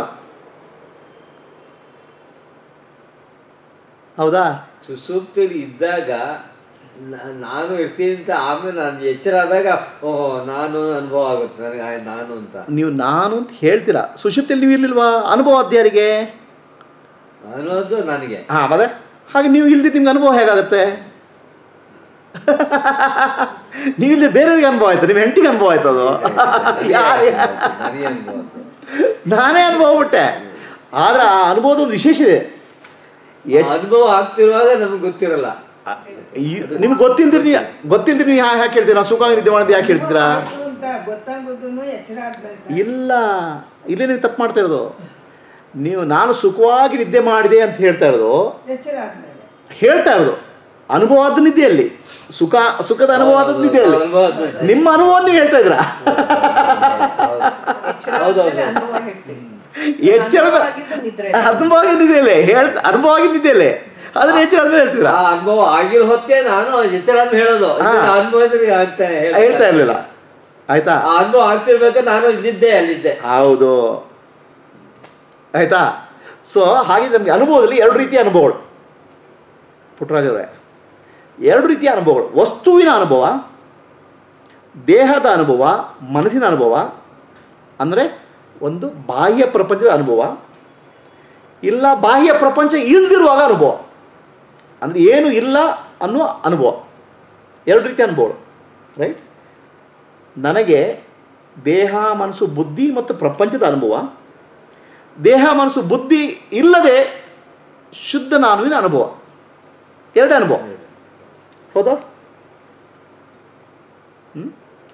Speaker 1: ಹೌದಾ
Speaker 4: ಸುಸುಪ್ತಿಲಿ ಇದ್ದಾಗ ನಾ- ನಾನು ಇರ್ತೀನಿ ಅಂತ ಆಮೇಲೆ ನಾನು ಎಚ್ಚರ ಆದಾಗ ಓಹೋ ನಾನು ಅನುಭವ ಆಗುತ್ತೆ ನನಗೆ ಆ, ನಾನು ಅಂತ
Speaker 1: ನೀವು ನಾನು ಅಂತ ಹೇಳ್ತೀರಾ ಸುಷುಪ್ತಿಯಲ್ಲಿ ನೀವು ಇರ್ಲಿಲ್ವಾ ಅನುಭವ ಅದ್ಯಾರಿಗೆ
Speaker 4: ಅನ್ನೋದು ನನಗೆ
Speaker 1: ಹಾಂ ಮತ್ತೆ ಹಾಗೆ ನೀವು ಇಲ್ದಿದ್ದು ನಿಮ್ಗೆ ಅನುಭವ ಹೇಗಾಗುತ್ತೆ ನೀವು ಇಲ್ಲಿ ಬೇರೆಯವ್ರಿಗೆ ಅನುಭವ ಆಯ್ತು ನಿಮ್ಮ ಹೆಂಡತಿಗೆ ಅನುಭವ ಆಯ್ತು ಅದು ಯಾರು-
Speaker 4: ನನಗೆ ಅನುಭವ ಅದು.
Speaker 1: ನಾನೇ ಅನುಭವ ಬಿಟ್ಟೆ ಆದ್ರೆ ಆ ಅನುಭವದ ಒಂದು ವಿಶೇಷ ಇದೆ
Speaker 4: ಆ ಅನುಭವ ಆಗ್ತಿರುವಾಗ ನಮ್ಗೆ ಗೊತ್ತಿರಲ್ಲ
Speaker 1: ನಿಮ್ಗೆ ಗೊತ್ತಿಲ್ದಿರಿ ನೀವು ಗೊತ್ತಿಲ್ದಿರಿ ನೀವು ಯಾಕೆ ಹೇಳ್ತೀರಾ ನಾವು ಸುಖ ನಿದ್ದೆ ಮಾಡೋದು ಯಾಕೆ ಹೇಳ್ತಿದ್ದೀರಾ
Speaker 3: ಆಯ್ತು ಅಂತ ಗೊತ್ತಾಗೋದು ಎಚ್ಚರ ಆದ್ಮೇಲೆ
Speaker 1: ಇಲ್ಲ ಇಲ್ಲೇ ನೀವು ತಪ್ಪು ಮಾಡ್ತಾ ಇರೋದು ನೀವು ನಾನು ಸುಖವಾಗಿ ನಿದ್ದೆ ಮಾಡಿದೆ ಅಂತ ಹೇಳ್ತಾ ಇರೋದು
Speaker 3: ಎಚ್ಚರ ಆದ್ಮೇಲೆ
Speaker 1: ಹೇಳ್ತಾ ಇರೋದು ಅನುಭವದ ನಿದ್ದೆಯಲ್ಲಿ ಸುಖ ಸುಖದ ಅನುಭವದ ನಿದ್ದೆಯಲ್ಲಿ
Speaker 4: ಅನುಭವದ
Speaker 1: ನಿಮ್ಮ ಅನುಭವ ನೀವು ಹೇಳ್ತಾ ಇದ್ದೀರಾ
Speaker 7: ಎಚ್ಚರ
Speaker 4: ಹೌದೌದು.
Speaker 7: ಆದ್ಮೇಲೆ ಅನುಭವ ಹೇಳ್ತೀವಿ
Speaker 1: ಎಚ್ಚರದ
Speaker 7: ಅನುಭವ ಆಗಿದ್ದು ನಿದ್ರೆ
Speaker 1: ಅನುಭವವಾಗಿ ನಿದ್ದೆಯಲ್ಲೇ ಹೇಳ್ತಾ ಅನುಭವವಾಗಿ ನಿದ್ದೆಯಲ್ಲೇ ಅದನ್ನ ಎಚ್ಚರ ಆದ್ಮೇಲೆ ಹೇಳ್ತಿದ್ದೀರಾ
Speaker 4: ಆ ಅನುಭವ ಆಗಿರೋ ಹೊತ್ತೇ ನಾನು ಎಚ್ಚರ ಅಂತ ಹೇಳೋದು
Speaker 1: ಹಾ.
Speaker 4: ಅನುಭವದಲ್ಲಿ ಆಗ್ತಾನೆ
Speaker 1: ಹೇಳ್ತಾ ಇರಲಿಲ್ಲ ಆಯ್ತಾ
Speaker 4: ಆ ಅನುಭವ ಆಗ್ತಿರ್ಬೇಕಾದ್ರೆ ನಾನು ಇಲ್ಲಿದ್ದೆ ಅಲ್ಲಿದ್ದೆ
Speaker 1: ಹೌದು ಆಯ್ತಾ ಸೊ ಹಾಗೆ ನಮಗೆ ಅನುಭವದಲ್ಲಿ ಎರಡು ರೀತಿಯ ಅನುಭವಗಳು ಪುಟ್ಟರಾಜವರೇ ಎರಡು ರೀತಿಯ ಅನುಭವಗಳು ವಸ್ತುವಿನ ಅನುಭವ ದೇಹದ ಅನುಭವ ಮನಸ್ಸಿನ ಅನುಭವ ಅಂದರೆ ಒಂದು ಬಾಹ್ಯ ಪ್ರಪಂಚದ ಅನುಭವ ಇಲ್ಲ ಬಾಹ್ಯ ಪ್ರಪಂಚ ಇಲ್ದಿರುವಾಗ ಅನುಭವ ಅಂದರೆ ಏನು ಇಲ್ಲ ಅನ್ನುವ ಅನುಭವ ಎರಡು ರೀತಿಯ ಅನುಭವಗಳು ರೈಟ್ ನನಗೆ ದೇಹ ಮನಸ್ಸು ಬುದ್ಧಿ ಮತ್ತು ಪ್ರಪಂಚದ ಅನುಭವ ದೇಹ ಮನಸ್ಸು ಬುದ್ಧಿ ಇಲ್ಲದೆ ಶುದ್ಧ ನಾನುವಿನ ಅನುಭವ ಎರಡೇ ಅನುಭವ ಹೌದಾ ಹ್ಮ್?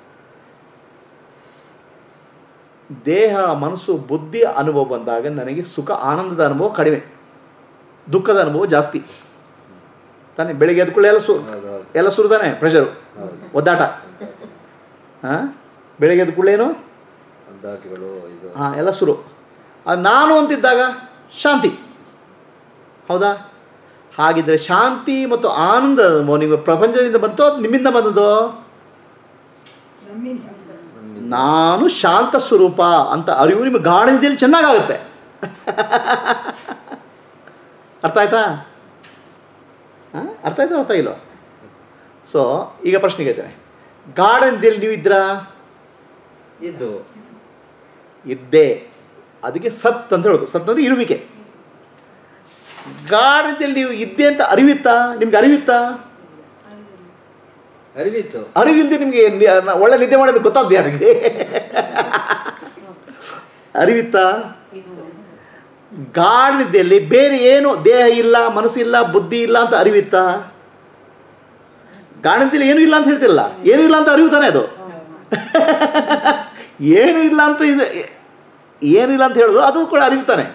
Speaker 1: ದೇಹ ಮನಸ್ಸು ಬುದ್ಧಿ ಅನುಭವ ಬಂದಾಗ ನನಗೆ ಸುಖ ಆನಂದದ ಅನುಭವ ಕಡಿಮೆ ದುಃಖದ ಅನುಭವ ಜಾಸ್ತಿ ತಾನೇ ಬೆಳಿಗ್ಗೆ ಎದ್ಕೊಳ್ಳಿ ಎಲ್ಲ ಸು
Speaker 4: ಹೌದೌದು.
Speaker 1: ಎಲ್ಲ ಸುರು ತಾನೆ ಪ್ರೆಷರು ಒದ್ದಾಟ ಹಾಂ ಬೆಳಿಗ್ಗೆ ಎದ್ದ ಕೂಡಲೇನು
Speaker 4: ಒದ್ದಾಟಗಳು ಇದು
Speaker 1: ಹಾಂ ಎಲ್ಲ ಶುರು ಅದು ನಾನು ಅಂತಿದ್ದಾಗ ಶಾಂತಿ ಹೌದಾ ಹಾಗಿದ್ರೆ ಶಾಂತಿ ಮತ್ತು ಆನಂದ ಅನುಭವ ನಿಮ್ಮ ಪ್ರಪಂಚದಿಂದ ಬಂತೋ ಅದು ನಿಮ್ಮಿಂದ ಬಂದದೋ
Speaker 3: ನಮ್ಮಿಂದ
Speaker 1: ನಾನು ಶಾಂತ ಸ್ವರೂಪ ಅಂತ ಅರಿವು ನಿಮಗೆ ಗಾಢನಿದ್ದಲ್ಲಿ ಚೆನ್ನಾಗಾಗುತ್ತೆ ಅರ್ಥ ಆಯ್ತಾ ಹಾಂ ಅರ್ಥ ಆಯ್ತಾ ಅರ್ಥ ಇಲ್ಲೋ ಸೊ ಈಗ ಪ್ರಶ್ನೆ ಕೇಳ್ತೇನೆ ಗಾಢನಿದ್ದಲ್ಲಿ ನೀವು ಇದ್ರಾ
Speaker 4: ಇದ್ದು
Speaker 1: ಇದ್ದೆ ಅದಕ್ಕೆ ಸತ್ ಅಂತ ಹೇಳೋದು ಸತ್ ಅಂದರೆ ಇರುವಿಕೆ ಗಾಢದಲ್ಲಿ ನೀವು ಇದ್ದೆ ಅಂತ ಅರಿವಿತ್ತಾ ನಿಮ್ಗೆ ಅರಿವಿತ್ತಾ
Speaker 4: ಅರಿವಿತ್ತು
Speaker 1: ಅರಿವಿಲ್ಲದೆ ನಿಮಗೆ ನಿ- ನ- ಒಳ್ಳೆ ನಿದ್ದೆ ಮಾಡೋದು ಗೊತ್ತಾದ್ದು ಯಾರಿಗೆ ಅರಿವಿತ್ತಾ ಗಾಢ ನಿದ್ದೆಯಲ್ಲಿ ಬೇರೆ ಏನು ದೇಹ ಇಲ್ಲ ಮನಸ್ಸು ಇಲ್ಲ ಬುದ್ಧಿ ಇಲ್ಲ ಅಂತ ಅರಿವಿತ್ತಾ ಗಾಢ ನಿದ್ದೆಯಲ್ಲಿ ಏನೂ ಇಲ್ಲ ಅಂತ ಹೇಳ್ತಿಲ್ಲ ಏನೂ ಇಲ್ಲ ಅಂತ ಅರಿವು ತಾನೇ ಅದು ಏನು ಇಲ್ಲ ಅಂತ ಇದು ಏನಿಲ್ಲ ಅಂತ ಹೇಳೋದು ಅದು ಕೂಡ ಅರಿವು ತಾನೆ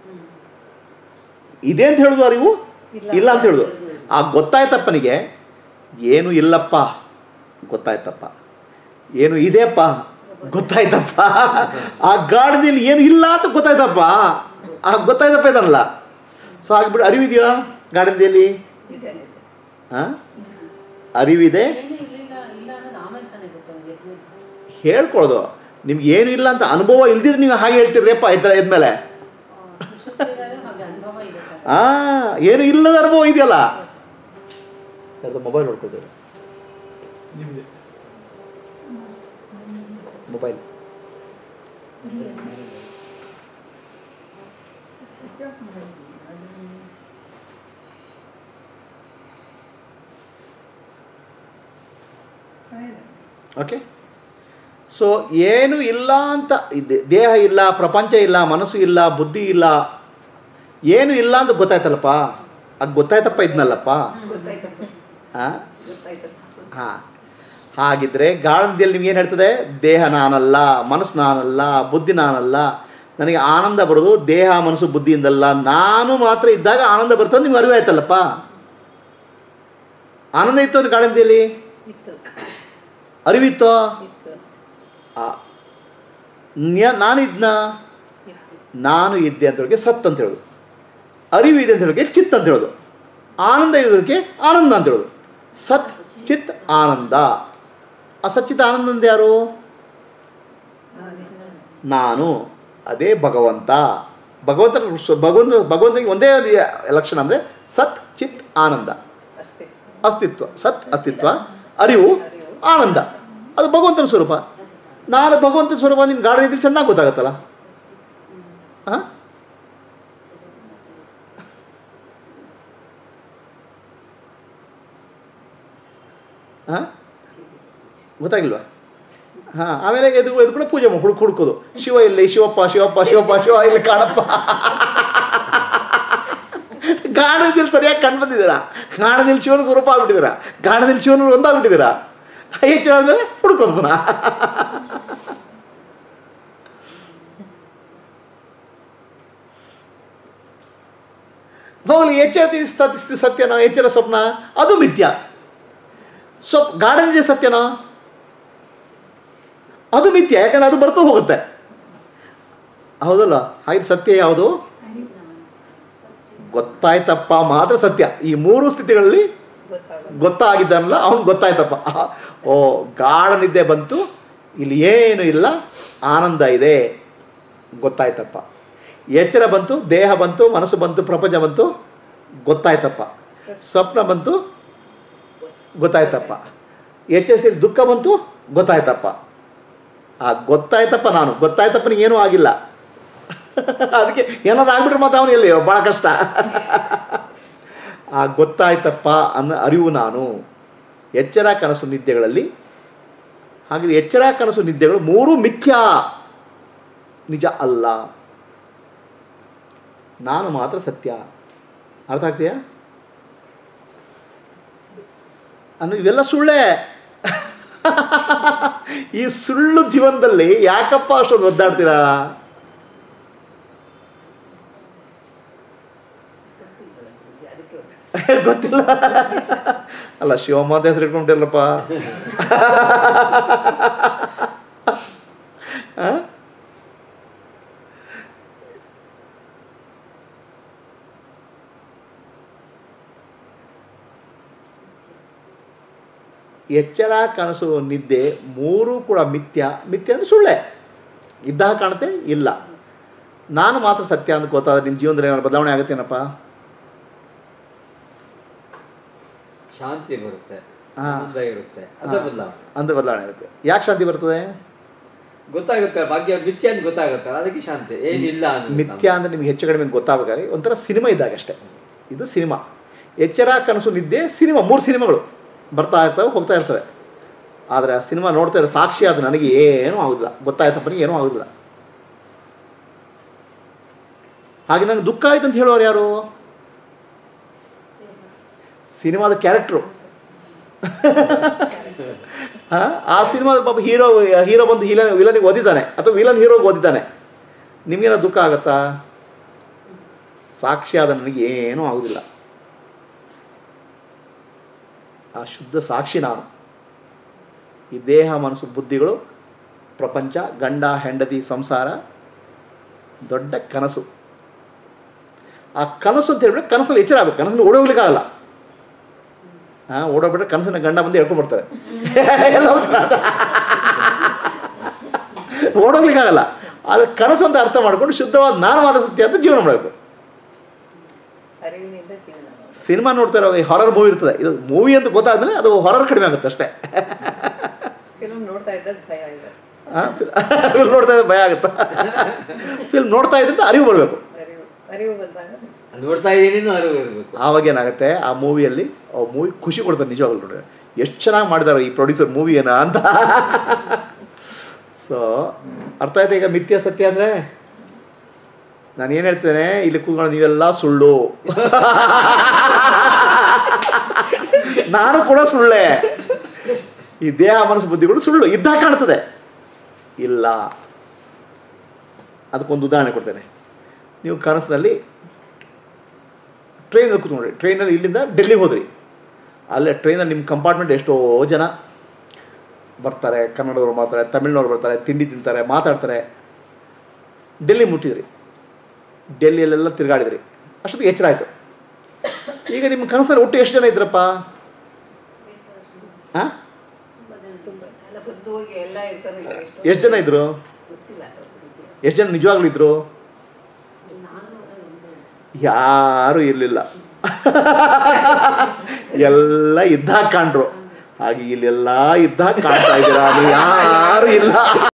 Speaker 1: ಇದೆ ಅಂತ ಹೇಳೋದು ಅರಿವು ಇಲ್ಲ ಅಂತ ಹೇಳೋದು ಆ ಗೊತ್ತಾಯ್ತಪ್ಪನಿಗೆ ಏನು ಇಲ್ಲಪ್ಪ ಗೊತ್ತಾಯ್ತಪ್ಪ ಏನು ಇದೆಯಪ್ಪ ಗೊತ್ತಾಯ್ತಪ್ಪ ಆ ಗಾಢದಲ್ಲಿ ಏನು ಇಲ್ಲ ಅಂತ ಗೊತ್ತಾಯ್ತಪ್ಪ ಆ ಗೊತ್ತಾಯ್ತಪ್ಪ ಇದನ್ನಲ್ಲ ಸೊ ಆಗ್ಬಿಟ್ಟು ಅರಿವಿದೆಯಾ ಗಾಢದಲ್ಲಿ
Speaker 7: ಇದೆ ಇದೆ.
Speaker 1: ಹಾಂ ಅರಿವಿದೆ
Speaker 5: ಏನು ಇರ್ಲಿಲ್ಲ ಇಲ್ಲ ಅನ್ನೋದು ಆಮೇಲೆ ತಾನೇ ಗೊತ್ತಾಗೋದು ಎದ್ದು
Speaker 1: ಹೇಳ್ಕೊಳ್ಳೋದು ನಿಮ್ಗೆ ಏನು ಇಲ್ಲ ಅಂತ ಅನುಭವ ಇಲ್ದಿದ್ರೆ ನೀವು ಹಾಗೆ ಹೇಳ್ತೀರಪ್ಪ ಎದ್ದ ಎದ್ಮೇಲೆ
Speaker 5: ಸುಶುದ್ಧಿದಾಗ ಹಾಗೆ ಅನುಭವ ಇದೆ ತಾನೆ.
Speaker 1: ಆ ಏನು ಇಲ್ಲದ ಅನುಭವ ಇದೆಯಲ್ಲ ಯಾರ್ದೋ ಮೊಬೈಲ್ ನೋಡ್ಕೊಳ್ತೀರಿ
Speaker 6: ನಿಮ್ಮದೇ
Speaker 1: ಮೊಬೈಲ್
Speaker 3: ಸ್ವಿಚ್ ಆಫ್ ಮಾಡಿದ್ದೀನಿ ಅದು ಆಯ್ತು.
Speaker 1: ಓಕೆ ಸೊ ಏನು ಇಲ್ಲ ಅಂತ ಇದೆ- ದೇಹ ಇಲ್ಲ ಪ್ರಪಂಚ ಇಲ್ಲ ಮನಸ್ಸು ಇಲ್ಲ ಬುದ್ಧಿ ಇಲ್ಲ ಏನು ಇಲ್ಲ ಅಂತ ಗೊತ್ತಾಯ್ತಲ್ಲಪ್ಪ ಅದು ಗೊತ್ತಾಯ್ತಪ್ಪ ಇದ್ನಲ್ಲಪ್ಪ
Speaker 7: ಗೊತ್ತಾಯ್ತಪ್ಪ
Speaker 1: ಹಾಂ
Speaker 8: ಗೊತ್ತಾಯ್ತು
Speaker 1: ಹಾಂ ಹಾಗಿದ್ರೆ ಗಾಢದಲ್ಲಿ ನಿಮ್ಗೆ ಏನು ಹೇಳ್ತದೆ ದೇಹ ನಾನಲ್ಲ ಮನಸ್ಸು ನಾನಲ್ಲ ಬುದ್ಧಿ ನಾನಲ್ಲ ನನಗೆ ಆನಂದ ಬರೋದು ದೇಹ ಮನಸ್ಸು ಬುದ್ಧಿಯಿಂದಲ್ಲ ನಾನು ಮಾತ್ರ ಇದ್ದಾಗ ಆನಂದ ಬರ್ತದೆ ನಿಮ್ಗೆ ಅರಿವು ಆಯ್ತಲ್ಲಪ್ಪ ಆನಂದ ಇತ್ತು ಅವ್ರ ಗಾಢದಲ್ಲಿ
Speaker 7: ಇತ್ತು
Speaker 1: ಅರಿವಿತ್ತೋ
Speaker 7: ಇತ್ತು
Speaker 1: ಆ, ನ್ಯ- ನಾನಿದ್ನ
Speaker 7: ಇತ್ತು
Speaker 1: ನಾನು ಇದ್ದೆ ಅಂತ ಹೇಳಿಕೆ ಸತ್ ಅಂತ ಹೇಳೋದು ಅರಿವು ಇದೆ ಅಂತ ಹೇಳಿಕೆ ಚಿತ್ ಅಂತ ಹೇಳೋದು ಆನಂದ ಇರೋದಕ್ಕೆ ಆನಂದ ಅಂತ ಹೇಳೋದು ಸತ್ ಚಿತ್ ಆನಂದ ಆ ಸಚ್ಚಿತ್ ಆನಂದ ಅಂದ್ರೆ ಯಾರು ನಾನು ಅದೇ ಭಗವಂತ ಭಗವಂತನ ಸ್ವ- ಭಗವಂತ ಭಗವಂತನಿಗೆ ಒಂದೇ ಒಂದು ಲಕ್ಷಣ ಅಂದರೆ ಸತ್ ಚಿತ್ ಆನಂದ
Speaker 7: ಅಷ್ಟೇ
Speaker 1: ಅಸ್ತಿತ್ವ ಸತ್ ಅಸ್ತಿತ್ವ ಅರಿವು ಆನಂದ ಅದು ಭಗವಂತನ ಸ್ವರೂಪ ನಾನು ಭಗವಂತನ ಸ್ವರೂಪ ನಿಮ್ಗೆ ಗಾಢ ನಿದ್ದೆ ಚೆನ್ನಾಗಿ ಗೊತ್ತಾಗತ್ತಲ್ಲ ಹಾಂ ಹಾಂ ಗೊತ್ತಾಗಿಲ್ವಾ ಹಾಂ ಆಮೇಲೆ ಎದು ಎದ್ಕೊಂಡು ಪೂಜೆ ಮಾಡಿ ಹುಡುಕ್ ಹುಡುಕೋದು ಶಿವ ಇಲ್ಲಿ ಶಿವಪ್ಪ ಶಿವಪ್ಪ ಶಿವಪ್ಪ ಶಿವ ಇಲ್ಲಿ ಕಾಣಪ್ಪ ಗಾಣದಲ್ಲಿ ಸರಿಯಾಗಿ ಕಂಡು ಬಂದಿದ್ದೀರಾ ಗಾಣದಲ್ಲಿ ಶಿವನ ಸ್ವರೂಪ ಆಗ್ಬಿಟ್ಟಿದ್ದೀರಾ ಗಾಣದಲ್ಲಿ ಶಿವನ ಒಂದಾಗ್ಬಿಟ್ಟಿದ್ದೀರಾ ಹೆಚ್ಚು ಆದಮೇಲೆ ಹುಡುಕೋದು ಪುನಃ ಹೋಗಲಿ ಎಚ್ಚರ ತಿಳಿಸ್ತಾ ಸತ್ಯನೋ ಎಚ್ಚರ ಸ್ವಪ್ನ ಅದು ಮಿಥ್ಯ ಸ್ವಪ್ ಗಾಢನಿದೆ ಸತ್ಯನೋ ಅದು ಮಿಥ್ಯ ಯಾಕಂದ್ರೆ ಅದು ಬರ್ತಾ ಹೋಗುತ್ತೆ ಹೌದಲ್ಲ ಹಾಗೆ ಸತ್ಯ ಯಾವುದು ಗೊತ್ತಾಯ್ತಪ್ಪ ಮಾತ್ರ ಸತ್ಯ ಈ ಮೂರು ಸ್ಥಿತಿಗಳಲ್ಲಿ
Speaker 7: ಗೊತ್ತಾಗೋದು
Speaker 1: ಗೊತ್ತಾಗಿದ್ದಾನಲ್ಲ ಅವ್ನು ಗೊತ್ತಾಯ್ತಪ್ಪ ಆಹಾ, ಓ ಗಾಢ ನಿದ್ದೆ ಬಂತು ಇಲ್ಲಿ ಏನು ಇಲ್ಲ ಆನಂದ ಇದೆ ಗೊತ್ತಾಯ್ತಪ್ಪ ಎಚ್ಚರ ಬಂತು ದೇಹ ಬಂತು ಮನಸ್ಸು ಬಂತು ಪ್ರಪಂಚ ಬಂತು ಗೊತ್ತಾಯ್ತಪ್ಪ ಸ್ವಪ್ನ ಬಂತು ಗೊತ್ತಾಯ್ತಪ್ಪ ಎಚ್ಚರಿಸಿ ದುಃಖ ಬಂತು ಗೊತ್ತಾಯ್ತಪ್ಪ ಆ ಗೊತ್ತಾಯ್ತಪ್ಪ ನಾನು ಗೊತ್ತಾಯ್ತಪ್ಪನಿಗೆ ಏನೂ ಆಗಿಲ್ಲ ಅದಕ್ಕೆ ಏನಾದ್ರು ಆಗ್ಬಿಟ್ರೆ ಮತ್ತೆ ಅವನು ಎಲ್ಲಿ ಭಾಳ ಕಷ್ಟ ಆ ಗೊತ್ತಾಯ್ತಪ್ಪ ಅನ್ನೋ ಅರಿವು ನಾನು ಎಚ್ಚರ ಕನಸು ನಿದ್ದೆಗಳಲ್ಲಿ ಹಾಗೆ ಎಚ್ಚರ ಕನಸು ನಿದ್ದೆಗಳು ಮೂರು ಮಿಥ್ಯಾ ನಿಜ ಅಲ್ಲ ನಾನು ಮಾತ್ರ ಸತ್ಯ ಅರ್ಥ ಆಗ್ತೀಯಾ ಅಂದರೆ ಇವೆಲ್ಲ ಸುಳ್ಳೇ ಈ ಸುಳ್ಳು ಜೀವನದಲ್ಲಿ ಯಾಕಪ್ಪ ಅಷ್ಟೊಂದು ಒದ್ದಾಡ್ತೀರಾ
Speaker 8: ಅದಕ್ಕೆ
Speaker 1: ಗೊತ್ತಿಲ್ಲ ಅಲ್ಲ ಶಿವಮ್ಮ ಅಂತ ಹೆಸರು ಇಟ್ಕೊಂಡಿಲ್ಲಪ್ಪ ಆ? ಎಚ್ಚರ ಕನಸು ನಿದ್ದೆ ಮೂರೂ ಕೂಡ ಮಿಥ್ಯ ಮಿಥ್ಯ ಅಂದ್ರೆ ಸುಳ್ಳೆ ಇದ್ದಾಗ ಕಾಣುತ್ತೆ ಇಲ್ಲ ನಾನು ಮಾತ್ರ ಸತ್ಯ ಅಂತ ಗೊತ್ತಾದ್ರೆ ನಿಮ್ಮ ಜೀವನದಲ್ಲಿ ಏನಾದ್ರು ಬದಲಾವಣೆ ಆಗುತ್ತೇನಪ್ಪ
Speaker 4: ಶಾಂತಿ ಬರುತ್ತೆ
Speaker 1: ಹಾ.
Speaker 4: ಆನಂದ ಇರುತ್ತೆ ಅದ ಬದಲಾವಣೆ
Speaker 1: ಅಂತ ಬದಲಾವಣೆ ಆಗುತ್ತೆ ಯಾಕೆ ಶಾಂತಿ ಬರ್ತದೆ
Speaker 4: ಗೊತ್ತಾಗುತ್ತೆ ಭಾಗ್ಯ ಮಿಥ್ಯ ಅಂತ ಗೊತ್ತಾಗುತ್ತೆ ಅದಕ್ಕೆ ಶಾಂತಿ ಏನಿಲ್ಲ ಅನ್ನೋದು
Speaker 1: ಮಿಥ್ಯ ಅಂದರೆ ನಿಮ್ಗೆ ಹೆಚ್ಚು ಕಡಿಮೆ ಗೊತ್ತಾಗಬೇಕಾದ್ರೆ ಒಂಥರ ಸಿನಿಮಾ ಇದ್ದಾಗ ಅಷ್ಟೇ ಇದು ಸಿನಿಮಾ ಎಚ್ಚರ ಕನಸು ನಿದ್ದೆ ಸಿನಿಮಾ ಮೂರು ಸಿನಿಮಾಗಳು ಬರ್ತಾ ಇರ್ತವೆ ಹೋಗ್ತಾ ಇರ್ತವೆ ಆದರೆ ಆ ಸಿನಿಮಾ ನೋಡ್ತಾ ಇರೋ ಸಾಕ್ಷಿ ಅದು ನನಗೆ ಏನೂ ಆಗೋದಿಲ್ಲ ಗೊತ್ತಾಯ್ತಪ್ಪನಿಗೆ ಏನೂ ಆಗೋದಿಲ್ಲ ಹಾಗೆ ನನಗೆ ದುಃಖ ಆಯ್ತು ಅಂತ ಹೇಳೋರು ಯಾರು ಸಿನಿಮಾದ ಕ್ಯಾರೆಕ್ಟ್ರು ಆ, ಆ ಸಿನಿಮಾದ ಪಾಪ ಹೀರೋ ಹೀರೋ ಬಂದು ಹೀಲನ್ ವಿಲನಿಗೆ ಓದಿದ್ದಾನೆ ಅಥವಾ ವಿಲನ್ ಹೀರೋಗೆ ಓದಿದ್ದಾನೆ ನಿಮಗೇನೋ ದುಃಖ ಆಗತ್ತಾ ಸಾಕ್ಷಿಯಾದ ನನಗೆ ಏನೂ ಆಗುದಿಲ್ಲ ಆ ಶುದ್ಧ ಸಾಕ್ಷಿ ನಾನು ಈ ದೇಹ ಮನಸ್ಸು ಬುದ್ಧಿಗಳು ಪ್ರಪಂಚ ಗಂಡ ಹೆಂಡತಿ ಸಂಸಾರ ದೊಡ್ಡ ಕನಸು ಆ ಕನಸು ಅಂತ ಹೇಳಿದ್ರೆ ಕನಸಲ್ಲಿ ಎಚ್ಚರ ಆಗಬೇಕು ಕನಸಲ್ಲಿ ಓಡೋಗ್ಲಿಕ್ಕಾಗಲ್ಲ ಹಾಂ ಓಡೋಗ್ಬಿಟ್ರೆ ಕನಸನ್ನ ಗಂಡ ಬಂದು ಹೇಳ್ಕೊಂಡ್ಬರ್ತಾರೆ ಎಲ್ಲ ಹೋಗ್ತಾರೆ. ಓಡೋಗ್ಲಿಕ್ಕಾಗಲ್ಲ ಆದರೆ ಕನಸು ಅಂತ ಅರ್ಥ ಮಾಡ್ಕೊಂಡು ಶುದ್ಧವಾದ ನಾನು ಮಾತ್ರ ಸತ್ಯ ಅಂತ ಜೀವನ ಮಾಡಬೇಕು
Speaker 7: ಅರಿವಿನಿಂದ ಜೀವನ
Speaker 1: ಸಿನಿಮಾ ನೋಡ್ತಾ ಇರೋ ಹಾರರ್ ಮೂವಿ ಇರ್ತದೆ ಇದು ಮೂವಿ ಅಂತ ಗೊತ್ತಾದ್ಮೇಲೆ ಅದು ಹಾರರ್ ಕಡಿಮೆ ಆಗುತ್ತೆ ಅಷ್ಟೇ
Speaker 7: ಫಿಲ್ಮ್ ನೋಡ್ತಾ ಇದ್ದಾಗ ಭಯ ಇದೆ
Speaker 1: ಫಿಲ್ಮ್ ನೋಡ್ತಾ ಇದ್ದ ಭಯ ಆಗುತ್ತಾ ಫಿಲ್ಮ್ ನೋಡ್ತಾ ಇದ್ದಂತ ಅರಿವು ಬರಬೇಕು
Speaker 7: ಅರಿವು ಅರಿವು ಬಂದಾಗ
Speaker 4: ನೋಡ್ತಾ ಇದ್ದೀನಿ ಅರಿವು ಇರಬೇಕು
Speaker 1: ಆವಾಗ ಏನಾಗುತ್ತೆ ಆ ಮೂವಿಯಲ್ಲಿ ಆ ಮೂವಿ ಖುಷಿ ಕೊಡ್ತಾರೆ ನಿಜವಾಗ್ಲು ನೋಡ್ರಿ ಎಷ್ಟು ಚೆನ್ನಾಗಿ ಮಾಡಿದಾರೆ ಈ ಪ್ರೊಡ್ಯೂಸರ್ ಮೂವಿಯನ್ನ ಅಂತ ಸೊ ಅರ್ಥ ಆಯ್ತಾ ಈಗ ಮಿಥ್ಯ ಸತ್ಯ ಅಂದರೆ ನಾನು ಏನು ಹೇಳ್ತೇನೆ ಇಲ್ಲಿ ಕೂತ್ಕೊಂಡು ನೀವೆಲ್ಲ ಸುಳ್ಳು ನಾನು ಕೂಡ ಸುಳ್ಳೆ ಈ ದೇಹ ಮನಸ್ಸು ಬುದ್ಧಿಗಳು ಸುಳ್ಳು ಇದ್ದಾಗ ಕಾಣ್ತದೆ ಇಲ್ಲ ಅದಕ್ಕೊಂದು ಉದಾಹರಣೆ ಕೊಡ್ತೇನೆ ನೀವು ಕನಸಿನಲ್ಲಿ ಟ್ರೈನಲ್ಲಿ ಕೂತ್ಕೊಂಡ್ರಿ ಟ್ರೈನಲ್ಲಿ ಇಲ್ಲಿಂದ ಡೆಲ್ಲಿಗೆ ಹೋದ್ರಿ ಅಲ್ಲೇ ಟ್ರೈನಲ್ಲಿ ನಿಮ್ಮ ಕಂಪಾರ್ಟ್ಮೆಂಟ್ ಎಷ್ಟೋ ಜನ ಬರ್ತಾರೆ ಕನ್ನಡದವ್ರು ಮಾಡ್ತಾರೆ ತಮಿಳ್ನವ್ರು ಬರ್ತಾರೆ ತಿಂಡಿ ತಿಂತಾರೆ ಮಾತಾಡ್ತಾರೆ ಡೆಲ್ಲಿ ಮುಟ್ಟಿದ್ರಿ ಡೆಲ್ಲಿಯಲ್ಲೆಲ್ಲ ತಿರುಗಾಡಿದ್ರಿ ಅಷ್ಟೊತ್ತಿಗೆ ಎಚ್ಚರ ಆಯಿತು ಈಗ ನಿಮ್ಮ ಕನಸಲ್ಲಿ ಒಟ್ಟು ಎಷ್ಟು ಜನ ಇದ್ರಪ್ಪ ಹಾಂ
Speaker 8: ಎಲ್ಲ ಬದ್ದು ಹೋಗಿ ಎಲ್ಲ ಇರ್ತಾರೆ ಈಗ ಎಷ್ಟೋ
Speaker 1: ಎಷ್ಟು ಜನ ಇದ್ರು
Speaker 8: ಗೊತ್ತಿಲ್ಲ ಸ್ವಲ್ಪ ನಿಜ.
Speaker 1: ಎಷ್ಟು ಜನ ನಿಜವಾಗ್ಲೂ ಇದ್ರು ಯಾರೂ ಇರಲಿಲ್ಲ ಎಲ್ಲ ಇದ್ದಾಗ ಕಾಣ್ರು ಹಾಗೆ ಇಲ್ಲೆಲ್ಲ ಇದ್ದಾಗ ಕಾಣ್ತಾ ಇದ್ದೀರಾ ಅದು ಯಾರು ಇಲ್ಲ